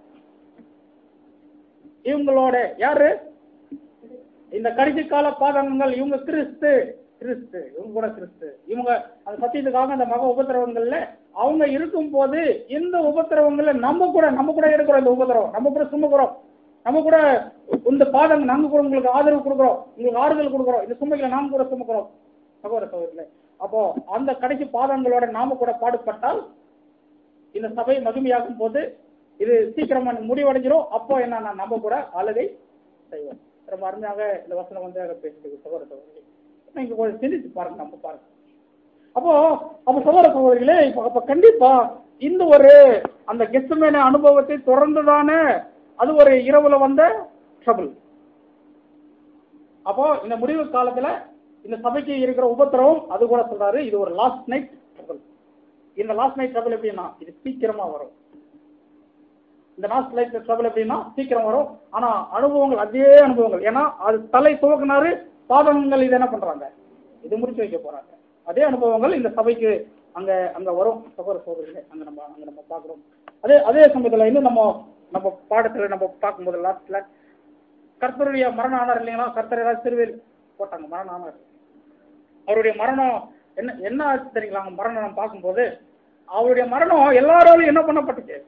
இவங்களோட யாரு இந்த கடைசி கால பாதகங்கள் இவங்க கிறிஸ்து கிறிஸ்து இவங்க கூட கிறிஸ்து இவங்க அந்த சத்தியத்துக்காக அந்த மக உபத்திரவங்கள்ல அவங்க இருக்கும் போது இந்த உபத்திரவங்கள்ல நம்ம கூட நம்ம கூட இருக்கிறோம் இந்த உபத்திரவம் நம்ம கூட சுமக்கிறோம் நம்ம கூட இந்த பாதம் நாங்க கூட உங்களுக்கு ஆதரவு கொடுக்குறோம் உங்களுக்கு ஆறுதல் கொடுக்குறோம் இந்த சுமைகளை நாம கூட சுமக்கிறோம் சகோதர சகோதரிகளே அப்போ அந்த கடைசி பாதங்களோட நாம கூட பாடுபட்டால் இந்த சபை மகிமையாகும் போது இது சீக்கிரமா முடிவடைஞ்சிரும் அப்போ என்ன நான் நம்ம கூட ஆளுகை செய்வோம் ரொம்ப அருமையாக இந்த வசனம் வந்து அதை பேசிட்டு சகோதர சகோதரி நீங்க கொஞ்சம் சிந்திச்சு பாருங்க நம்ம பாருங்க அப்போ அப்ப சகோதர சகோதரிகளே இப்ப அப்ப கண்டிப்பா இந்த ஒரு அந்த கெஸ்டமேன அனுபவத்தை தொடர்ந்துதானே அது ஒரு இரவுல வந்த ட்ரபிள் அப்போ இந்த முடிவு காலத்துல இந்த சபைக்கு இருக்கிற உபத்திரவம் அது கூட சொல்றாரு இது ஒரு லாஸ்ட் நைட் ட்ரபிள் இந்த லாஸ்ட் நைட் ட்ரபிள் எப்படின்னா இது சீக்கிரமா வரும் இந்த லாஸ்ட் நைட் ட்ரபிள் எப்படின்னா சீக்கிரம் வரும் ஆனா அனுபவங்கள் அதே அனுபவங்கள் ஏன்னா அது தலை துவக்கினாரு பாதகங்கள் இது என்ன பண்றாங்க இது முடிச்சு வைக்க போறாங்க அதே அனுபவங்கள் இந்த சபைக்கு அங்க அங்க வரும் சகோதர சகோதரிகளே அங்க நம்ம அங்க நம்ம பாக்குறோம் அதே அதே சமயத்துல இன்னும் நம்ம நம்ம பாடத்துல நம்ம பார்க்கும்போது லாஸ்ட்ல கர்த்தருடைய மரணம் ஆனார் இல்லைங்களா கர்த்தர் ஏதாவது சிறுவில் போட்டாங்க மரணம் ஆனார் அவருடைய மரணம் என்ன என்ன ஆச்சு தெரியுங்களா அவங்க மரணம் நம்ம பார்க்கும்போது அவருடைய மரணம் எல்லாராலும் என்ன பண்ணப்பட்டுச்சு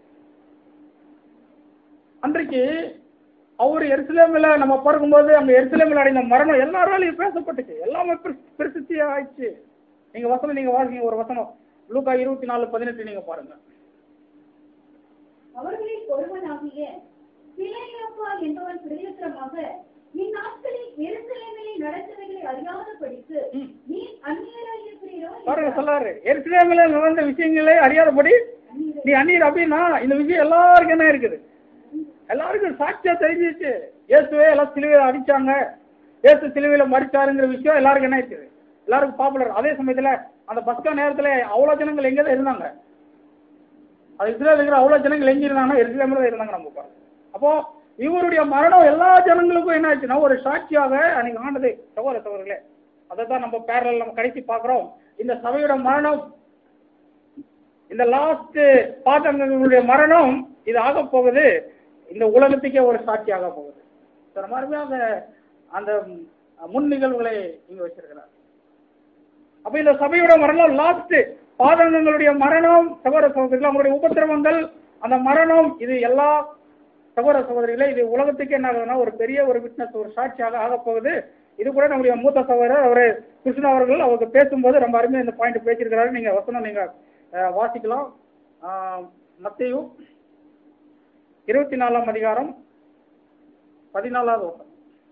அன்றைக்கு அவர் எருசலேமில் நம்ம பார்க்கும்போது அங்க எருசலேமில் அடைந்த மரணம் எல்லாராலையும் பேசப்பட்டுச்சு எல்லாமே பிரசி- பிரசித்தியா ஆயிடுச்சு நீங்க வசனம் நீங்க வாசிங்க ஒரு வசனம் லூக்கா இருபத்தி நாலு பதினெட்டு நீங்க பாருங்க அவர்களில் ஒருவனாகிய பிழையப்பா என்பவன் பிரயோசனமாக இந்நாட்களில் எருசலேமிலே நடந்தவைகளை அறியாதபடிக்கு ம். நீ அந்நியராயிருக்கிறீரோ பாருங்க சொல்றாரு எருசலேமில் நடந்த விஷயங்களே அறியாதபடி அந்நியரை- நீ அந்நீர் அப்படின்னா இந்த விஷயம் எல்லாருக்கும் என்ன இருக்குது எல்லாருக்கும் சாட்சியா தெரிஞ்சிச்சு இயேசுவே எல்லாம் சிலுவையில அடிச்சாங்க இயேசு சிலுவையில மறிச்சாருங்கிற விஷயம் எல்லாருக்கும் என்ன இருக்குது எல்லாருக்கும் பாப்புலர் அதே சமயத்துல அந்த பஸ்கா நேரத்துல அவ்வளவு ஜனங்கள் எங்க தான் இருந்தாங்க அது இஸ்ரேல் இருக்கிற அவ்வளவு ஜனங்கள் எங்க இருந்தாங்கன்னா எருசலேம்ல தான் இருந்தாங்க நம்ம பாருங்க அப்போ இவருடைய மரணம் எல்லா ஜனங்களுக்கும் என்ன ஆச்சுன்னா ஒரு சாட்சியாக அன்னைக்கு ஆனது சகோதர சகோதரர்களே அதை தான் நம்ம பேரல் நம்ம கடைசி பார்க்கிறோம் இந்த சபையோட மரணம் இந்த லாஸ்ட் பாத்தங்களுடைய மரணம் இது ஆக போகுது இந்த உலகத்துக்கே ஒரு சாட்சி ஆக போகுது சில மறுபடியும் அந்த அந்த முன் நிகழ்வுகளை இங்க வச்சிருக்கிறார் அப்ப இந்த சபையோட மரணம் லாஸ்ட் பாதகங்களுடைய மரணம் சகோதர சகோதரிகள் அவங்களுடைய உபத்திரவங்கள் அந்த மரணம் இது எல்லா சகோதர சகோதரிகளே இது உலகத்துக்கு என்ன ஆகுதுன்னா ஒரு பெரிய ஒரு விட்னஸ் ஒரு சாட்சியாக ஆக போகுது இது கூட நம்முடைய மூத்த சகோதரர் அவரு கிருஷ்ணா அவர்கள் அவருக்கு பேசும்போது ரொம்ப அருமையா இந்த பாயிண்ட் பேசியிருக்கிறாரு நீங்க வசனம் நீங்க அஹ், வாசிக்கலாம் ஆஹ், மத்தேயு இருபத்தி நாலாம் அதிகாரம் பதினாலாவது வசனம்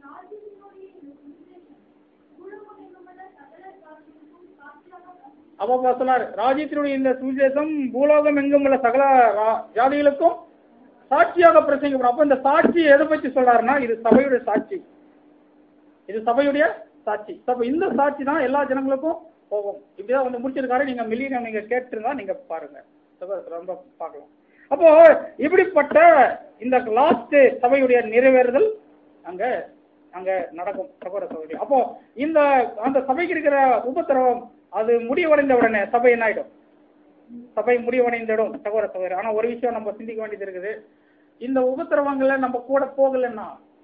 அப்பா சொன்னார் ராஜ்யத்தினுடைய இந்த சுவிசேஷம் பூலோகம் எங்கும் உள்ள சகல ரா- ஜாதிகளுக்கும் சாட்சியாக பிரசங்கிக்கப்படும் அப்ப இந்த சாட்சி எதை பற்றி சொல்றாருன்னா இது சபையுடைய சாட்சி இது சபையுடைய சாட்சி அப்ப இந்த சாட்சி தான் எல்லா ஜனங்களுக்கும் போகும் இப்படிதான் வந்து முடிச்சிருக்காரு நீங்க மில்லியன் நீங்க கேட்டிருந்தா நீங்க பாருங்க சகோதரர் ரொம்ப பார்க்கலாம் அப்போ இப்படிப்பட்ட இந்த லாஸ்ட் சபையுடைய நிறைவேறுதல் அங்க அங்க நடக்கும் சகோதர சகோதரி அப்போ இந்த அந்த சபைக்கு இருக்கிற உபத்திரவம் அது முடிவடைந்த உடனே சபை என்ன ஆயிடும் சபை முடிவடைந்திடும் சகோதர சகோதரி ஆனா ஒரு விஷயம் நம்ம சிந்திக்க வேண்டியது இருக்குது இந்த உபத்திரவங்கள்ல நம்ம கூட போகலைன்னா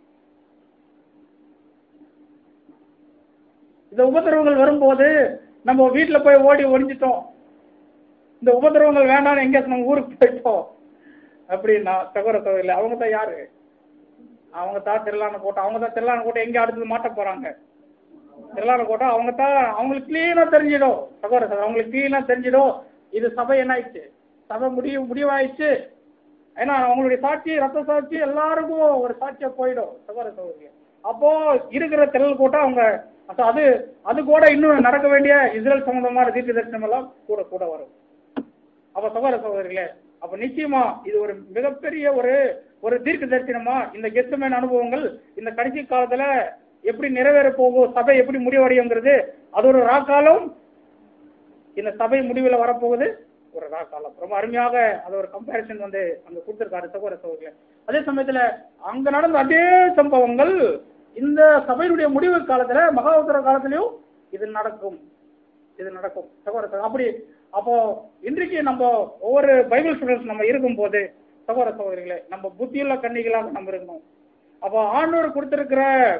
இந்த உபத்திரவங்கள் வரும்போது நம்ம வீட்டுல போய் ஓடி ஒளிஞ்சிட்டோம் இந்த உபத்திரவங்கள் வேண்டாம்னு எங்க நம்ம ஊருக்கு போயிட்டோம் அப்படின்னா சகோதர சகோதரில அவங்க தான் யாரு அவங்க தான் திருளான கோட்டை அவங்க தான் திருளான கோட்டை எங்க அடுத்தது மாட்ட போறாங்க திருளான கோட்டை அவங்க தான் அவங்களுக்கு கிளீனா தெரிஞ்சிடும் சகோதர சகோதரி அவங்களுக்கு கிளீனா தெரிஞ்சிடும் இது சபை என்ன ஆயிடுச்சு சபை முடிவு முடிவாயிடுச்சு ஏன்னா அவங்களுடைய சாட்சி ரத்த சாட்சி எல்லாருக்கும் ஒரு சாட்சியா போயிடும் சகோதர சகோதரி அப்போ இருக்கிற திரள் கூட்டம் அவங்க அப்ப அது அது கூட இன்னும் நடக்க வேண்டிய இஸ்ரேல் சம்பந்தமான தீர்க்க தரிசனம் எல்லாம் கூட கூட வரும் அப்ப சகோதர சகோதரிகளே அப்ப நிச்சயமா இது ஒரு மிகப்பெரிய ஒரு ஒரு தீர்க்க தரிசனமா இந்த கெஸ்டமேன் அனுபவங்கள் இந்த கடைசி காலத்துல எப்படி நிறைவேற போகும் சபை எப்படி முடிவடையுங்கிறது அது ஒரு ராக்காலம் இந்த சபை முடிவில் வரப்போகுது ஒரு ராக்காலம் ரொம்ப அருமையாக அது ஒரு கம்பேரிசன் வந்து அங்க கொடுத்திருக்காரு சகோதர சகோதரிகளே அதே சமயத்துல அங்க நடந்த அதே சம்பவங்கள் இந்த சபையினுடைய முடிவு காலத்துல மகாவசர காலத்திலயும் இது நடக்கும் இது நடக்கும் சகோதர சகோதரி. அப்படி அப்போ இன்றைக்கு நம்ம ஒவ்வொரு பைபிள் ஸ்டூடெண்ட்ஸ் நம்ம இருக்கும்போது சகோதர சகோதரிகளே நம்ம புத்தியுள்ள கன்னிகளாக நம்ம இருக்கணும் அப்போ ஆண்டவர் கொடுத்திருக்கிற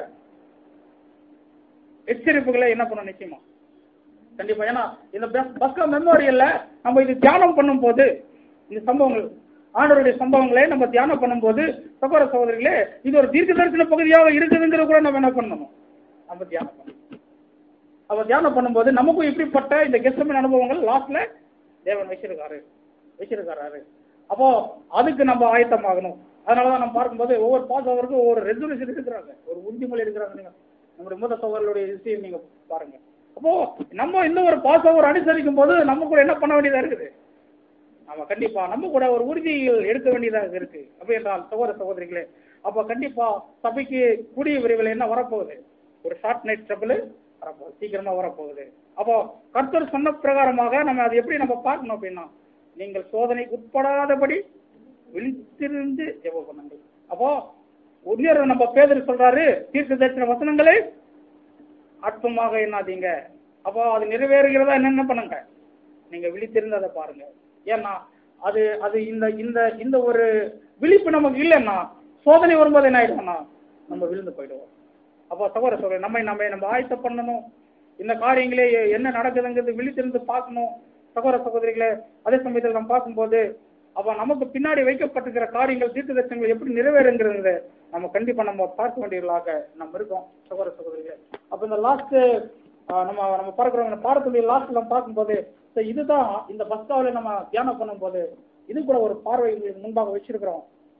எச்சரிப்புகளை என்ன பண்ணணும் நிச்சயமா கண்டிப்பா ஏன்னா இந்த பஸ்கா மெமோரியல்ல நம்ம இது தியானம் பண்ணும்போது இந்த சம்பவங்கள் ஆண்டவருடைய சம்பவங்களை நம்ம தியானம் பண்ணும்போது சகோதர சகோதரிகளே இது ஒரு தீர்க்க தரிசன பகுதியாக இருக்குதுங்கிறது கூட நம்ம என்ன பண்ணணும் நம்ம தியானம் பண்ணணும் அப்ப தியானம் பண்ணும்போது நமக்கும் இப்படிப்பட்ட இந்த கெஸ்டமின் அனுபவங்கள் லாஸ்ட்ல தேவன் வச்சிருக்காரு வச்சிருக்காரு அப்போ அதுக்கு நம்ம ஆயத்தமாகணும் அதனாலதான் நம்ம பார்க்கும்போது ஒவ்வொரு பாஸ் ஓவருக்கும் ஒவ்வொரு ரெசல்யூஷன் இருக்கிறாங்க ஒரு உறுதிமொழி இருக்கிறாங்க நீங்க நம்முடைய மூத்த சோதர்களுடைய விஷயம் நீங்க பாருங்க அப்போ நம்ம இந்த ஒரு பாஸ் ஓவர் அனுசரிக்கும் போது நம்ம கூட என்ன பண்ண வேண்டியதா இருக்குது ஆமா கண்டிப்பா நம்ம கூட ஒரு உறுதியில் எடுக்க வேண்டியதாக இருக்கு அப்படி என்றால் சகோதர சகோதரிகளே அப்போ கண்டிப்பா சபைக்கு கூடிய விரைவில் என்ன வரப்போகுது ஒரு ஷார்ட் நைட் ட்ரபிள் வரப்போகுது சீக்கிரமா வரப்போகுது அப்போ கர்த்தர் சொன்ன பிரகாரமாக நம்ம அதை எப்படி நம்ம பார்க்கணும் அப்படின்னா நீங்கள் சோதனைக்கு உட்படாதபடி விழித்திருந்து ஜெபம் பண்ணுங்கள் அப்போ உயர் நம்ம பேதர் சொல்றாரு தீர்க்க தரிசன வசனங்களை அற்பமாக எண்ணாதீங்க அப்போ அது நிறைவேறுகிறதா என்னென்ன பண்ணுங்க நீங்க விழித்திருந்து அதை பாருங்க ஏன்னா அது அது இந்த இந்த இந்த ஒரு விழிப்பு நமக்கு இல்லைன்னா சோதனை வரும்போது என்ன ஆயிடும்னா நம்ம விழுந்து போயிடுவோம் அப்போ சகோதர சகோதரி நம்மை நம்ம நம்ம ஆயத்த பண்ணணும் இந்த காரியங்களே என்ன நடக்குதுங்கிறது விழித்திருந்து பார்க்கணும் சகோதர சகோதரிகளே அதே சமயத்தில் நம்ம பார்க்கும்போது அப்ப நமக்கு பின்னாடி வைக்கப்பட்டிருக்கிற காரியங்கள் தீர்க்க தரிசனங்கள் எப்படி நிறைவேறுங்கிறது நம்ம கண்டிப்பா நம்ம பார்க்க வேண்டியவர்களாக நம்ம இருக்கோம் சகோதர சகோதரிகளே அப்ப இந்த லாஸ்ட் நம்ம நம்ம பார்க்கிறோம் இந்த பாடத்துடைய லாஸ்ட் நம்ம பார்க்கும்போது so இதுதான் இந்த பஸ்காவில நம்ம தியானம் பண்ணும்போது இது கூட ஒரு பார்வை உங்களுக்கு முன்பாக வச்சிருக்கிறோம்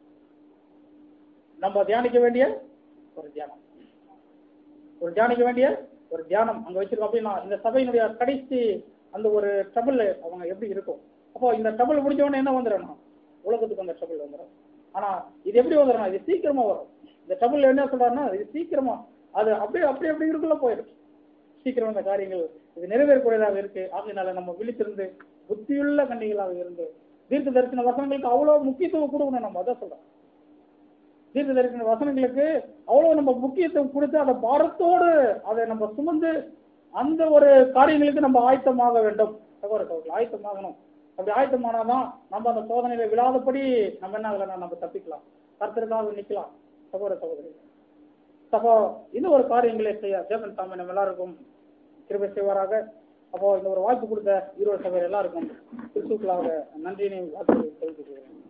நம்ம தியானிக்க வேண்டிய ஒரு தியானம் ஒரு தியானிக்க வேண்டிய ஒரு தியானம் அங்க வச்சிருக்கோம் அப்படின்னா இந்த சபையினுடைய கடைசி அந்த ஒரு ட்ரபிள் அவங்க எப்படி இருக்கும் அப்போ இந்த ட்ரபிள் முடிஞ்ச உடனே என்ன வந்துடும் உலகத்துக்கு அந்த ட்ரபிள் வந்துடும் ஆனா இது எப்படி வந்துடும் இது சீக்கிரமா வரும் இந்த ட்ரபிள் என்ன சொல்றாருன்னா இது சீக்கிரமா அது அப்படியே அப்படி அப்படி இருக்குள்ள போயிடும் சீக்கிரம் இந்த காரியங்கள் இது நிறைவேறக்கூடியதாக இருக்கு ஆகையினால நம்ம விழித்திருந்து புத்தியுள்ள கண்ணிகளாக இருந்து தீர்க்க தரிசன வசனங்களுக்கு அவ்வளவு முக்கியத்துவம் கொடுக்கணும் நம்ம அதான் சொல்றோம் தீர்க்க தரிசன வசனங்களுக்கு அவ்வளவு நம்ம முக்கியத்துவம் கொடுத்து அதை பாரத்தோடு அதை நம்ம சுமந்து அந்த ஒரு காரியங்களுக்கு நம்ம ஆயத்தமாக வேண்டும் சகோதர சகோதரி ஆயத்தமாகணும் அப்படி ஆயத்தமானாதான் நம்ம அந்த சோதனையில விழாதபடி நம்ம என்ன ஆகலாம் நம்ம தப்பிக்கலாம் கர்த்தருக்காக நிக்கலாம் சகோதர சகோதரி சகோ இந்த ஒரு காரியங்களை செய்ய தேவன் தாமே நம்ம எல்லாருக்கும் கிருபை செய்வாராக அப்போ இந்த ஒரு வாய்ப்பு கொடுத்த ஈரோடு சகோதரர் எல்லாருக்கும் கிறிஸ்துக்களாக நன்றியினை வாழ்த்து தெரிவித்துக் கொள்கிறேன்